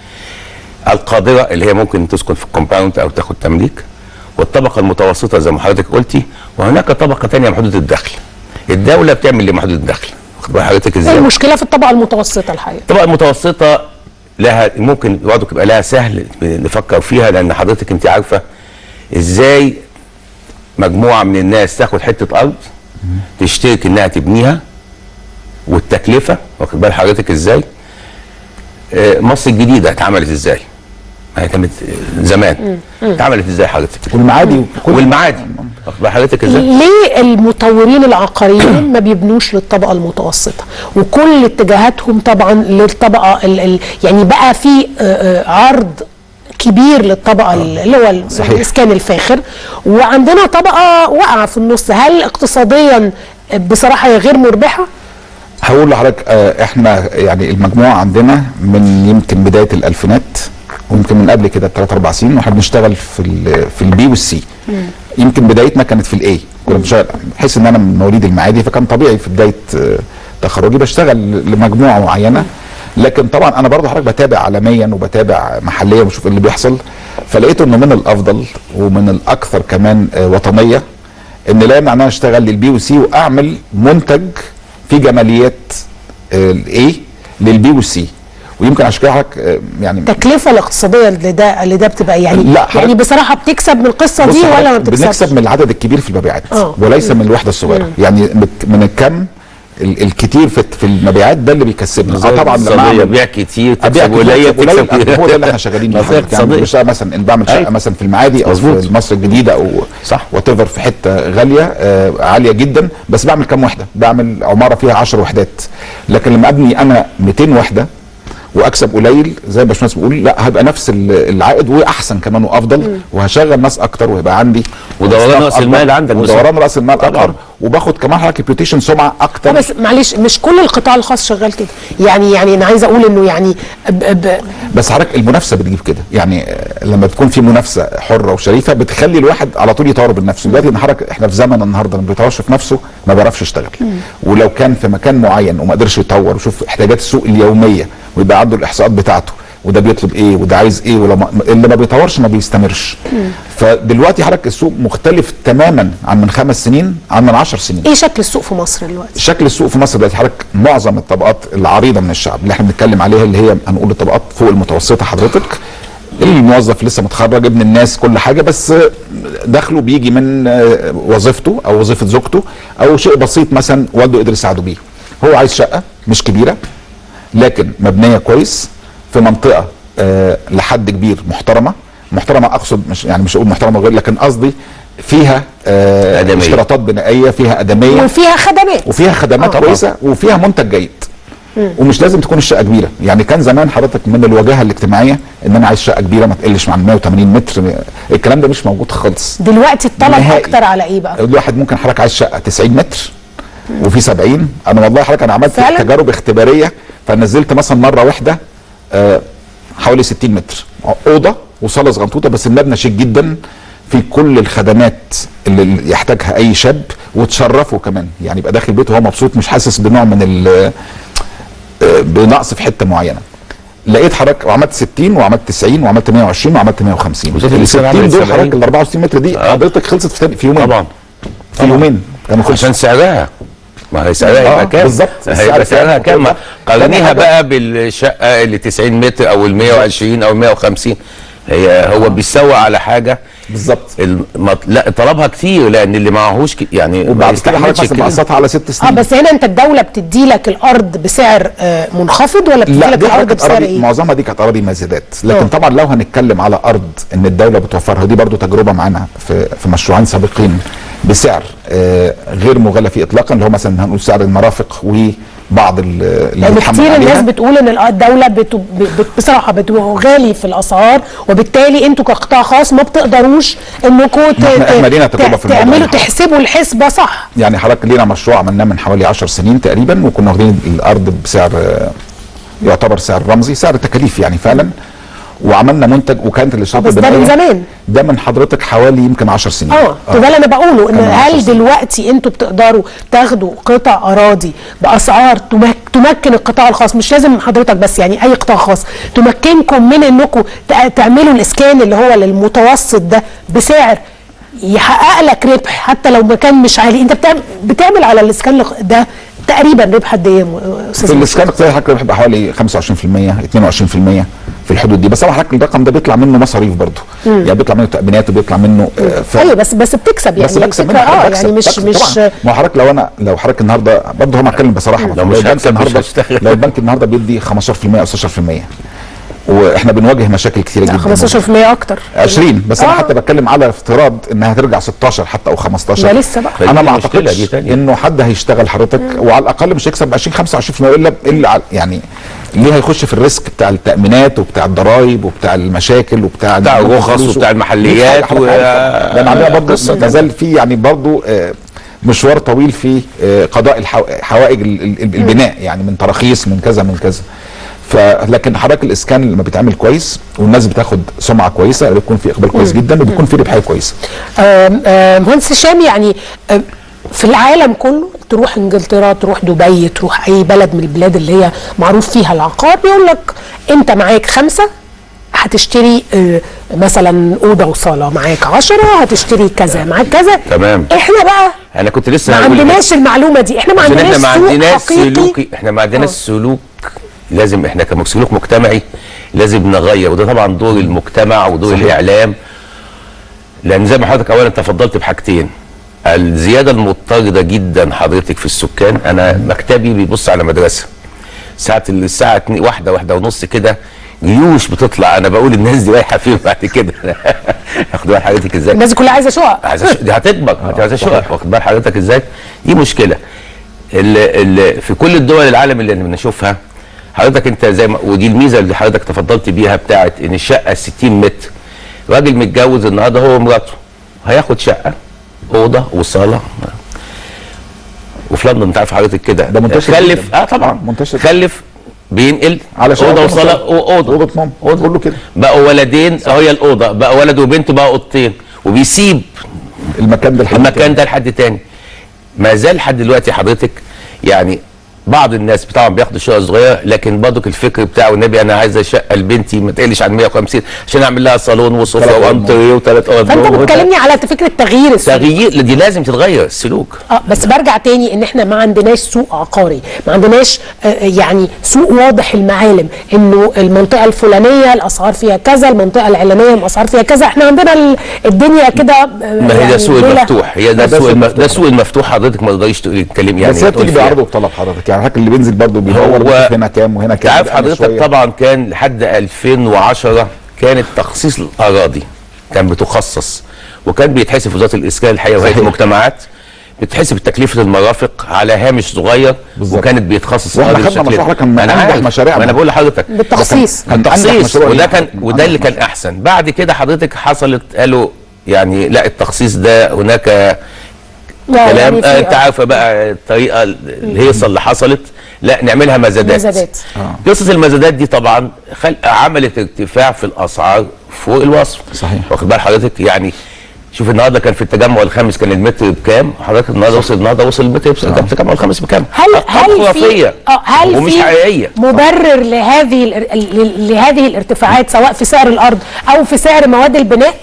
القادره اللي هي ممكن تسكن في الكومباوند او تاخد تمليك والطبقه المتوسطه زي ما حضرتك قلتي وهناك طبقه ثانيه محدوده الدخل الدوله بتعمل لمحدود الدخل واخد بال حضرتك ايه ازاي المشكله في الطبقه المتوسطه الحقيقه الطبقه المتوسطه لها ممكن برضه يبقى لها سهل نفكر فيها لان حضرتك انت عارفه ازاي مجموعه من الناس تاخد حته ارض تشترك انها تبنيها والتكلفه واخد بال حضرتك ازاي آه، مصر الجديده اتعملت ازاي ما هي كانت آه، زمان مم. اتعملت ازاي حضرتك والمعادي والمعادي واخد بال حضرتك ازاي ليه المطورين العقاريين ما بيبنوش للطبقه المتوسطه وكل اتجاهاتهم طبعا للطبقه ال ال يعني بقى في آه، آه، عرض كبير للطبقه اللي هو ال- صحيح. الاسكان الفاخر وعندنا طبقه واقعه في النص هل اقتصاديا بصراحه هي غير مربحه هقول لحضرتك آه، احنا يعني المجموعه عندنا من يمكن بدايه الالفينات ويمكن من قبل كده ثلاث اربع سنين واحنا بنشتغل في ال في البي والسي يمكن بدايتنا كانت في الاي كنا بنشتغل بحيث ان انا من مواليد المعادي فكان طبيعي في بدايه آه، تخرجي بشتغل لمجموعه معينه لكن طبعا انا برضه حضرتك بتابع عالميا وبتابع محليا وبشوف اللي بيحصل فلقيت انه من الافضل ومن الاكثر كمان آه، وطنيه ان لا يمنع ان انا اشتغل للبي والسي واعمل منتج في جماليات الاي للبي والسي ويمكن عشان كده حضرتك آه، يعني التكلفه الاقتصاديه اللي ده اللي ده بتبقى يعني لا، حضرتك- يعني بصراحه بتكسب من القصه بص دي حضرتك، ولا ما بتكسبش بنكسب من العدد الكبير في المبيعات آه. وليس من الوحده الصغيره مم. يعني مت- من الكم ال- الكتير في في المبيعات ده اللي بيكسبنا اه طبعا لما اقتصادية، أعمل- بيع كتير أبيع تكسب كتير، قليل قليل، تكسب كتير هو ده اللي احنا شغالين بيه نصيحة حضرتك. يعني اقتصادية. بشتغل مثلا ان بعمل شقه أيوة. مثلا في المعادي او مظبوط. في مصر الجديده او صح وات في حته غاليه آه عاليه جدا بس بعمل كام وحده بعمل عماره فيها 10 وحدات لكن لما ابني انا 200 وحده واكسب قليل زي ما باشمهندس بيقول لا هيبقى نفس ال- العائد واحسن كمان وافضل وهشغل ناس اكتر وهيبقى عندي ودوران staff رأس أكبر، المال عندك ودوران راس المال طبعاً. اكتر وباخد كمان حضرتك ريبيوتيشن سمعه آه اكتر بس معلش مش كل القطاع الخاص شغال كده يعني يعني انا عايزه اقول انه يعني ب ب بس حضرتك المنافسه بتجيب كده يعني آه، لما بتكون في منافسه حره وشريفه بتخلي الواحد على طول يطور من نفسه دلوقتي حضرتك احنا في زمن النهارده اللي ما بيطورش في نفسه ما بيعرفش يشتغل ولو كان في مكان معين وما قدرش يطور ويشوف احتياجات السوق اليوميه ويبقى عنده الاحصاءات بتاعته وده بيطلب ايه وده عايز ايه ولما اللي ما بيطورش ما بيستمرش فدلوقتي حضرتك السوق مختلف تماما عن من خمس سنين عن من عشر سنين ايه شكل السوق في مصر دلوقتي شكل السوق في مصر دلوقتي حضرتك معظم الطبقات العريضه من الشعب اللي احنا بنتكلم عليها اللي هي هنقول الطبقات فوق المتوسطه حضرتك الموظف لسه متخرج ابن الناس كل حاجه بس دخله بيجي من آه، وظيفته او وظيفه زوجته او شيء بسيط مثلا والده قدر يساعده بيه هو عايز شقه مش كبيره لكن مبنيه كويس في منطقه آه لحد كبير محترمه محترمه اقصد مش يعني مش اقول محترمه غير لكن قصدي فيها آه أدمية. اشتراطات بنائيه فيها ادميه وفيها خدمات وفيها خدمات آه. كويسه وفيها منتج جيد ومش لازم تكون الشقه كبيره يعني كان زمان حضرتك من الواجهه الاجتماعيه ان انا عايز شقه كبيره ما تقلش عن 180 متر الكلام ده مش موجود خالص دلوقتي الطلب نهائي. اكتر على ايه بقى الواحد ممكن حضرتك عايز شقه 90 متر وفي 70 انا والله حضرتك انا عملت فعلا؟ تجارب اختباريه فنزلت مثلا مره واحده آه، حوالي 60 متر اوضه وصاله صغنطوطه بس المبنى شيك جدا في كل الخدمات اللي يحتاجها اي شاب وتشرفه كمان يعني يبقى داخل بيته وهو مبسوط مش حاسس بنوع من ال آه، بنقص في حته معينه لقيت حضرتك وعملت 60 وعملت 90 وعملت 120 وعملت 150 وزيت ال الإنسان 60 عملت دول 70. حضرتك ال 64 متر دي حضرتك خلصت في تاني- في يومين طبعا في يومين كانوا خلصوا عشان سعرها ما هي سعرها آه، يبقى كام بالظبط. السعر هيبقى كام سعرها كام وكده. قارنيها تاني حاجة- بقى بالشقه اللي 90 متر او ال 120 او 150 هي هو بيسوق على حاجه بالظبط المط... لا طلبها كتير لان اللي معهوش ك... يعني ما وبعد كده حضرتك يستحملش مثلا كده مقسطها على ست اه سنين بس هنا انت الدوله بتدي لك الارض بسعر آه، منخفض ولا بتدي لا لك دي الارض حضرتك بسعر اراضي ايه معظمها دي كانت اراضي مزيدات لكن آه. طبعا لو هنتكلم على ارض ان الدوله بتوفرها دي برضو تجربه معانا في في مشروعين سابقين بسعر آه، غير مغالى فيه اطلاقا اللي هو مثلا هنقول سعر المرافق وبعض ال- اللي لان بيتحمل كتير عليها. الناس بتقول ان الدوله بت... بت... بصراحه بتغالي في الاسعار وبالتالي انتوا كقطاع خاص ما بتقدروش انكم ت... ما إحنا- إحنا لينا تجربة في الموضوع تعملوا ده. تحسبوا الحسبه صح يعني حضرتك لينا مشروع عملناه من حوالي 10 سنين تقريبا وكنا واخدين الارض بسعر آه، يعتبر سعر رمزي سعر تكاليف يعني فعلا وعملنا منتج وكانت الاشراف بس ده من البنائية- زمان. ده من حضرتك حوالي يمكن 10 سنين اه ده اللي انا بقوله ان كان من عشر هل دلوقتي انتوا بتقدروا تاخدوا قطع اراضي باسعار تمك... تمكن القطاع الخاص مش لازم حضرتك بس يعني اي قطاع خاص تمكنكم من انكم تع- تعملوا الاسكان اللي هو للمتوسط ده بسعر يحقق لك ربح حتى لو مكان مش عالي انت بتعمل, بتعمل على الاسكان ده تقريبا ربح قد ايه يا م- استاذ في مصطفى؟ الاسكان الاقتصادي حضرتك بيبقى حوالي 25% 22% في الحدود دي بس طبعا حضرتك الرقم ده بيطلع منه مصاريف برضه مم. يعني بيطلع منه تأمينات وبيطلع منه آه، ف... ايوه بس بس بتكسب يعني بس بكسب الفكرة منها اه بكسب يعني مش بكسب مش طبعا ما هو حضرتك لو انا لو حضرتك النهارده برضه هم هتكلم بصراحه لو مش البنك هكسب مش النهارده هشتغل. لو البنك النهارده بيدي 15% او 16% واحنا بنواجه مشاكل كتيره لا جدا 15% اكتر 20 بس انا آه. حتى بتكلم على افتراض انها هترجع 16 حتى او 15 ده لسه بقى. انا فدي ما مشكلة اعتقدش دي تانية. انه حد هيشتغل حضرتك وعلى الاقل مش هيكسب 20 25% الا الا على- يعني ليه هيخش في الريسك بتاع التامينات وبتاع الضرايب وبتاع المشاكل وبتاع بتاع إن الرخص فلوسه. وبتاع المحليات دي حاجة و- عارفة. لان عندنا برضه قصة ما زال في يعني برضه آه، مشوار طويل في آه، قضاء الحو- حوائج ال- ال- البناء يعني من تراخيص من كذا من كذا فلكن حضرتك الاسكان لما بيتعمل كويس والناس بتاخد سمعه كويسه بيكون في اقبال كويس مم. جدا وبيكون في ربحيه كويسه آم، آم، مهندس هشام يعني آم، في العالم كله تروح انجلترا تروح دبي تروح اي بلد من البلاد اللي هي معروف فيها العقار بيقول لك انت معاك خمسه هتشتري آه، مثلا اوضه وصاله معاك عشرة هتشتري كذا معاك كذا تمام احنا بقى انا كنت لسه ما هقول كده. عندناش المعلومه دي احنا ما عشان عندناش احنا ما سوق عندناش حقيقي سلوك احنا ما عندناش سلوك لازم احنا كسلوك مجتمعي لازم نغير وده طبعا دور المجتمع ودور صحيح. الاعلام لان زي ما حضرتك اولا تفضلت بحاجتين الزياده المضطرده جدا حضرتك في السكان انا مكتبي بيبص على مدرسه ساعه الساعه اتنين- واحده واحده ونص كده جيوش بتطلع انا بقول الناس دي رايحه فين بعد كده واخد بال حضرتك ازاي الناس دي كلها عايزه شقق عايزه ش- دي هتكبر عايزه شقق واخد بال حضرتك ازاي دي مشكله اللي اللي في كل الدول العالم اللي بنشوفها حضرتك انت زي ما ودي الميزه اللي حضرتك تفضلت بيها بتاعت ان الشقه 60 متر راجل متجوز النهارده هو ومراته هياخد شقه اوضه وصاله وفي لندن انت عارف حضرتك كده ده منتشر خلف جداً. اه طبعا منتشر خلف بينقل على شقة اوضه وصالة. وصاله اوضه اوضه مام اوضه كله كده بقوا ولدين هي الاوضه بقى ولد وبنت بقى اوضتين وبيسيب المكان ده لحد المكان ده لحد تاني ما زال لحد دلوقتي حضرتك يعني بعض الناس طبعا بياخدوا شقه صغيره لكن برضك الفكر بتاعه النبي انا عايزه شقه لبنتي ما تقلش عن 150 عشان اعمل لها صالون وسفره ثلاث أوض وانتريه وثلاث اوض فانت نوم وده. بتكلمني على فكره تغيير السوق تغيير دي لازم تتغير السلوك اه بس برجع تاني ان احنا ما عندناش سوق عقاري ما عندناش آه، آه، يعني سوق واضح المعالم انه المنطقه الفلانيه الاسعار فيها كذا المنطقه العلانيه الاسعار فيها كذا احنا عندنا ال- الدنيا كده آه، ما هي يعني ده السوق ليلة- المفتوح هي ده ده السوق سوق الم- مفتوح. ده السوق المفتوح حضرتك ما تقدريش تقولي تتكلمي يعني بس هي تقولي بتيجي فيها. بعرض وطلب حضرتك يعني حضرتك اللي بينزل برضه بيدور هو- بيشوف هنا كام وهنا انت كام عارف بيقلل حضرتك شوية. طبعا كان لحد 2010 كانت تخصيص الاراضي كان بتخصص وكان بيتحسب في وزاره الاسكان الحقيقه وهيئه صحيح. المجتمعات بتحسب تكلفه المرافق على هامش صغير بالظبط. وكانت بيتخصص واحنا الأراضي خدنا بالشكل مشروع ده. كان من أنا أنجح عارف. مشاريعنا. ما انا بقول لحضرتك بالتخصيص كان كان أنجح تخصيص مشروع وده لينا. كان وده اللي كان احسن بعد كده حضرتك حصلت قالوا يعني لا التخصيص ده هناك لا، كلام يعني في- آه انت عارفه بقى الطريقه الهيصه اللي حصلت لا نعملها مزادات مزادات. قصه المزادات دي طبعا خل... عملت ارتفاع في الاسعار فوق الوصف صحيح واخد بال حضرتك يعني شوف النهارده كان في التجمع الخامس كان المتر بكام حضرتك النهارده وصل النهارده وصل المتر بس- كان في التجمع الخامس بكام هل أرقام هل في خرافيه اه هل ومش في حقيقيه مبرر لهذه الار- ل- لهذه الارتفاعات سواء في سعر الارض او في سعر مواد البناء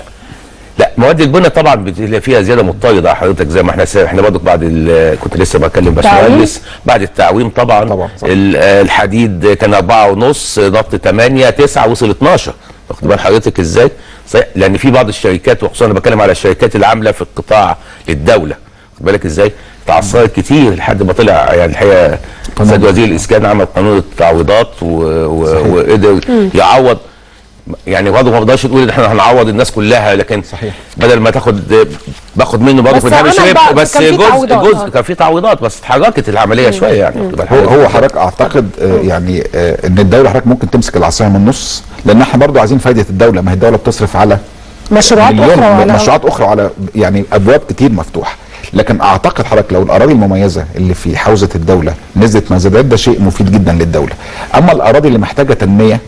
لا مواد البناء طبعا بت- فيها زياده مضطرده حضرتك زي ما احنا سا- احنا برضك بعد ال- كنت لسه بتكلم باشمهندس بعد التعويم طبعا, طبعا ال- آه، الحديد كان أربعة ونص نط 8 9 وصل 12 واخد بال حضرتك ازاي؟ صحيح، لان في بعض الشركات وخصوصا انا بتكلم على الشركات اللي عامله في القطاع للدوله واخد بالك ازاي؟ تعثرت كتير لحد ما طلع يعني الحقيقه سيد وزير الاسكان عمل قانون التعويضات و- و- وقدر مم. يعوض يعني برضه ما تقدرش تقول ان احنا هنعوض الناس كلها لكن صحيح بدل ما تاخد باخد منه برضه بس في الهامش عمل ربح بقى- بس كان في جزء تعويضات، جزء آه. كان في تعويضات بس اتحركت العمليه شويه يعني واخد بال هو حضرتك؟ هو حضرتك اعتقد آه، يعني آه، ان الدوله حضرتك ممكن تمسك العصايه من النص لان احنا برضو عايزين فايده الدوله ما هي الدوله بتصرف على مشروعات مليون اخرى وعلى- مشروعات اخرى على يعني ابواب كتير مفتوحه لكن اعتقد حضرتك لو الاراضي المميزه اللي في حوزه الدوله نزلت مزادات ده شيء مفيد جدا للدوله اما الاراضي اللي محتاجه تنميه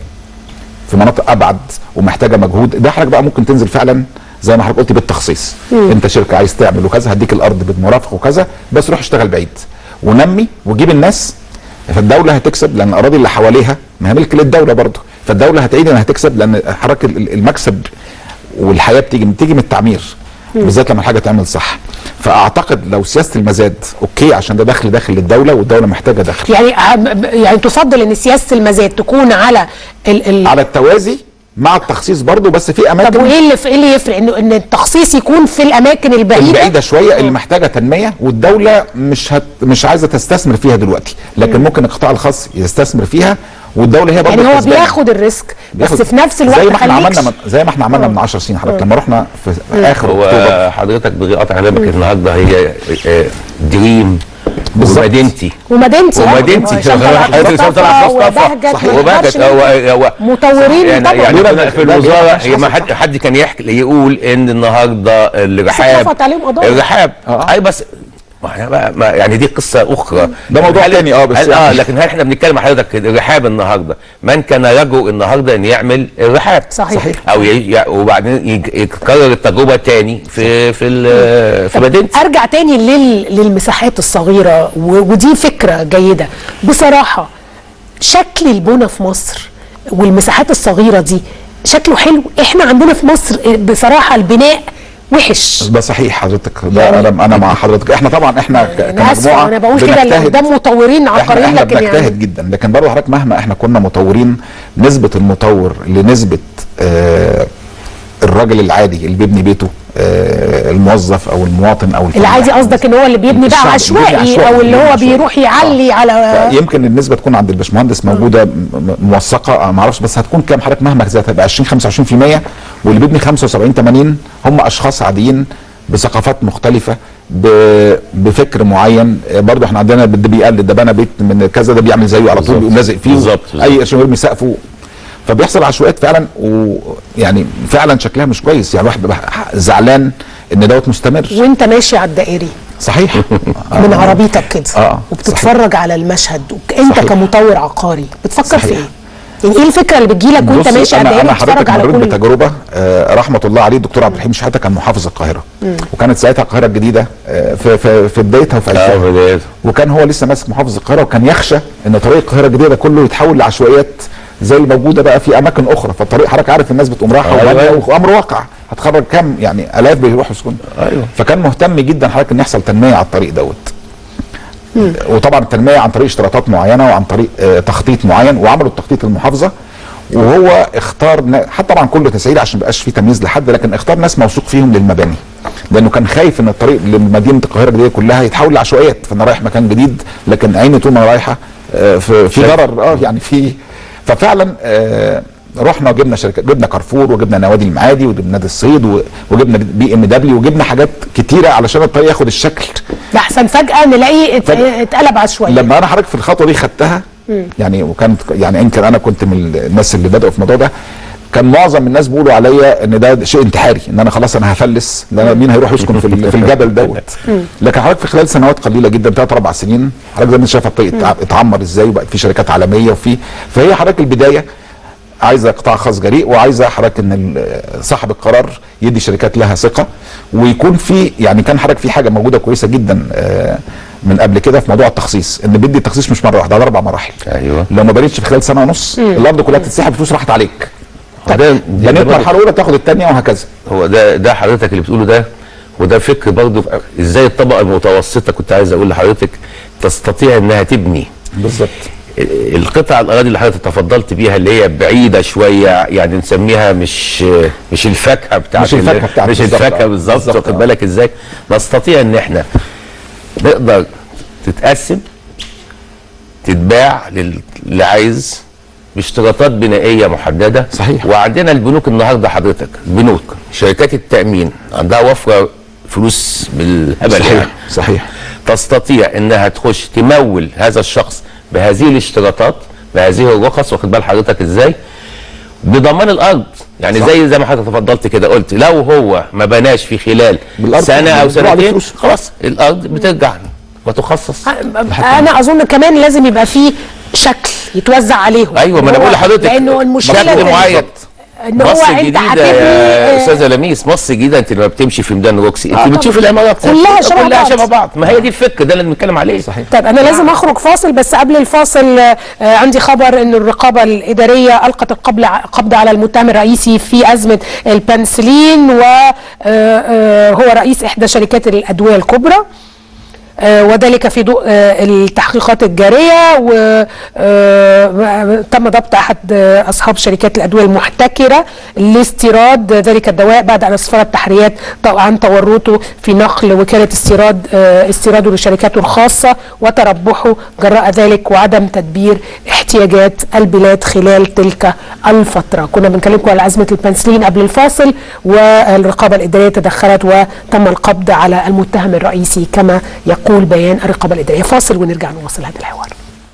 في مناطق ابعد ومحتاجه مجهود ده حضرتك بقى ممكن تنزل فعلا زي ما حضرتك قلتي بالتخصيص مم. انت شركه عايز تعمل وكذا هديك الارض بالمرافق وكذا بس روح اشتغل بعيد ونمي وجيب الناس فالدوله هتكسب لان الاراضي اللي حواليها ما هي ملك للدوله برضه فالدوله هتعيد انها هتكسب لان حضرتك ال- ال- المكسب والحياه بتيجي بتيجي من التعمير مم. بالذات لما الحاجه تعمل صح فاعتقد لو سياسه المزاد اوكي عشان ده دخل داخل للدوله والدوله محتاجه دخل يعني عم- يعني تفضل ان سياسه المزاد تكون على ال ال على التوازي مع التخصيص برضه بس في اماكن طب وايه اللي في ايه اللي يفرق انه ان التخصيص يكون في الاماكن البعيده البعيده شويه اللي محتاجه تنميه والدوله مش هت مش عايزه تستثمر فيها دلوقتي لكن مم. ممكن القطاع الخاص يستثمر فيها والدوله هي برضه يعني هو كسبانة. بياخد الريسك بس بياخد- في نفس الوقت زي ما احنا خليكش- عملنا من زي ما احنا عملنا من 10 سنين حضرتك لما رحنا في اخر هو اكتوبر حضرتك بغير قطع كلامك النهارده هي آه، دريم ومدينتي ومدينتي آه. ومدينتي عشان طلعت حضرتك مصطفى طلعت مصطفى وبهجت ما وبهجت ينفعش هو هو مطورين يعني طبعا يعني كنا في لا، الوزاره لا، هي ما حد حد كان يحكي يقول ان النهارده الرحاب اترفعت عليهم قضايا. الرحاب اي بس ما احنا بقى ما يعني دي قصه اخرى ده موضوع هل- تاني، اه، بس هل اه يعني- لكن هل احنا بنتكلم مع حضرتك الرحاب النهارده من كان يرجو النهارده ان يعمل الرحاب صحيح. صحيح. او ي... ي- وبعدين يج- يتكرر التجربه تاني في في ال- في مدينتي ارجع تاني لل... للمساحات الصغيره و... ودي فكره جيده بصراحه شكل البنى في مصر والمساحات الصغيره دي شكله حلو احنا عندنا في مصر بصراحه البناء وحش ده صحيح حضرتك ده انا انا مع حضرتك احنا طبعا احنا ك- انا اسفه كمجموعه انا بقول كده اللي بنجتهد. قدام مطورين احنا عقاريين احنا لكن بنجتهد يعني جدا لكن برضه حضرتك مهما احنا كنا مطورين نسبه المطور لنسبه آه الراجل العادي اللي بيبني بيته آه الموظف او المواطن او الفلاح. العادي قصدك ان هو اللي بيبني بقى الشعب اللي بيبني عشوائي عشوائي، او اللي بيبني هو عشوائي. بيروح يعلي على يمكن النسبه تكون عند الباشمهندس موجوده م- م- موثقه ما اعرفش بس هتكون كام حضرتك مهما زادت هتبقى 20 25% واللي بيبني 75 80 هم اشخاص عاديين بثقافات مختلفه ب- بفكر معين آه، برضه احنا عندنا ده بيقلد ده بنى بيت من كذا ده بيعمل زيه على طول بيقوم لازق فيه بالظبط، اي قرش يرمي سقفه فبيحصل عشوائيات فعلا ويعني فعلا شكلها مش كويس يعني الواحد بيبقى زعلان ان دوت مستمر وانت ماشي على الدائري صحيح من عربيتك كده اه وبتتفرج على المشهد انت صحيح. كمطور عقاري بتفكر في صحيح. ايه؟ يعني ايه الفكره اللي بتجيلك وانت بص، ماشي على انا الدائري انا بتتفرج حضرتك على مريت كل بتجربه آه رحمه الله عليه الدكتور عبد الحليم شحاته كان محافظ القاهره مم. وكانت ساعتها القاهره الجديده آه، في في في بدايتها وفي اه 2000 بدايته وكان هو لسه ماسك محافظ القاهره وكان يخشى ان طريق القاهره الجديده ده كله يتحول لعشوائيات زي الموجوده بقى في اماكن اخرى فالطريق حضرتك عارف الناس بتقوم رايحه أيوة. وبانيه وامر واقع هتخرج كام يعني الاف بيروحوا يسكنوا ايوه فكان مهتم جدا حضرتك ان يحصل تنميه على الطريق دوت وطبعا التنميه عن طريق اشتراطات معينه وعن طريق آه، تخطيط معين وعملوا التخطيط المحافظه وهو اختار نا- حتى طبعا كله تسعير عشان ما يبقاش فيه تمييز لحد لكن اختار ناس موثوق فيهم للمباني لانه كان خايف ان الطريق لمدينه القاهره الجديده كلها يتحول لعشوائيات فانا رايح مكان جديد لكن عيني طول ما أنا رايحه آه، في في شايف. ضرر اه يعني في ففعلا آه، رحنا وجبنا شركه جبنا كارفور وجبنا نوادي المعادي وجبنا نادي الصيد و- وجبنا بي ام دبليو وجبنا حاجات كتيره علشان الطريق ياخد الشكل ده احسن فجاه نلاقيه ات- فجأة. اتقلب عشوائي لما انا حضرتك في الخطوه دي خدتها مم. يعني وكانت يعني يمكن انا كنت من الناس اللي بداوا في الموضوع ده كان معظم الناس بيقولوا عليا ان ده شيء انتحاري ان انا خلاص انا هفلس ده أنا مين هيروح يسكن في ال- في الجبل دوت لكن حضرتك في خلال سنوات قليله جدا ثلاث اربع سنين حضرتك زي ما انت شايف الطريق اتع- اتعمر ازاي وبقت في شركات عالميه وفي فهي حضرتك البدايه عايزه قطاع خاص جريء وعايزه حضرتك ان ال- صاحب القرار يدي شركات لها ثقه ويكون في يعني كان حضرتك في حاجه موجوده كويسه جدا آه، من قبل كده في موضوع التخصيص ان بيدي التخصيص مش مره واحده على اربع مراحل ايوه لو ما بنيتش في خلال سنه ونص مم. الارض كلها تتسحب الفلوس راحت عليك ده بنيت مرحله اولى تاخد الثانيه وهكذا هو ده ده حضرتك اللي بتقوله ده وده فكر برضه في- ازاي الطبقه المتوسطه كنت عايز اقول لحضرتك تستطيع انها تبني بالظبط القطع الاراضي اللي حضرتك تفضلت بيها اللي هي بعيده شويه يعني نسميها مش مش الفاكهه بتاعت مش الفاكهة ال- بتاعت مش بالظبط، الفاكهه آه. بالظبط بالظبط، واخد آه. بالك ازاي نستطيع ان احنا نقدر تتقسم تتباع لل- اللي عايز باشتراطات بنائيه محدده صحيح وعندنا البنوك النهارده حضرتك البنوك شركات التامين عندها وفره فلوس بالهبل صحيح يعني. صحيح تستطيع انها تخش تمول هذا الشخص بهذه الاشتراطات بهذه الرخص واخد بال حضرتك ازاي بضمان الارض يعني صح. زي زي ما حضرتك تفضلت كده قلت لو هو ما بناش في خلال بالأرض سنه او بيدفعوا عليه سنتين فلوس. خلاص الارض بترجع وتخصص انا اظن كمان لازم يبقى فيه شكل يتوزع عليهم ايوه ما انا هو- بقول لحضرتك لانه المشكله شكل إن- معين ان هو مصر انت الجديدة هتبني يا آه، استاذه لميس مصر الجديدة انت لما بتمشي في ميدان روكسي انت آه بتشوف طبعاً. العمارات كلها شبه كلها بعض. شبه بعض ما هي دي الفكره ده اللي بنتكلم عليه صحيح طيب انا لازم اخرج فاصل بس قبل الفاصل آه، عندي خبر ان الرقابه الاداريه القت القبض قبض على المتهم الرئيسي في ازمه البنسلين وهو رئيس احدى شركات الادويه الكبرى آه، وذلك في ضوء آه، التحقيقات الجارية وتم ضبط أحد آه، أصحاب شركات الأدوية المحتكرة لاستيراد ذلك الدواء بعد أن أسفرت تحريات عن تورطه في نقل وكالة استيراد آه، استيراده لشركاته الخاصة وتربحه جراء ذلك وعدم تدبير احتياجات البلاد خلال تلك الفترة كنا بنكلمكم على أزمة البنسلين قبل الفاصل والرقابة الإدارية تدخلت وتم القبض على المتهم الرئيسي كما يقول يقول بيان الرقابه الاداريه فاصل ونرجع نواصل هذا الحوار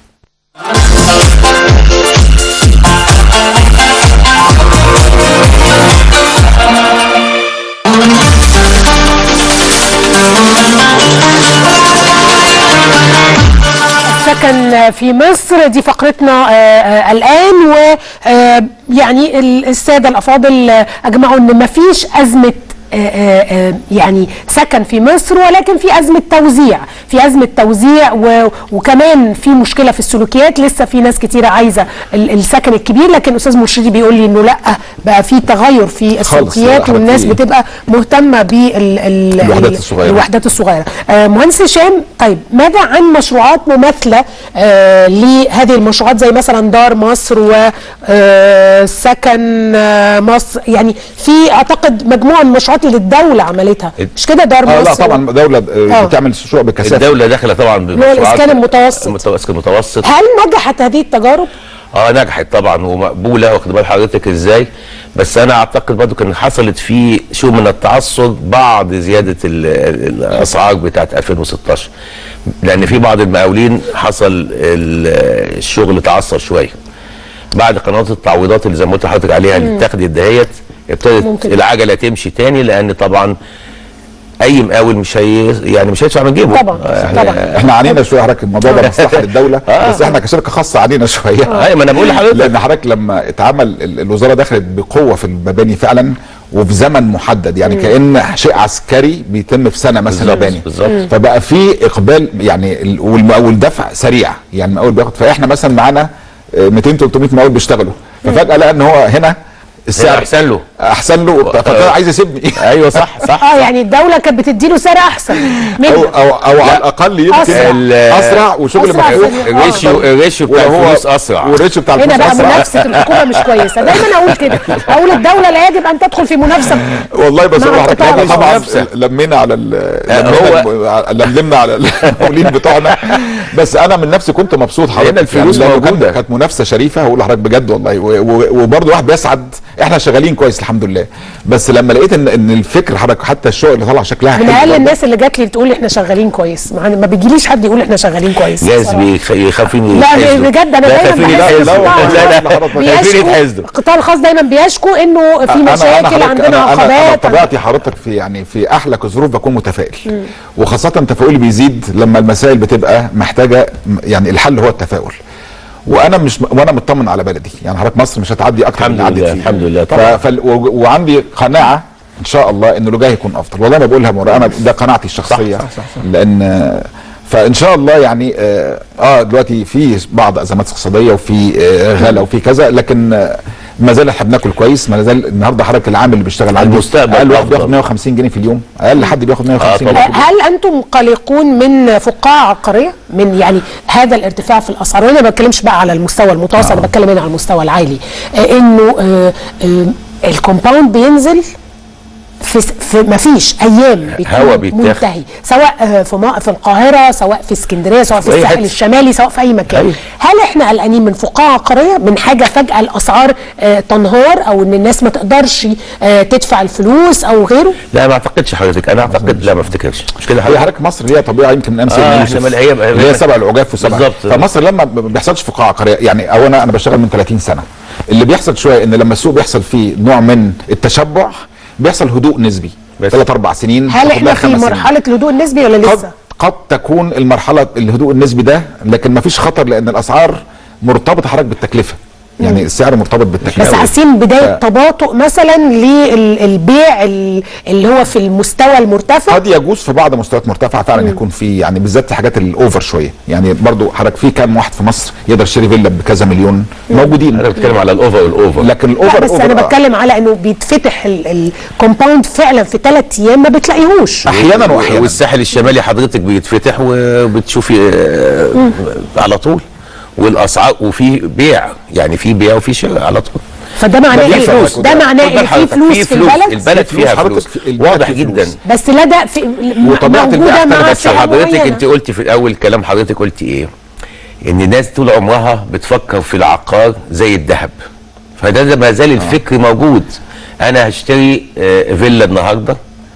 السكن في مصر دي فقرتنا آه، آه، الآن ويعني السادة الأفاضل آه، أجمعوا أن مفيش أزمة آه، آه، آه، يعني سكن في مصر ولكن في أزمة توزيع في أزمة توزيع و- وكمان في مشكلة في السلوكيات لسه في ناس كتيرة عايزة ال- السكن الكبير لكن أستاذ مرشدي بيقول لي أنه لا بقى في تغير في السلوكيات حضرتك والناس في- بتبقى مهتمة بالوحدات الوحدات الصغيرة. الوحدات الصغيرة آه، مهندس هشام طيب ماذا عن مشروعات مماثلة آه، لهذه المشروعات زي مثلا دار مصر وسكن مصر يعني في اعتقد مجموعة من المشروعات اللي الدولة عملتها مش كده دار اه مصر لا طبعا دوله آه، آه. بتعمل شروع بكثافه الدوله داخله طبعا اللي هو الإسكان المتوسط. الاسكان المتوسط هل نجحت هذه التجارب؟ اه نجحت طبعا ومقبوله واخد بال حضرتك ازاي بس انا اعتقد برضو كان حصلت في شو من التعصب بعد زياده ال- ال- الاسعار بتاعت 2016 لان في بعض المقاولين حصل ال- الشغل تعثر شويه بعد قنوات التعويضات اللي زي ما قلت لحضرتك عليها اللي مم. اتخذت دهيت ابتدت ممكن. العجله تمشي تاني لان طبعا اي مقاول مش هي يعني مش هيدفع من جيبه طبعا احنا, احنا عانينا شويه حضرتك الموضوع ده مصلحه للدوله بس احنا كشركه خاصه عانينا شويه ايوه ما انا بقول لحضرتك لان حضرتك لما اتعمل ال- الوزاره دخلت بقوه في المباني فعلا وفي زمن محدد يعني مم. كان شيء عسكري بيتم في سنه مثلا بالظبط، مباني بالظبط. مم. فبقى في اقبال يعني ال- والم- والدفع سريع يعني المقاول بياخد فاحنا مثلا معانا آه، 200 300 مقاول بيشتغلوا ففجاه لقى ان هو هنا السعر احسن له احسن له فكان عايز يسيبني ايوه صح صح اه يعني الدولة كانت بتديله سعر أحسن منه او او, أو على الاقل يمكن أسرع. ال- اسرع وشغل أسرع مفتوح في- الريشيو- الريشيو بتاع وهو- الفلوس أسرع. والريشيو بتاع هنا الفلوس بقى أسرع. منافسة الحكومة مش كويسة دايما أقول كده أقول الدولة لا يجب أن تدخل في منافسة والله بس مع هو حضرتك القطاع لما طبعا الخاص. لمينا على ال- آه، لمينا الم- لملمنا على المقاولين بتوعنا بس انا من نفسي كنت مبسوط حضرتك هنا الفلوس لأنه كان- موجودة. كانت منافسه شريفه هقول لحضرتك بجد والله و- و- وبرضه الواحد بيسعد احنا شغالين كويس الحمد لله بس لما لقيت ان ان الفكر حضرتك حتى الشغل اللي طلع شكلها من حلو اقل برضه. الناس اللي جات لي تقول لي احنا شغالين كويس ما ما بيجيليش حد يقول احنا شغالين كويس جاز بصراحة. بيخ- يخافين لا يتحسدوا. بجد انا لا دايما خايفين بحس يتحسدوا. القطاع لا لا خايفين بيشكوا يتحسدوا القطاع الخاص دايما بيشكوا انه في أنا- أنا مشاكل حضرتك- عندنا أنا- أنا- انا عقبات بطبيعتي حضرتك في يعني في احلك الظروف بكون متفائل مم. وخاصة تفاؤلي بيزيد لما المسائل بتبقى محتاجة م- يعني الحل هو التفاؤل وانا مش وانا مطمن على بلدي يعني حضرتك مصر مش هتعدي اكتر من اللي عدت لله، فيه الحمد لله ف... طبعا. فل... و... وعندي قناعة ان شاء الله ان اللي جاي يكون افضل والله ما بقولها مرة انا ده قناعتي الشخصية صح، صح، صح. لان فان شاء الله يعني اه, آه دلوقتي في بعض ازمات اقتصاديه وفي آه غلا وفي كذا لكن آه ما زال احنا بناكل كويس ما زال النهارده حضرتك العامل اللي بيشتغل عندي المستقبل اقل واحد أفضل. بياخد 150 جنيه في اليوم اقل حد بياخد 150 جنيه في اليوم. هل انتم قلقون من فقاعه عقاريه من يعني هذا الارتفاع في الاسعار وانا ما بتكلمش بقى على المستوى المتوسط انا بتكلم هنا على المستوى العالي آه انه آه آه الكومباوند بينزل في في ما فيش ايام هوا بيكون بيتاخد. منتهي سواء آه، في ما- في القاهره سواء في اسكندريه سواء في في أي الساحل حتة. الشمالي سواء في اي مكان هل احنا قلقانين من فقاعه عقاريه من حاجه فجاه الاسعار آه، تنهار او ان الناس ما تقدرش آه، تدفع الفلوس او غيره لا ما اعتقدش حضرتك انا اعتقد لا ما افتكرش مش كده هي حضرتك حضرتك مصر ليها طبيعه يمكن من امثله آه، آه إحنا من الأيام- اللي هي سبع العجاف وسبع بالظبط. فمصر لما ما بيحصلش فقاعه عقاريه يعني او انا انا بشتغل من 30 سنه اللي بيحصل شويه ان لما السوق بيحصل فيه نوع من التشبع بيحصل هدوء نسبي ثلاث اربع سنين هل تاخد احنا لها في خمس سنين. مرحله الهدوء النسبي ولا لسه؟ قد تكون المرحله الهدوء النسبي ده لكن ما فيش خطر لان الاسعار مرتبطه حضرتك بالتكلفه يعني السعر مرتبط بالتكلفه بس حاسين بدايه ف- تباطؤ مثلا للبيع اللي هو في المستوى المرتفع قد يجوز في بعض مستويات مرتفعه فعلا يكون في يعني بالذات في حاجات الاوفر شويه يعني برضو حضرتك في كام واحد في مصر يقدر يشتري فيلا بكذا مليون موجودين انا بتكلم على الاوفر والاوفر لكن لا الاوفر بس انا أوفر- بتكلم على انه بيتفتح الكومباوند فعلا في ثلاث ايام ما بتلاقيهوش احيانا واحيانا والساحل الشمالي حضرتك بيتفتح وبتشوفي آه، على طول والاسعار وفي بيع يعني في بيع وفي شراء على طول فده معناه في ايه؟ فلوس. ده معناه خد بال ان في حضرتك، فلوس في البلد البلد في فلوس فيها حضرتك فلوس في- البلد واضح فيه جدا فلوس. بس لا ده في وطبيعة البيع موجوده مع اختلفت. بس فئة حضرتك معينة. انت قلتي في الاول كلام حضرتك قلتي ايه ان الناس طول عمرها بتفكر في العقار زي الذهب فده ده ما زال الفكر موجود انا هشتري آه، فيلا النهارده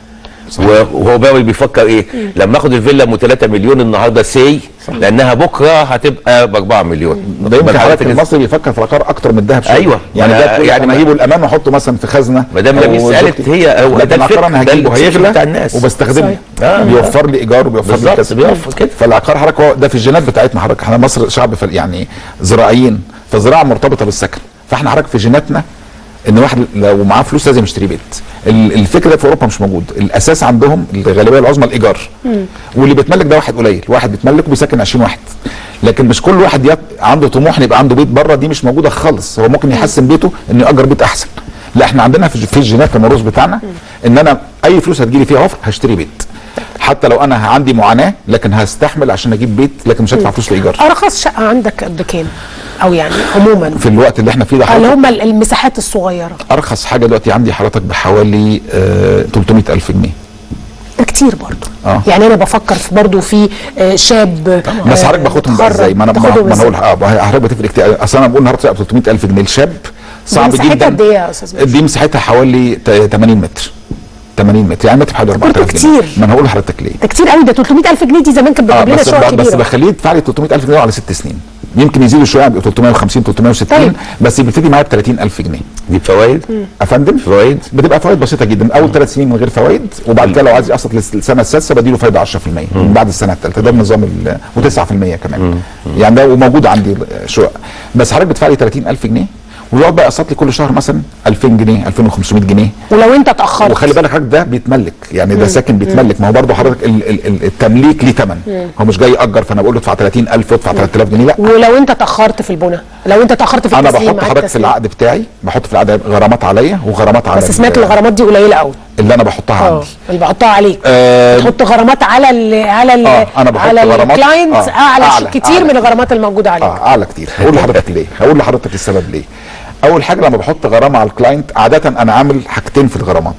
وهو بقى بيفكر ايه لما اخد الفيلا ام 3 مليون النهارده سي لانها بكره هتبقى ب 4 مليون ده يمكن بل حضرتك حضرتك المصري بيفكر في العقار اكتر من الذهب شويه أيوة. يعني ما ده أنا- يعني يعني انا ما- هجيبه الامان واحطه مثلا في خزنه مدام لميس أو قالت زوجتي. هي- هو لكن ده العقار الفكر، انا ده هجيبه الاكتشاف هيغلى بتاع الناس. وبستخدمه صحيح. آه. بيوفر لي ايجار وبيوفر لي بالظبط، كذا بيوفر كده. فالعقار حضرتك هو ده في الجينات بتاعتنا حضرتك احنا مصر شعب فل- يعني زراعيين فالزراعه مرتبطه بالسكن فاحنا حضرتك في جيناتنا ان واحد لو معاه فلوس لازم يشتري بيت ال- الفكر ده في اوروبا مش موجود الاساس عندهم الغالبيه العظمى الايجار واللي بيتملك ده واحد قليل واحد بيتملك وبيسكن 20 واحد لكن مش كل واحد يط... عنده طموح ان يبقى عنده بيت بره دي مش موجوده خالص هو ممكن يحسن بيته انه ياجر بيت احسن لا احنا عندنا في في الجينات الموروث بتاعنا ان انا اي فلوس هتجيلي فيها وفر هشتري بيت حتى لو انا عندي معاناه لكن هستحمل عشان اجيب بيت لكن مش هدفع فلوس لايجار ارخص شقه عندك بكام او يعني عموما في الوقت اللي احنا فيه ده اللي حضرتك هم المساحات الصغيره ارخص حاجه دلوقتي عندي حضرتك بحوالي آه 300 الف جنيه ده كتير برضو اه يعني انا بفكر في برضو في آه، شاب بس آه، حضرتك باخدهم بقى متخرج. ازاي ما انا ما تاخدهم ما انا اقول إزاي؟ اه ما هي حضرتك بتفرق كتير اصل انا بقول النهارده ب 300 الف جنيه الشاب صعب مساحتها جدا قد ايه يا استاذ مجدي؟ دي مساحتها حوالي ت- 80 متر 80 متر يعني متر حوالي 4000 جنيه كتير. ما انا هقول لحضرتك ليه ده كتير قوي ده 300000 جنيه دي زمان كانت اه بتجيب لنا بس شقق ب- بس كبيره بخليه يدفع لي 300000 جنيه على ست سنين يمكن يزيدوا شويه يبقوا 350 360 طيب. بس بيبتدي معايا ب 30000 جنيه دي بفوائد افندم فوائد بتبقى فوائد بسيطه جدا اول ثلاث سنين من غير فوائد وبعد كده لو عايز يقسط للسنه السادسه بديله فايده 10% من بعد السنه الثالثه ده النظام ال- و9% كمان يعني ده وموجود عندي شقق بس حضرتك بتدفع لي 30000 جنيه ويقعد بقى يقسط لي كل شهر مثلا 2000 جنيه 2500 جنيه ولو انت اتاخرت وخلي بالك حضرتك ده بيتملك يعني ده مم. ساكن بيتملك ما هو برضه حضرتك ال- ال- ال- التمليك ليه ثمن مم. هو مش جاي ياجر فانا بقول له ادفع 30000 وادفع 3000 جنيه لا ولو انت اتاخرت في البنى لو انت اتاخرت في انا التسليم بحط مع حضرتك في التسليم. العقد بتاعي بحط في العقد غرامات عليا وغرامات على بس سمعت ال- الغرامات دي قليله قوي اللي انا بحطها اه عندي اللي بحطها عليك آه، بتحط غرامات على ال على ال آه، أنا بحط على غرامات- الكلاينت آه، اعلى, أعلى، كتير أعلى. من الغرامات الموجوده عليك اه اعلى كتير هقول لحضرتك ليه هقول لحضرتك السبب ليه اول حاجه لما بحط غرامه على الكلاينت عاده انا عامل حاجتين في الغرامات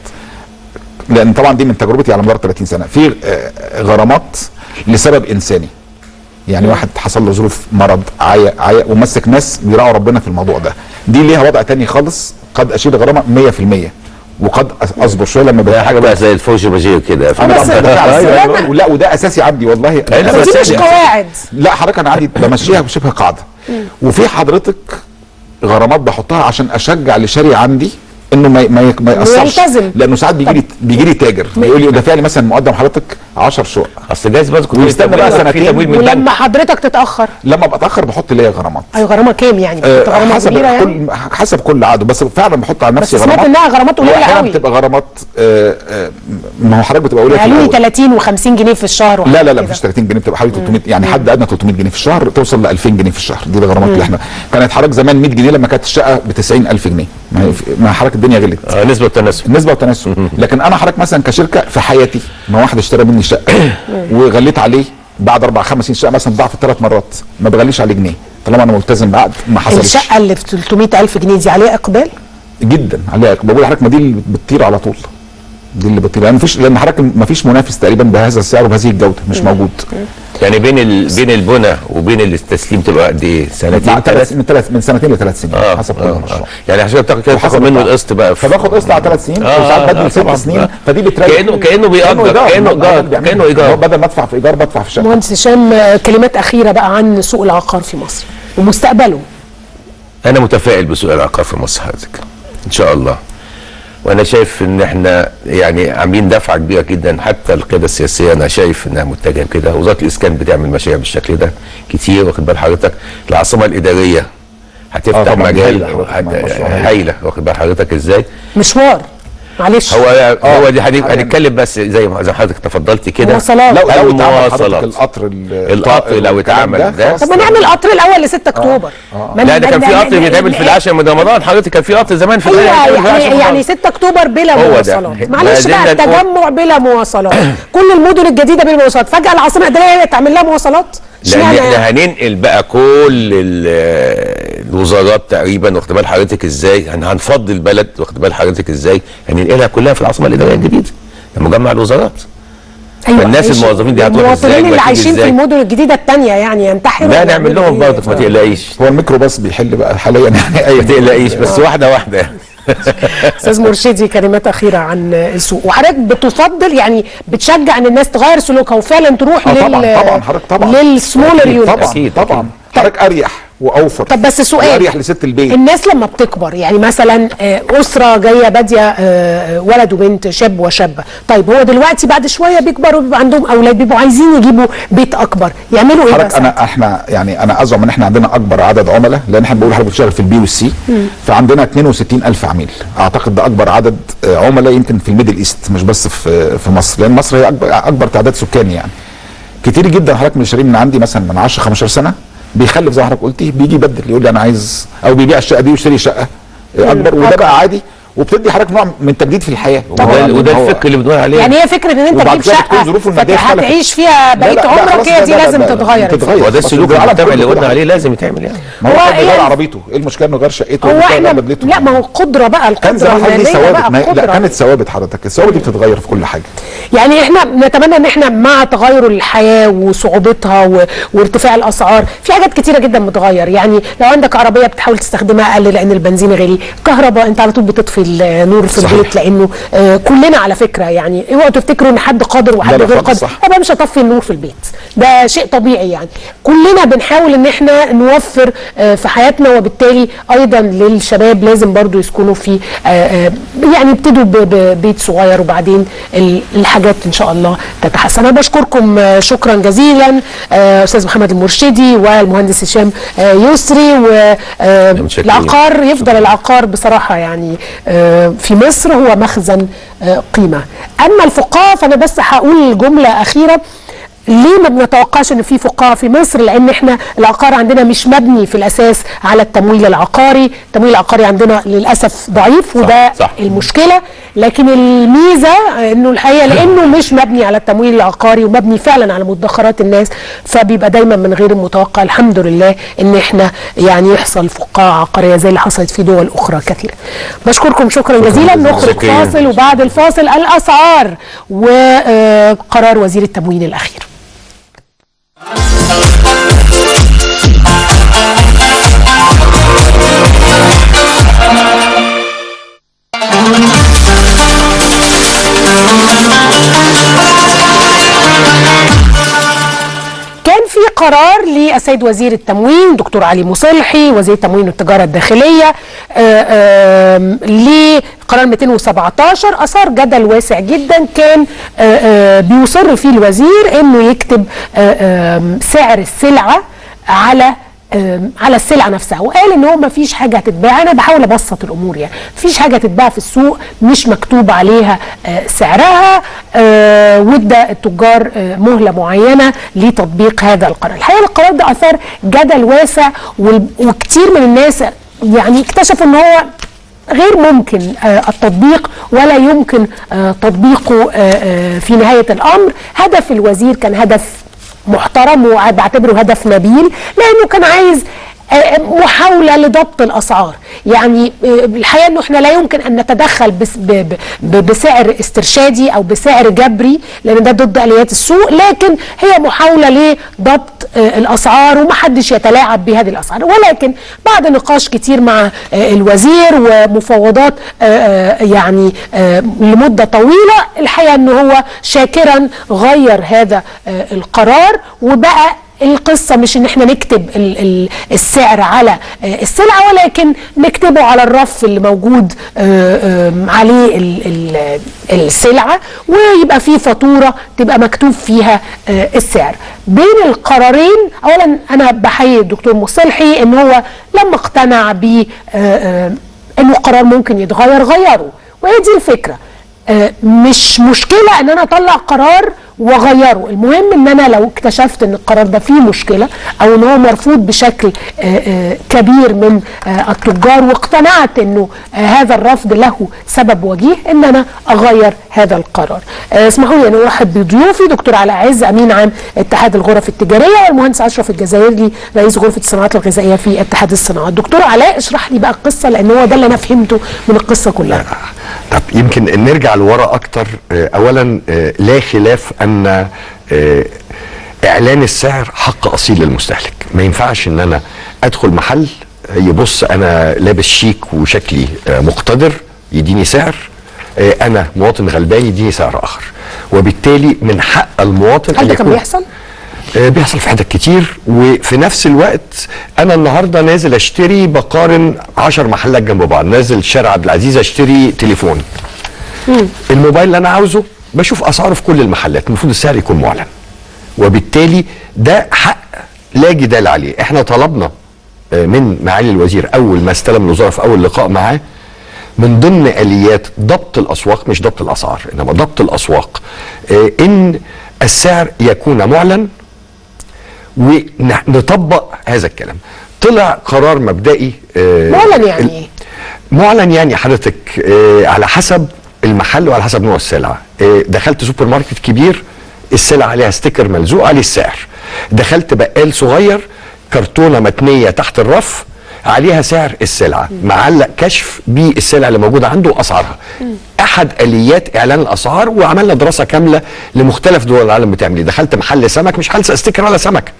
لان طبعا دي من تجربتي على مدار 30 سنه في آه، غرامات لسبب انساني يعني واحد حصل له ظروف مرض عيا عيا ومسك ناس بيراعوا ربنا في الموضوع ده دي ليها وضع تاني خالص قد اشيل غرامه 100% وقد أص- اصبر شويه لما ده حاجه بقى زي الفوج باجير كده انا بس- بعمل ده أيوة، فعلا. أيوة. لا وده اساسي عندي والله لا، بس دي مش قواعد لا حضرتك انا عندي بمشيها بشبه قاعده وفي حضرتك غرامات بحطها عشان اشجع اللي شاري عندي انه ما ما يك- ما ياثرش يلتزم. لانه ساعات بيجي لي بيجي لي تاجر يقول لي دافع لي مثلا مقدم حضرتك 10 شقق اصل جايز برضه كنت ويستنى بقى في سنتين تمويل من ولما البنك حضرتك تتاخر لما بتاخر بحط ليا غرامات اي غرامه كام يعني بتحط آه، غرامه حسب كبيره يعني كل حسب كل عقد بس فعلا بحط على بس نفسي سمعت غرامات انها غرامات قليله واحيانا قوي بتبقى غرامات آه، آه، ما هو حضرتك بتبقى قليله في قالوا لي الأول. 30 و50 جنيه في الشهر لا وحاجات لا لا كده. مفيش 30 جنيه بتبقى حوالي 300 يعني حد ادنى 300 جنيه في الشهر توصل ل 2000 جنيه في الشهر دي الغرامات اللي احنا كانت حضرتك زمان 100 جنيه لما كانت الشقه ب 90000 جنيه ما هي ما حضرتك الدنيا غلت آه، نسبه وتناسب نسبه وتناسب لكن انا حضرتك مثلا كشركه في حياتي ما واحد اشترى مني شقه وغليت عليه بعد اربع خمس سنين شقه مثلا ضعف ثلاث مرات ما بغليش عليه جنيه طالما انا ملتزم بعقد ما حصلش الشقه اللي في 300000 جنيه دي عليها اقبال جدا عليها بقول لحضرتك ما دي اللي بتطير على طول دي اللي بتطير لان مفيش لان حضرتك ما فيش منافس تقريبا بهذا السعر وبهذه الجوده مش موجود يعني بين ال... بين البنى وبين التسليم تبقى قد ايه سنتين مع ثلاث ثلاث من ثلاث من سنتين لثلاث سنين اه حسب كل آه، مشروع آه. يعني عشان بتاخد كده وحسب تاخد منه الطعم. القسط بقى في- فباخد قسط على ثلاث سنين آه، وساعات آه، بدل ست طبعاً. سنين آه. فدي بتريح كأنه- كأنه بيأجر، إيجار. كأنه ما- إيجار، بيعمل- كأنه إيجار. بدل ما ادفع في ايجار بدفع في شقه مهندس هشام آه، كلمات اخيره بقى عن سوق العقار في مصر ومستقبله انا متفائل بسوق العقار في مصر حضرتك ان شاء الله وانا شايف ان احنا يعني عاملين دفعه كبيره جدا حتى القياده السياسيه انا شايف انها متجهه كده وزاره الاسكان بتعمل مشاريع بالشكل ده كتير واخد بال حضرتك العاصمه الاداريه آه هتفتح طبعاً، مجال هايلة حضرتك، مشروع هايل. هايله واخد بال حضرتك ازاي مشوار معلش هو هو دي هنك- حالياً. هنتكلم بس زي ما زي ما حضرتك تفضلت كده مواصلات. لو لو اتعمل حضرتك المواصلات القطر ال- القطر لو الكلام اتعمل ده طب ما نعمل قطر الاول ل 6 اكتوبر ما لا ده كان ما- في ما- قطر بيتعمل في العاشر من رمضان حضرتك كان في قطر زمان في ايوه العاشر من يعني رمضان. يعني 6 اكتوبر بلا هو ده. مواصلات ما معلش زلنا بقى نقول- التجمع بلا مواصلات كل المدن الجديده بلا مواصلات فجاه العاصمه الاداريه هي اللي تعمل لها مواصلات لان اشمعنى احنا هننقل بقى كل ال- الوزارات تقريبا واخد بال حضرتك ازاي هن- هنفضي البلد واخد بال حضرتك ازاي هننقلها كلها في العاصمه الاداريه الجديده ده مجمع الوزارات فالناس معلش. الموظفين دي هتروح ازاي المواطنين اللي وهتيجي عايشين في ازاي المدن الجديده الثانيه يعني ينتحروا لا ويعملوا نعمل لهم إيه؟ برضك ما تقلقيش هو الميكروباص بيحل بقى حاليا يعني اي ما تقلقيش بس واحده واحده استاذ مرشدي كلمات اخيره عن السوق وحضرتك بتفضل يعني بتشجع ان الناس تغير سلوكها وفعلا تروح آه لل طبعا طبعا حضرتك طبعا للسمولر أكيد يونت طبعا طبعا حضرتك اريح واوفر طب بس سؤال واريح لست البيت الناس لما بتكبر يعني مثلا آه، اسره جايه باديه آه، ولد وبنت شاب وشابه طيب هو دلوقتي بعد شويه بيكبروا بيبقى عندهم اولاد بيبقوا عايزين يجيبوا بيت اكبر يعملوا ايه حضرتك بقى انا احنا يعني انا ازعم ان احنا عندنا اكبر عدد عملاء لان احنا بقول حضرتك بتشتغل في البي والسي مم. فعندنا 62 الف عميل اعتقد ده اكبر عدد آه، عملاء يمكن في الميدل ايست مش بس في في مصر لان مصر هي اكبر اكبر تعداد سكاني يعني كتير جدا حضرتك من الشارين من عندي مثلا من 10 15 سنه بيخلف زي ما حضرتك قلتي بيجي يبدل يقول لي انا عايز او بيبيع الشقه دي ويشتري شقه آه، اكبر وده بقى عادي وبتدي حضرتك نوع من التجديد في الحياه وده, وده الفكر اللي بنقول عليه يعني هي فكره ان انت وبعد تجيب كده بتكون ظروفه شقه المادية اختلفت. هتعيش فيها لا، بقيه لا، لا، عمرك خلاص هي ده- دي ده- لازم ده- تتغير تتغير. وده بس السلوك العالم المجتمعي اللي كله قلنا كده. عليه لازم يتعمل يعني ما هو هو واحد بيغير يعني- عربيته ايه المشكله انه غير شقته هو وبيغير احنا بدلته لا ما هو قدره بقى كان القدره زمان حد ليه الماليه ثوابت بقى ما لا قدره كانت ثوابت حضرتك الثوابت دي بتتغير في كل حاجه يعني احنا نتمنى ان احنا مع تغير الحياه وصعوبتها و... وارتفاع الاسعار في حاجات كتيره جدا بتغير يعني لو عندك عربيه بتحاول تستخدمها اقل لان البنزين غالي كهرباء انت على طول بتطفي النور في صحيح. البيت لانه آه كلنا على فكره يعني اوعوا تفتكروا ان حد قادر لا، وحد لا غير خالص، قادر صح. انا مش هطفي النور في البيت ده شيء طبيعي يعني كلنا بنحاول ان احنا نوفر آه في حياتنا وبالتالي ايضا للشباب لازم برضو يسكنوا في آه آه يعني يبتدوا ب- ببيت صغير وبعدين ال- الحاجات ان شاء الله تتحسن انا بشكركم آه، شكرا جزيلا آه، استاذ محمد المرشدي والمهندس هشام آه، يسري والعقار يفضل العقار بصراحه يعني آه، في مصر هو مخزن آه، قيمه اما الفقاعه فانا بس هقول جمله اخيره ليه ما بنتوقعش ان في فقاعه في مصر لان احنا العقار عندنا مش مبني في الاساس على التمويل العقاري التمويل العقاري عندنا للاسف ضعيف وده صح. المشكله لكن الميزه انه الحقيقه لانه مش مبني على التمويل العقاري ومبني فعلا على مدخرات الناس فبيبقى دايما من غير المتوقع الحمد لله ان احنا يعني يحصل فقاعه عقاريه زي اللي حصلت في دول اخرى كثيره بشكركم شكرا جزيلا نخرج شكراً. فاصل وبعد الفاصل الاسعار وقرار وزير التموين الاخير كان في قرار للسيد وزير التموين دكتور علي مصلحي وزير التموين والتجاره الداخليه آه، آم، لقرار 217 اثار جدل واسع جدا كان آه، آه، بيصر فيه الوزير انه يكتب آه، آم، سعر السلعه على آم، على السلعه نفسها وقال ان هو ما فيش حاجه هتتباع انا بحاول ابسط الامور يعني مفيش حاجه هتتباع في السوق مش مكتوب عليها آه، سعرها آه، وادى التجار آه، مهله معينه لتطبيق هذا القرار الحقيقه القرار ده اثار جدل واسع وال- وكتير من الناس يعني اكتشفوا ان هو غير ممكن آه، التطبيق ولا يمكن آه، تطبيقه آه، آه، في نهايه الامر هدف الوزير كان هدف محترم وبعتبره هدف نبيل لانه كان عايز آه، محاولة لضبط الأسعار يعني آه، الحقيقة أنه إحنا لا يمكن أن نتدخل بس ب- ب- بسعر استرشادي أو بسعر جبري لأن ده ضد آليات السوق لكن هي محاولة لضبط آه، الأسعار ومحدش يتلاعب بهذه الأسعار ولكن بعد نقاش كتير مع آه، الوزير ومفاوضات آه، آه، يعني آه، لمدة طويلة الحقيقة أنه هو شاكرا غير هذا آه، القرار وبقى القصة مش ان احنا نكتب ال ال السعر على آه، السلعة ولكن نكتبه على الرف اللي موجود آه، آم، عليه ال ال السلعة ويبقى فيه فاتورة تبقى مكتوب فيها آه، السعر بين القرارين اولا انا بحيي الدكتور مصلحي ان هو لما اقتنع ب آه، آه، انه قرار ممكن يتغير غيره وهي دي الفكرة آه، مش مشكلة ان انا اطلع قرار واغيره المهم ان انا لو اكتشفت ان القرار ده فيه مشكلة او ان هو مرفوض بشكل آه، آه، كبير من آه، التجار واقتنعت انه آه، هذا الرفض له سبب وجيه ان انا اغير هذا القرار آه، اسمحوا لي ان ارحب بضيوفي دكتور علاء عز امين عام اتحاد الغرف التجارية والمهندس اشرف الجزائري رئيس غرفة الصناعات الغذائية في اتحاد الصناعات دكتور علاء اشرح لي بقى القصة لان هو ده اللي انا فهمته من القصة كلها طب يمكن نرجع لورا اكتر آه، اولا آه، لا خلاف ان آه، اعلان السعر حق اصيل للمستهلك ما ينفعش ان انا ادخل محل يبص انا لابس شيك وشكلي آه، مقتدر يديني سعر آه، انا مواطن غلبان يديني سعر اخر وبالتالي من حق المواطن هل أن ده كان يكون- بيحصل؟ آه، بيحصل في حتت كتير وفي نفس الوقت انا النهارده نازل اشتري بقارن 10 محلات جنب بعض نازل شارع عبد العزيز اشتري تليفون الموبايل اللي انا عاوزه بشوف اسعاره في كل المحلات المفروض السعر يكون معلن وبالتالي ده حق لا جدال عليه احنا طلبنا آه، من معالي الوزير اول ما استلم الوزاره في اول لقاء معاه من ضمن اليات ضبط الاسواق مش ضبط الاسعار انما ضبط الاسواق آه، ان السعر يكون معلن ونطبق هذا الكلام طلع قرار مبدئي آه، معلن يعني ايه؟ معلن يعني حضرتك آه، على حسب المحل وعلى حسب نوع السلعه آه، دخلت سوبر ماركت كبير السلعه عليها ستيكر ملزوق عليه السعر دخلت بقال صغير كرتونه متنيه تحت الرف عليها سعر السلعه معلق كشف بالسلع اللي موجوده عنده واسعارها احد اليات اعلان الاسعار وعملنا دراسه كامله لمختلف دول العالم بتعمل ايه دخلت محل سمك مش هلصق ستيكر على سمك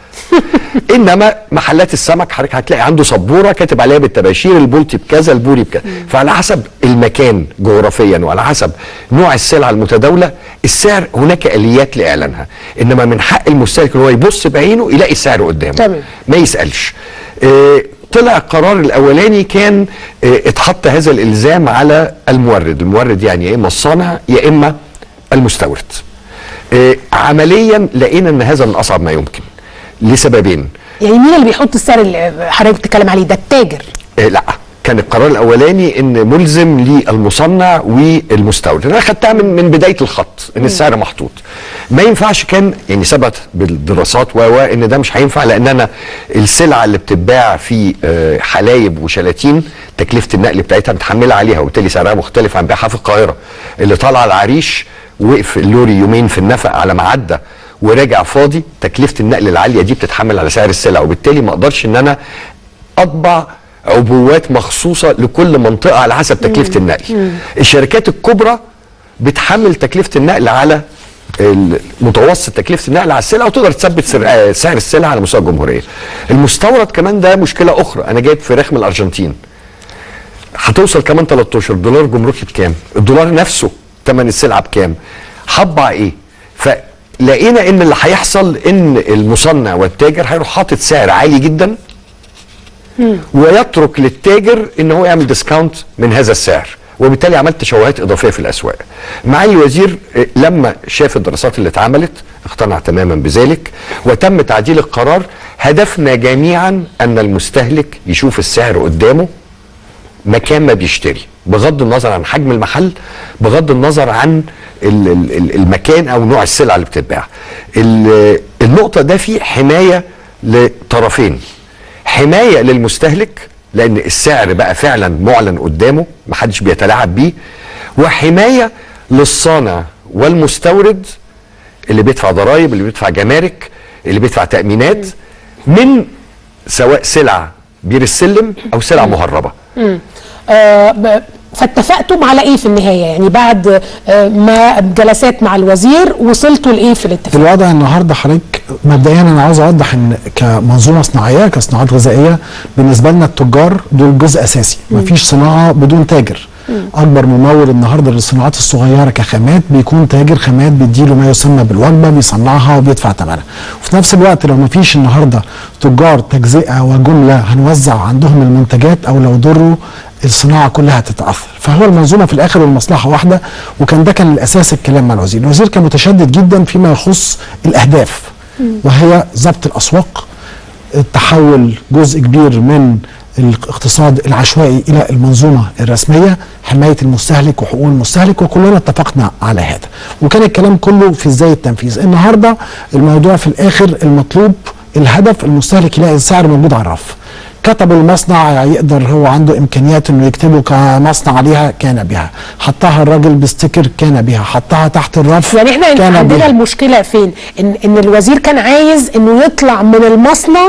انما محلات السمك حضرتك هتلاقي عنده سبوره كاتب عليها بالتباشير البولتي بكذا البوري بكذا فعلى حسب المكان جغرافيا وعلى حسب نوع السلعه المتداوله السعر هناك اليات لاعلانها انما من حق المستهلك ان هو يبص بعينه يلاقي السعر قدامه تمام. ما يسالش آه، طلع القرار الاولاني كان آه، اتحط هذا الالزام على المورد المورد يعني يا اما الصانع يا اما المستورد آه، عمليا لقينا ان هذا من اصعب ما يمكن لسببين يعني مين اللي بيحط السعر اللي حضرتك بتتكلم عليه ده التاجر آه، لا كان القرار الاولاني ان ملزم للمصنع والمستورد انا خدتها من من بدايه الخط ان السعر محطوط ما ينفعش كان يعني ثبت بالدراسات و و ان ده مش هينفع لان انا السلعه اللي بتتباع في آه، حلايب وشلاتين تكلفه النقل بتاعتها متحمله عليها وبالتالي سعرها مختلف عن بيعها في القاهره اللي طالعه العريش وقف اللوري يومين في النفق على ما عدى ورجع فاضي تكلفه النقل العاليه دي بتتحمل على سعر السلع وبالتالي ما اقدرش ان انا اطبع عبوات مخصوصه لكل منطقه على حسب تكلفه النقل الشركات الكبرى بتحمل تكلفه النقل على ال- متوسط تكلفه النقل على السلع وتقدر تثبت سر- آه، سعر السلع على مستوى الجمهوريه. المستورد كمان ده مشكله اخرى، انا جايب فراخ من الارجنتين. هتوصل كمان 13 دولار جمركي بكام؟ الدولار نفسه ثمن السلعه بكام؟ هطبع ايه؟ فلقينا ان اللي هيحصل ان المصنع والتاجر هيروح حاطط سعر عالي جدا ويترك للتاجر ان هو يعمل ديسكاونت من هذا السعر وبالتالي عملت تشوهات اضافيه في الاسواق. معالي الوزير آه، لما شاف الدراسات اللي اتعملت اقتنع تماما بذلك وتم تعديل القرار هدفنا جميعا ان المستهلك يشوف السعر قدامه مكان ما بيشتري بغض النظر عن حجم المحل بغض النظر عن ال- ال- ال- المكان او نوع السلعه اللي بتتباع ال- النقطه ده فيه حمايه لطرفين حمايه للمستهلك لان السعر بقى فعلا معلن قدامه محدش بيتلاعب بيه وحمايه للصانع والمستورد اللي بيدفع ضرائب اللي بيدفع جمارك اللي بيدفع تامينات من سواء سلع بير السلم او سلع مهربه مم. آه ب- فاتفقتم على ايه في النهايه يعني بعد آه ما جلسات مع الوزير وصلتوا لايه في الاتفاق الوضع النهارده حضرتك مبدئيا انا عاوز اوضح ان كمنظومه صناعيه كصناعات غذائيه بالنسبه لنا التجار دول جزء اساسي مفيش صناعه بدون تاجر اكبر ممول النهارده للصناعات الصغيره كخامات بيكون تاجر خامات بيديله ما يسمى بالوجبه بيصنعها وبيدفع ثمنها وفي نفس الوقت لو مفيش النهارده تجار تجزئه وجمله هنوزع عندهم المنتجات او لو ضروا الصناعه كلها تتاثر فهو المنظومه في الاخر والمصلحه واحده وكان ده كان الاساس الكلام مع الوزير الوزير كان متشدد جدا فيما يخص الاهداف وهي ضبط الاسواق تحول جزء كبير من الاقتصاد العشوائي الى المنظومه الرسميه حمايه المستهلك وحقوق المستهلك وكلنا اتفقنا على هذا وكان الكلام كله في ازاي التنفيذ النهارده الموضوع في الاخر المطلوب الهدف المستهلك يلاقي السعر موجود على الرف كتب المصنع يقدر هو عنده امكانيات انه يكتبه كمصنع عليها كان بها حطها الراجل بستيكر كان بها حطها تحت الرف يعني احنا كان عندنا بها. المشكله فين ان ان الوزير كان عايز انه يطلع من المصنع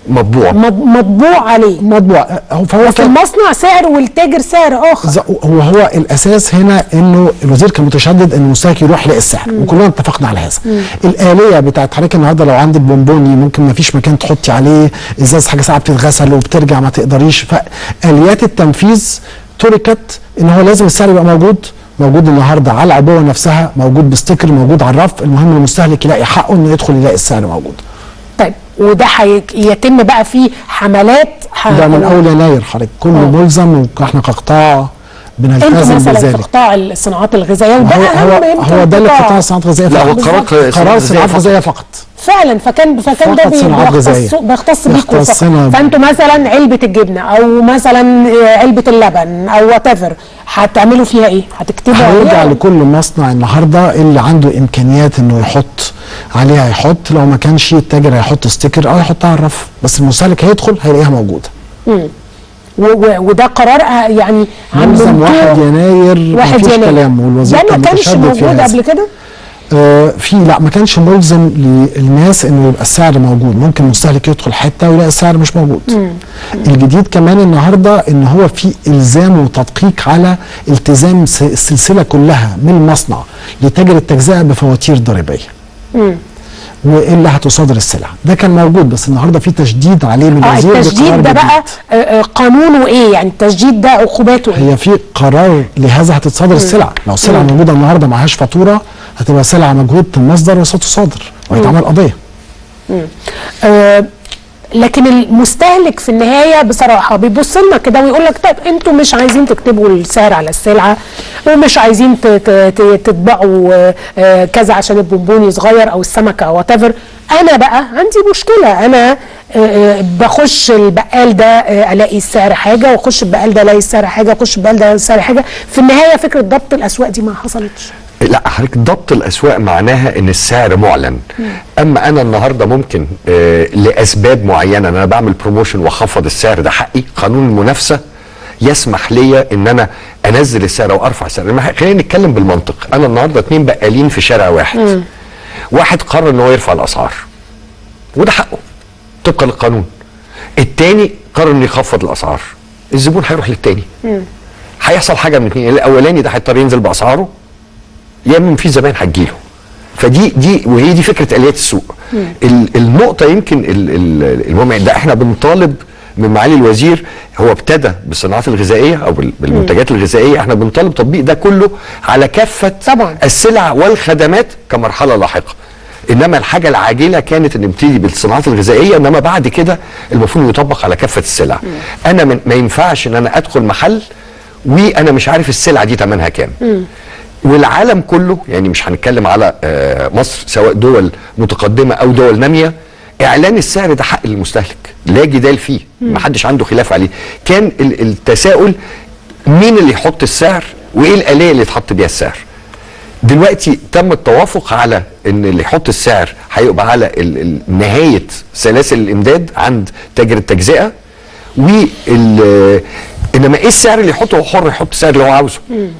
مطبوع مط- مطبوع عليه مطبوع هو فهو وفي المصنع سعر والتاجر سعر اخر ز- هو هو الاساس هنا انه الوزير كان متشدد ان المستهلك يروح يلاقي السعر وكلنا اتفقنا على هذا مم. الاليه بتاعت حضرتك النهارده لو عندك بونبوني ممكن ما فيش مكان تحطي عليه ازاز حاجه ساعه بتتغسل وبترجع ما تقدريش فاليات التنفيذ تركت ان هو لازم السعر يبقى موجود موجود النهارده على العبوه نفسها موجود بستيكر موجود على الرف المهم المستهلك يلاقي حقه انه يدخل يلاقي السعر موجود طيب وده هيتم بقى فيه حملات ح- ده من اول يناير حضرتك كله ملزم واحنا كقطاع انتوا بنلتزم مثلا في بذلك قطاع الصناعات الغذائيه وده هو اهم هو, يمكن هو ده اللي قطاع. قطاع الصناعات الغذائيه لا، هو فقط. قرار بالظبط. صناعات قرار غذائية صناعات فقط. غذائيه فقط فعلا فكان فكان ده فقط بي- صناعات بيختص غذائية. بيختص بيكم فقط يختصنا ب- فانتوا مثلا علبه الجبنه او مثلا علبه اللبن او وات ايفر هتعملوا فيها ايه؟ هتكتبوا هيرجع عليها لكل مصنع النهارده اللي عنده امكانيات انه يحط عليها يحط لو ما كانش التاجر هيحط ستيكر او يحطها على الرف بس المستهلك هيدخل هيلاقيها موجوده مم. و- و- وده قرار آه، يعني ملزم عملتوه 1 يناير واحد مفيش يناير. كلام والوزير ده ما كان كانش متشدد في موجود هذا. قبل كده؟ آه في لا ما كانش ملزم للناس انه يبقى السعر موجود ممكن المستهلك يدخل حته ويلاقي السعر مش موجود الجديد كمان النهارده ان هو في الزام وتدقيق على التزام س- السلسله كلها من المصنع لتاجر التجزئه بفواتير ضريبيه مم. والا هتصادر السلع ده كان موجود بس النهارده في تشديد عليه من اه الوزير بقرار التشديد ده جديد. بقى آه، آه، قانونه ايه؟ يعني التشديد ده عقوباته ايه؟ هي في قرار لهذا هتتصادر السلع لو السلع مم. موجوده النهارده معهاش فاتوره هتبقى سلعه مجهود المصدر وستصادر ويتعمل قضيه مم. آه لكن المستهلك في النهايه بصراحه بيبص لنا كده ويقول لك طيب انتوا مش عايزين تكتبوا السعر على السلعه ومش عايزين ت- ت- ت- تطبعوا آه، آه، كذا عشان البونبوني صغير او السمكه او وات انا بقى عندي مشكله انا آه، آه، بخش البقال ده آه، الاقي السعر حاجه واخش البقال ده الاقي السعر حاجه واخش البقال ده الاقي السعر حاجه في النهايه فكره ضبط الاسواق دي ما حصلتش لا حضرتك ضبط الاسواق معناها ان السعر معلن اما انا النهارده ممكن آه لاسباب معينه انا بعمل بروموشن واخفض السعر ده حقي قانون المنافسه يسمح لي ان انا انزل السعر وارفع السعر لما- خلينا نتكلم بالمنطق انا النهارده اتنين بقالين في شارع واحد واحد قرر ان هو يرفع الاسعار وده حقه طبقا للقانون التاني قرر انه يخفض الاسعار الزبون هيروح للتاني هيحصل حاجه من الاثنين الاولاني ده هيضطر ينزل باسعاره يا اما في زباين هتجيله فدي دي وهي دي فكره اليات السوق ال- النقطه يمكن ال- ال- المهم ده احنا بنطالب من معالي الوزير هو ابتدى بالصناعات الغذائيه او بال- بالمنتجات الغذائيه احنا بنطالب تطبيق ده كله على كافه طبعا. السلع والخدمات كمرحله لاحقه انما الحاجه العاجله كانت ان نبتدي بالصناعات الغذائيه انما بعد كده المفروض يطبق على كافه السلع انا من ما ينفعش ان انا ادخل محل وانا مش عارف السلعه دي ثمنها كام والعالم كله يعني مش هنتكلم على آه، مصر سواء دول متقدمه او دول ناميه اعلان السعر ده حق للمستهلك لا جدال فيه ما حدش عنده خلاف عليه كان ال- التساؤل مين اللي يحط السعر وايه الاليه اللي يتحط بيها السعر دلوقتي تم التوافق على ان اللي يحط السعر هيبقى على ال- ال- نهايه سلاسل الامداد عند تاجر التجزئه وال انما ايه السعر اللي يحطه هو حر يحط السعر اللي هو عاوزه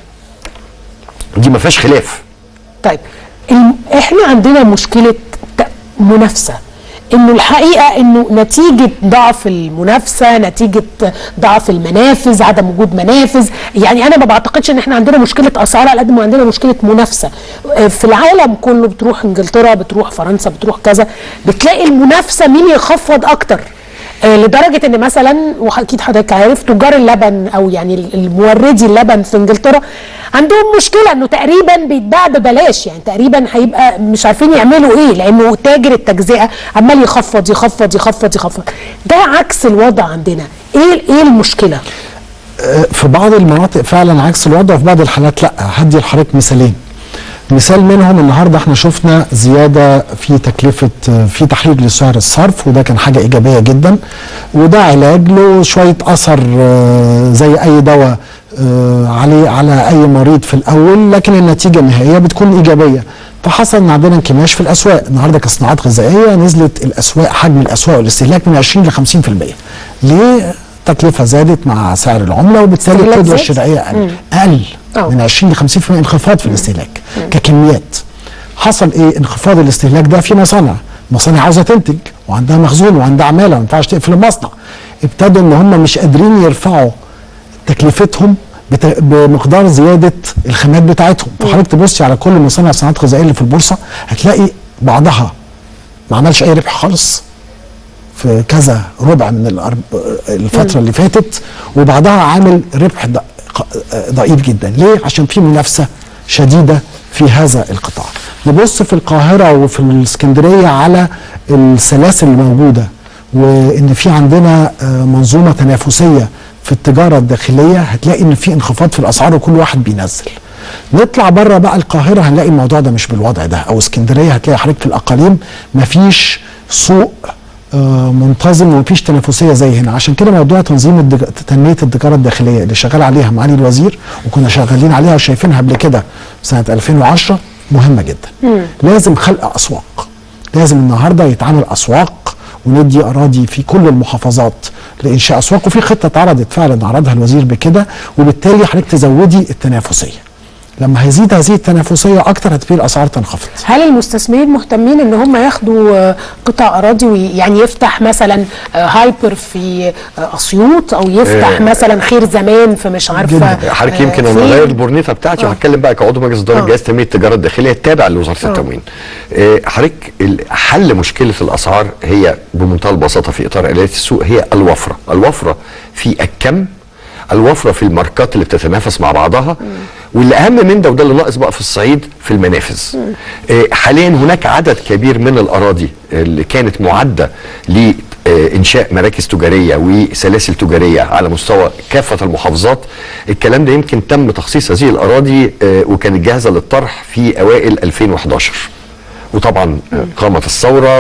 دي ما فيهاش خلاف طيب الم- احنا عندنا مشكله ت- منافسه انه الحقيقه انه نتيجه ضعف المنافسه نتيجه ضعف المنافذ عدم وجود منافذ يعني انا ما بعتقدش ان احنا عندنا مشكله اسعار على قد ما عندنا مشكله منافسه آه، في العالم كله بتروح انجلترا بتروح فرنسا بتروح كذا بتلاقي المنافسه مين يخفض اكتر آه، لدرجه ان مثلا واكيد حضرتك عارف تجار اللبن او يعني ال- الموردي اللبن في انجلترا عندهم مشكله انه تقريبا بيتباع ببلاش يعني تقريبا هيبقى مش عارفين يعملوا ايه لانه تاجر التجزئه عمال يخفض يخفض يخفض يخفض ده عكس الوضع عندنا ايه ايه المشكله آه، في بعض المناطق فعلا عكس الوضع وفي بعض الحالات لا هدي لحضرتك مثالين مثال منهم النهارده احنا شفنا زياده في تكلفه آه، في تحرير لسعر الصرف وده كان حاجه ايجابيه جدا وده علاج له شويه اثر آه، زي اي دواء آه، عليه على اي مريض في الاول لكن النتيجه النهائيه بتكون ايجابيه فحصل ان عندنا انكماش في الاسواق النهارده كصناعات غذائيه نزلت الاسواق حجم الاسواق والاستهلاك من 20 ل 50% ليه؟ تكلفه زادت مع سعر العمله وبالتالي استهلاك القدره زاد؟ الشرائيه اقل مم. اقل أه. من 20 ل 50% انخفاض في الاستهلاك ككميات حصل ايه انخفاض الاستهلاك ده في مصانع مصانع عاوزه تنتج وعندها مخزون وعندها عماله ما ينفعش تقفل المصنع ابتدوا ان هم مش قادرين يرفعوا تكلفتهم بت- بمقدار زياده الخامات بتاعتهم فحضرتك تبصي على كل مصانع صناعات غذائيه اللي في البورصه هتلاقي بعضها ما عملش اي ربح خالص في كذا ربع من الأرب- الفتره اللي فاتت وبعدها عامل ربح ض- ق- ضئيل جدا ليه عشان في منافسه شديده في هذا القطاع نبص في القاهره وفي الاسكندريه على السلاسل الموجوده وان في عندنا آه، منظومه تنافسيه في التجاره الداخليه هتلاقي ان في انخفاض في الاسعار وكل واحد بينزل نطلع بره بقى القاهره هنلاقي الموضوع ده مش بالوضع ده او اسكندريه هتلاقي حضرتك في الاقاليم مفيش سوق آه، منتظم ومفيش تنافسيه زي هنا عشان كده موضوع تنظيم الدج... تنميه التجاره الداخليه اللي شغال عليها معالي الوزير وكنا شغالين عليها وشايفينها قبل كده سنه 2010 مهمه جدا لازم خلق اسواق لازم النهارده يتعمل اسواق وندي اراضي في كل المحافظات لانشاء اسواق وفي خطه اتعرضت فعلا عرضها الوزير بكده وبالتالي حضرتك تزودي التنافسيه لما هيزيد هذه التنافسيه اكتر هتبتدي الاسعار تنخفض هل المستثمرين مهتمين ان هم ياخدوا آه، قطع اراضي ويعني يفتح مثلا آه، هايبر في آه، اسيوط او يفتح آه. مثلا خير زمان في مش عارفه حضرتك آه، يمكن انا فين؟ اغير البورنيطه بتاعتي وهتكلم بقى كعضو مجلس اداره آه. جهاز تنميه التجاره الداخليه التابع لوزاره آه. التموين. آه، حضرتك ال- حل مشكله الاسعار هي بمنتهى البساطه في اطار اليات السوق هي الوفره، الوفره في الكم الوفره في الماركات اللي بتتنافس مع بعضها واللي اهم من ده وده اللي ناقص بقى في الصعيد في المنافذ. آه، حاليا هناك عدد كبير من الاراضي اللي كانت معده ل آه، انشاء مراكز تجاريه وسلاسل تجاريه على مستوى كافه المحافظات الكلام ده يمكن تم تخصيص هذه الاراضي آه، وكانت جاهزه للطرح في اوائل 2011 وطبعا آه، قامت الثوره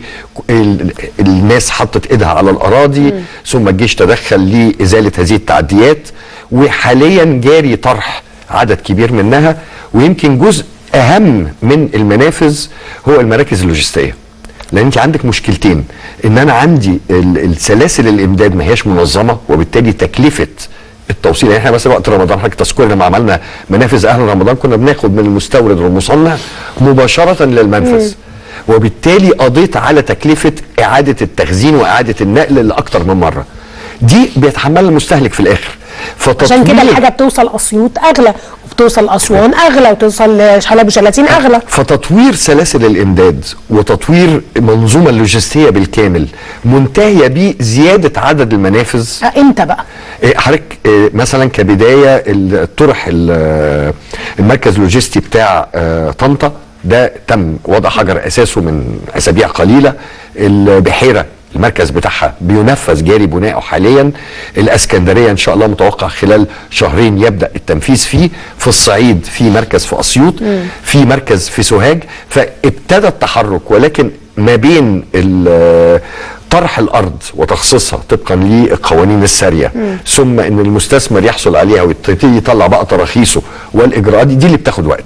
والناس حطت ايدها على الاراضي ثم الجيش تدخل لازاله هذه التعديات وحاليا جاري طرح عدد كبير منها ويمكن جزء اهم من المنافذ هو المراكز اللوجستيه لان انت عندك مشكلتين ان انا عندي ال- السلاسل الامداد ما هياش منظمه وبالتالي تكلفه التوصيل يعني احنا مثلا وقت رمضان حضرتك تذكر لما عملنا منافذ اهل رمضان كنا بناخد من المستورد والمصنع مباشره للمنفذ وبالتالي قضيت على تكلفه اعاده التخزين واعاده النقل لاكثر من مره دي بيتحملها المستهلك في الاخر عشان كده فتطوير- الحاجه بتوصل اسيوط اغلى وبتوصل اسوان اغلى وتوصل حلب وشلاتين اغلى فتطوير سلاسل الامداد وتطوير منظومه اللوجستيه بالكامل منتهيه بزياده عدد المنافذ آه، امتى بقى إيه، حضرتك إيه، مثلا كبدايه الطرح ال- المركز اللوجستي بتاع آه، طنطا ده تم وضع حجر اساسه من اسابيع قليله البحيره المركز بتاعها بينفذ جاري بناؤه حاليا الاسكندريه ان شاء الله متوقع خلال شهرين يبدا التنفيذ فيه في الصعيد في مركز في اسيوط في مركز في سوهاج فابتدى التحرك ولكن ما بين ال- طرح الارض وتخصيصها طبقا للقوانين الساريه ثم ان المستثمر يحصل عليها ويبتدي يطلع بقى تراخيصه والاجراءات دي, دي اللي بتاخد وقت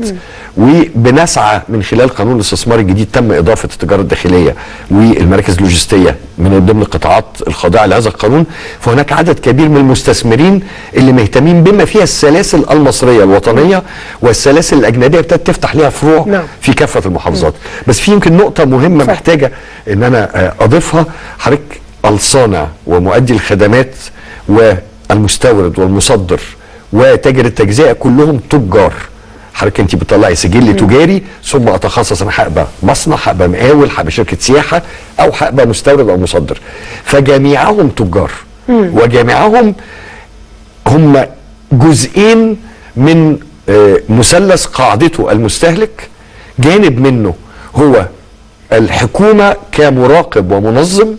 وبنسعى من خلال قانون الاستثمار الجديد تم اضافه التجاره الداخليه والمراكز اللوجستيه من ضمن القطاعات الخاضعه لهذا القانون فهناك عدد كبير من المستثمرين اللي مهتمين بما فيها السلاسل المصريه الوطنيه والسلاسل الاجنبيه ابتدت تفتح لها فروع نعم. في كافه المحافظات بس في يمكن نقطه مهمه محتاجه ان انا آه، اضيفها حضرتك الصانع ومؤدي الخدمات والمستورد والمصدر وتاجر التجزئه كلهم تجار حضرتك انت بتطلعي سجل تجاري ثم اتخصص انا هبقى مصنع هبقى مقاول هبقى شركه سياحه او هبقى مستورد او مصدر فجميعهم تجار وجميعهم هم جزئين من آه، مثلث قاعدته المستهلك جانب منه هو الحكومة كمراقب ومنظم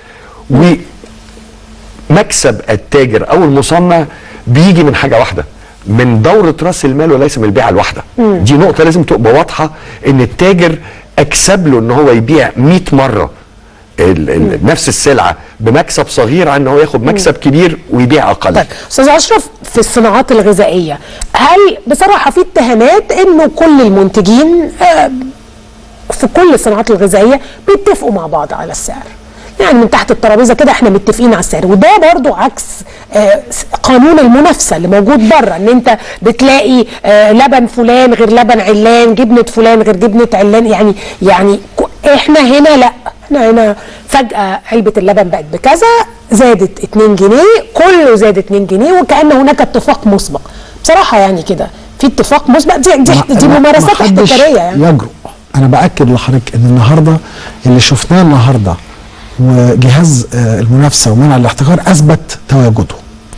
ومكسب التاجر أو المصنع بيجي من حاجة واحدة من دورة رأس المال وليس من البيعة الواحدة مم. دي نقطة لازم تبقى واضحة إن التاجر أكسب له إن هو يبيع 100 مرة ال- ال- نفس السلعة بمكسب صغير عن إن هو ياخد مكسب كبير ويبيع أقل طيب استاذ اشرف في الصناعات الغذائيه هل بصراحه في اتهامات انه كل المنتجين آه، في كل الصناعات الغذائيه بيتفقوا مع بعض على السعر يعني من تحت الترابيزه كده احنا متفقين على السعر وده برضو عكس آه، س- قانون المنافسه اللي موجود بره ان انت بتلاقي آه، لبن فلان غير لبن علان جبنه فلان غير جبنه علان يعني يعني ك- احنا هنا لا احنا هنا فجاه علبه اللبن بقت بكذا زادت 2 جنيه كله زاد 2 جنيه وكان هناك اتفاق مسبق بصراحه يعني كده في اتفاق مسبق دي دي, دي ما- ممارسات ما حدش احتكاريه يعني يجرؤ انا باكد لحضرتك ان النهارده اللي شفناه النهارده وجهاز آه، المنافسه ومنع الاحتكار اثبت تواجده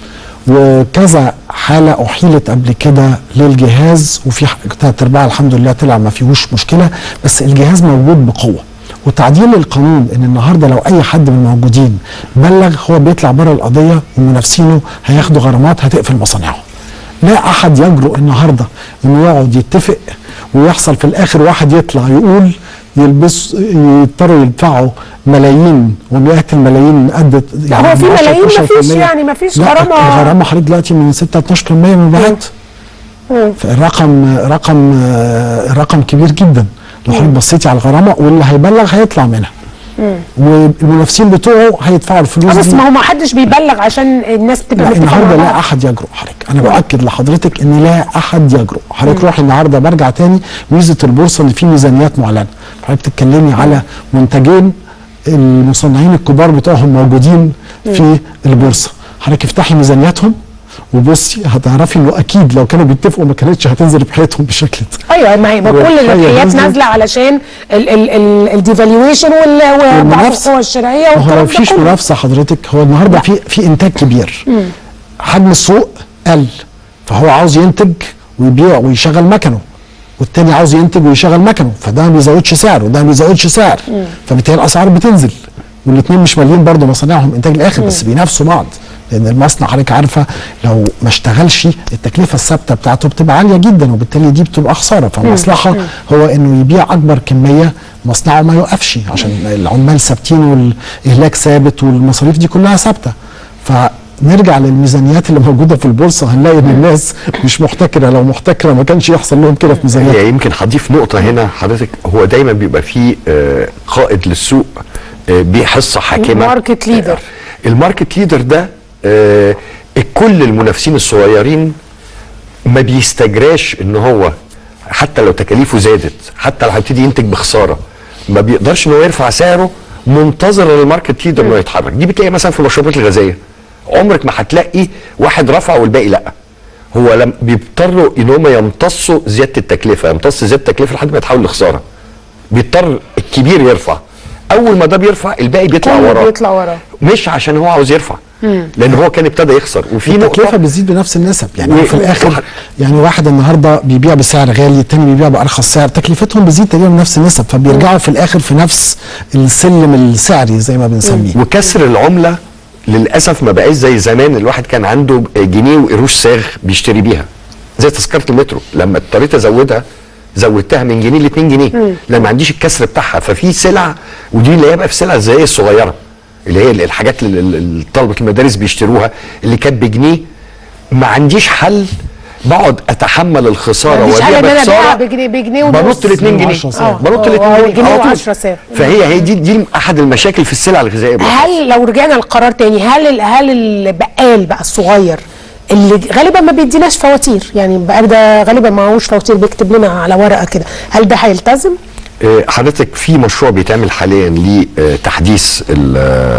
وكذا حاله احيلت قبل كده للجهاز وفي ح- تلات ارباعها الحمد لله طلع ما فيهوش مشكله بس الجهاز موجود بقوه وتعديل القانون ان النهارده لو اي حد من الموجودين بلغ هو بيطلع بره القضيه ومنافسينه هياخدوا غرامات هتقفل مصانعهم لا احد يجرؤ النهارده انه يقعد يتفق ويحصل في الاخر واحد يطلع يقول يلبس يضطروا يدفعوا ملايين ومئات الملايين قد هو في من 10 ملايين 12% مفيش يعني مفيش لا غرامه الغرامه حضرتك دلوقتي من 6 ل 12% من المبيعات مم. فالرقم رقم آه، رقم كبير جدا لو حضرتك بصيتي على الغرامه واللي هيبلغ هيطلع منها مم. والمنافسين بتوعه هيدفعوا الفلوس آه، بس دي ما هو ما حدش بيبلغ عشان الناس تبقى لا متفقه النهارده مع لا بعض. احد يجرؤ حضرتك انا باكد لحضرتك ان لا احد يجرؤ حضرتك روحي النهارده برجع تاني ميزه البورصه ان في ميزانيات معلنه حضرتك بتتكلمي على منتجين المصنعين الكبار بتوعهم موجودين في البورصه حضرتك افتحي ميزانياتهم وبصي هتعرفي انه اكيد لو كانوا بيتفقوا ما كانتش هتنزل ربحيتهم بالشكل ده ايوه ما هي ما كل والحقيقة الربحيات نزلت. نازله علشان الديفالويشن وضعف والمنافسة. القوى الشرائيه ما هو والكلام لو ده فيش كله. منافسه حضرتك هو النهارده في في انتاج كبير مم. حجم السوق قل فهو عاوز ينتج ويبيع ويشغل مكنه والتاني عاوز ينتج ويشغل مكنه فده ما بيزودش سعر وده ما بيزودش سعر مم. فبالتالي الاسعار بتنزل والاثنين مش مالين برضه مصانعهم انتاج الاخر بس بينافسوا بعض لان المصنع حضرتك عارفه لو ما اشتغلش التكلفه الثابته بتاعته بتبقى عاليه جدا وبالتالي دي بتبقى خساره فالمصلحه مم. هو انه يبيع اكبر كميه مصنعه ما يوقفش عشان العمال ثابتين والاهلاك ثابت والمصاريف دي كلها ثابته فنرجع للميزانيات اللي موجوده في البورصه هنلاقي ان الناس مش محتكره لو محتكره ما كانش يحصل لهم كده في ميزانيات هي يمكن هضيف نقطة هنا حضرتك هو دايما بيبقى فيه آه، قائد للسوق آه، بحصة حاكمة ماركت ليدر الماركت ليدر ده آه، كل المنافسين الصغيرين ما بيستجراش ان هو حتى لو تكاليفه زادت حتى لو هيبتدي ينتج بخساره ما بيقدرش ان هو يرفع سعره منتظر الماركت ليدر انه يتحرك دي بتلاقي مثلا في المشروبات الغازيه عمرك ما هتلاقي واحد رفع والباقي لا هو لم بيضطروا ان هم يمتصوا زياده التكلفه يمتص زياده التكلفه لحد ما يتحول لخساره بيضطر الكبير يرفع اول ما ده بيرفع الباقي بيطلع كله وراه بيطلع وراه مش عشان هو عاوز يرفع مم. لان هو كان ابتدى يخسر وفي التكلفه نقطه بتزيد بنفس النسب يعني و- في الاخر يعني واحد النهارده بيبيع بسعر غالي التاني بيبيع بارخص سعر تكلفتهم بتزيد تقريبا بنفس النسب فبيرجعوا في الاخر في نفس السلم السعري زي ما بنسميه وكسر العمله للاسف ما بقاش زي زمان الواحد كان عنده جنيه وقروش صاغ بيشتري بيها زي تذكره المترو لما اضطريت ازودها زودتها من جنيه ل 2 جنيه مم. لان ما عنديش الكسر بتاعها ففي سلع ودي اللي هي بقى في سلع زي الصغيره اللي هي الحاجات اللي اللي طلبه المدارس بيشتروها اللي كانت بجنيه ما عنديش حل بقعد اتحمل الخساره مفيش حاجه وابيع ان انا ابيعها بخساره بجنيه بجنيه ونص بنط ل 2 جنيه آه. بنط ل 2 أو جنيه جنيه على طول. و10 سعر فهي هي دي دي احد المشاكل في السلع الغذائيه بالأخص. هل لو رجعنا للقرار تاني هل ال- هل البقال بقى الصغير اللي غالبا ما بيديناش فواتير يعني البقال ده غالبا ما هوش فواتير بيكتب لنا على ورقه كده هل ده هيلتزم؟ آه، حضرتك في مشروع بيتعمل حاليا لتحديث ال-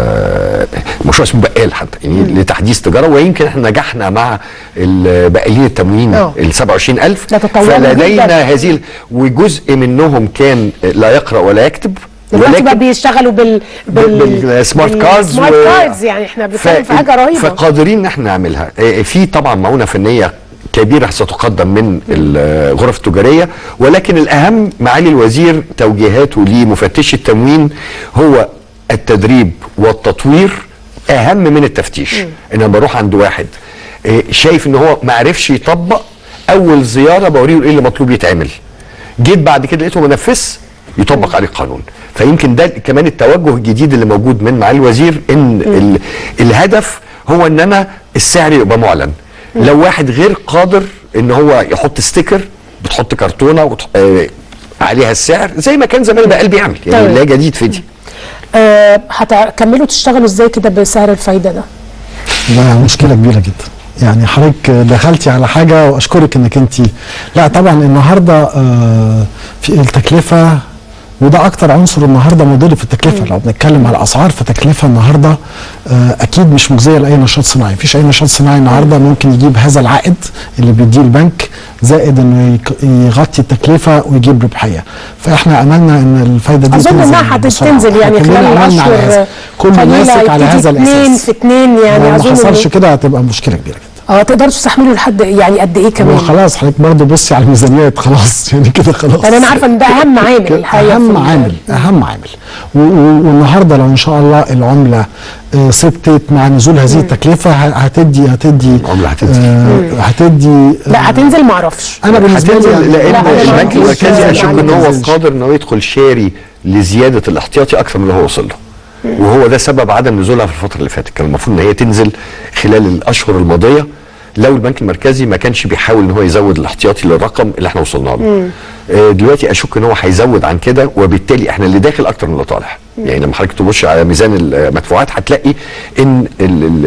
آه، مشروع اسمه بقال حتى يعني لتحديث تجاره ويمكن احنا نجحنا مع البقالين التموين آه. ال 27000 ده تطوروا جداً. فلدينا هذه ال- وجزء منهم كان لا يقرا ولا يكتب دلوقتي بقى بيشتغلوا بال بالسمارت كاردز سمارت و- كاردز يعني احنا بنتكلم في حاجه رهيبه فقادرين ان احنا نعملها آه، في طبعا معونه فنيه كبيره ستقدم من الغرف التجاريه ولكن الاهم معالي الوزير توجيهاته لمفتش التموين هو التدريب والتطوير اهم من التفتيش ان انا بروح عند واحد آه، شايف ان هو ما عرفش يطبق اول زياره بوريه ايه اللي مطلوب يتعمل جيت بعد كده لقيته ما نفذش يطبق عليه القانون فيمكن ده كمان التوجه الجديد اللي موجود من معالي الوزير ان ال الهدف هو ان انا السعر يبقى معلن لو واحد غير قادر ان هو يحط ستيكر بتحط كرتونه وتح... آه عليها السعر زي ما كان زمان بقى بيعمل يعني تمام. لا جديد في دي آه هتكملوا تشتغلوا ازاي كده بسعر الفايده ده؟ ده مشكله كبيره جدا يعني حضرتك دخلتي على حاجه واشكرك انك انت لا طبعا النهارده آه، في التكلفه وده اكتر عنصر النهارده مضر في التكلفه لو بنتكلم على الاسعار فتكلفه النهارده آه، اكيد مش مجزيه لاي نشاط صناعي مفيش اي نشاط صناعي النهارده ممكن يجيب هذا العائد اللي بيديه البنك زائد انه يك- يغطي التكلفه ويجيب ربحيه فاحنا املنا ان الفايده دي اظن تنزل انها بسرعة. هتنزل يعني كلنا خلال عملنا على هذا. الاشهر كله قليلة ماسك على يبتدي هذا اتنين الاساس في اتنين يعني لو ما اظن حصلش إن- كده هتبقى مشكله كبيره جدا اه تقدروا تستحملوا لحد يعني قد ايه كمان خلاص حضرتك برضه بصي على الميزانيات خلاص يعني كده خلاص انا عارفه ان ده اهم عامل الحقيقه اهم في ال- عامل اهم عامل و- و- والنهارده لو ان شاء الله العمله آه، ثبتت مع نزول هذه التكلفه ه- هتدي هتدي العمله هتدي هتدي لا هتنزل ما اعرفش انا بالنسبه لي هتنزل لا، لان أنا ما البنك عنديش المركزي مانع اشك إنها ان هو تنزلش. قادر ان هو يدخل شاري لزياده الاحتياطي اكثر من اللي هو وصل له وهو ده سبب عدم نزولها في الفتره اللي فاتت كان المفروض ان هي تنزل خلال الاشهر الماضيه لو البنك المركزي ما كانش بيحاول ان هو يزود الاحتياطي للرقم اللي احنا وصلنا له آه، دلوقتي اشك ان هو هيزود عن كده وبالتالي احنا اللي داخل اكتر من اللي طالع يعني لما حضرتك تبص على ميزان المدفوعات هتلاقي ان ال ال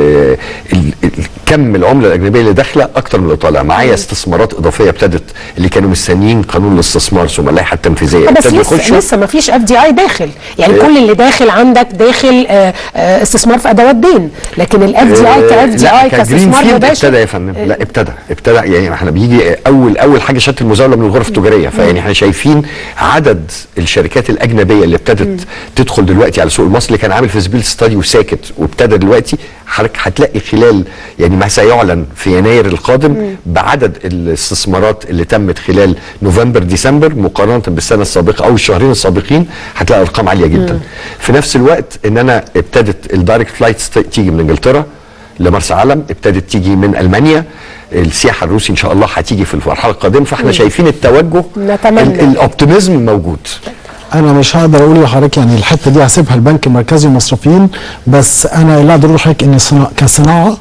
ال ال كم العمله الاجنبيه اللي داخله اكتر من اللي طالع معايا استثمارات اضافيه ابتدت اللي كانوا مستنيين قانون الاستثمار ثم اللائحه التنفيذيه بس ابتدوا لسه يخشوا لسه ما فيش اف دي اي داخل يعني إيه؟ كل اللي داخل عندك داخل آه، آه، استثمار في ادوات دين لكن الاف دي اي كاف دي لا اي كجرين كاستثمار فيلد مباشر ابتدى يا فندم لا ابتدى ابتدى يعني احنا بيجي اول اول حاجه شهاده المزاوله من الغرف التجاريه فيعني احنا شايفين عدد الشركات الاجنبيه اللي ابتدت تدخل دلوقتي على السوق المصري اللي كان عامل فيزبيل ستادي وساكت وابتدى دلوقتي حضرتك هتلاقي خلال يعني ما سيعلن في يناير القادم بعدد الاستثمارات اللي تمت خلال نوفمبر ديسمبر مقارنه بالسنه السابقه او الشهرين السابقين هتلاقي ارقام عاليه جدا في نفس الوقت ان انا ابتدت الدايركت فلايتس تيجي من انجلترا لمرسى علم ابتدت تيجي من المانيا السياحه الروسي ان شاء الله هتيجي في المرحله القادمه فاحنا مم. شايفين التوجه نتمنى ال- الاوبتيميزم موجود انا مش هقدر اقول لحضرتك يعني الحته دي هسيبها البنك المركزي والمصرفيين بس انا اللي اقدر اقول لحضرتك ان الصنا- كصناعه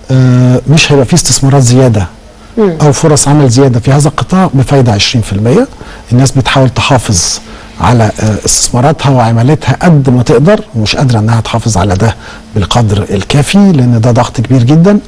آه، مش هيبقى فيه استثمارات زياده او فرص عمل زياده في هذا القطاع بفايده 20% الناس بتحاول تحافظ على آه، استثماراتها وعملتها قد ما تقدر ومش قادره انها تحافظ على ده بالقدر الكافي لان ده ضغط كبير جدا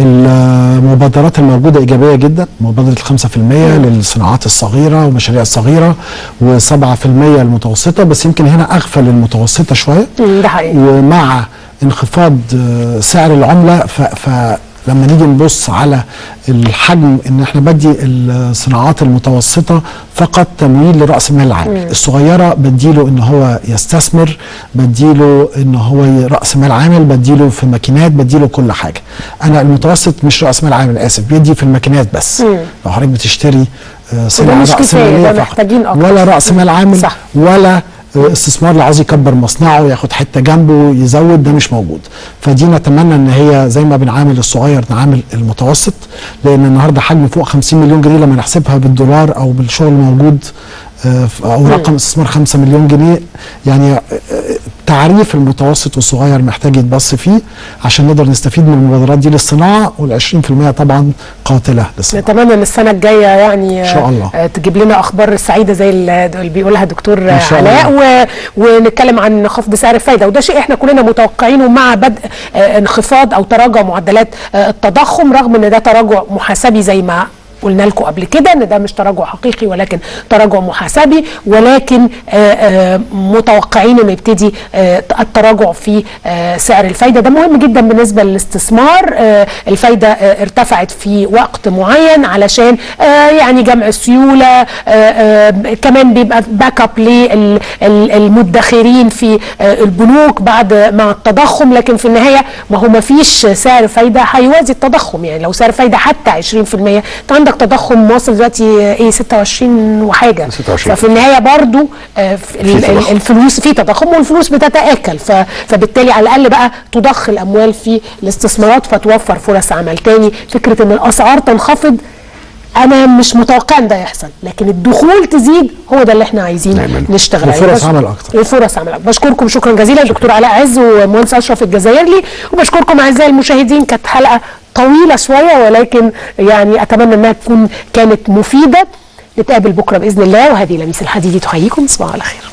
المبادرات الموجوده ايجابيه جدا مبادره 5% للصناعات الصغيره والمشاريع الصغيره و7% المتوسطه بس يمكن هنا اغفل المتوسطه شويه مم، ده حقيقي ومع انخفاض آه، سعر العمله ف, ف لما نيجي نبص على الحجم ان احنا بدي الصناعات المتوسطه فقط تمويل لراس المال العام مم. الصغيره بديله ان هو يستثمر بديله ان هو ي- راس مال عامل بديله في ماكينات بديله كل حاجه انا المتوسط مش راس مال عامل اسف بيدي في الماكينات بس مم. لو حضرتك بتشتري آه، سلعه مش راس كفاية، ماليه ده فقط. محتاجين أكتر. ولا راس مال عامل صح. ولا آه، استثمار اللي عاوز يكبر مصنعه ياخد حته جنبه يزود ده مش موجود فدي نتمنى ان هي زي ما بنعامل الصغير نعامل المتوسط لان النهارده حجم فوق 50 مليون جنيه لما نحسبها بالدولار او بالشغل الموجود آه، ف- او مم. رقم استثمار 5 مليون جنيه يعني آه، آه، تعريف المتوسط والصغير محتاج يتبص فيه عشان نقدر نستفيد من المبادرات دي للصناعه وال 20% طبعا قاتله للصناعه نتمنى ان السنه الجايه يعني إن شاء الله. آه، تجيب لنا اخبار سعيده زي اللي بيقولها دكتور إن شاء علاء و... ونتكلم عن خفض سعر الفايده وده شيء احنا كلنا متوقعينه مع بدء آه، انخفاض او تراجع معدلات آه، التضخم رغم ان ده تراجع محاسبي زي ما قلنا لكم قبل كده ان ده مش تراجع حقيقي ولكن تراجع محاسبي ولكن آه، آه، متوقعين انه يبتدي آه، التراجع في آه، سعر الفايده ده مهم جدا بالنسبه للاستثمار آه، الفايده آه، ارتفعت في وقت معين علشان آه، يعني جمع السيوله آه، آه، كمان بيبقى باك اب للمدخرين في آه، البنوك بعد مع التضخم لكن في النهايه ما هو ما فيش سعر فايده هيوازي التضخم يعني لو سعر فايده حتى 20% انت عندك تضخم واصل دلوقتي آه، ايه 26 وحاجه 26. ففي النهايه برضو آه، في ال- ال- تضخم. الفلوس في تضخم والفلوس بتتاكل ف- فبالتالي على الاقل بقى تضخ الاموال في الاستثمارات فتوفر فرص عمل تاني فكره ان الاسعار تنخفض انا مش متوقع ان ده يحصل لكن الدخول تزيد هو ده اللي احنا عايزين نشتغل عليه وفرص بس- عمل أكتر. وفرص عمل اكتر بشكركم شكرا جزيلا دكتور علاء عز ومهندس اشرف الجزائري وبشكركم اعزائي المشاهدين كانت حلقه طويله شويه ولكن يعني اتمنى انها تكون كانت مفيده نتقابل بكره باذن الله وهذه لميس الحديدي تحييكم تصبحوا على خير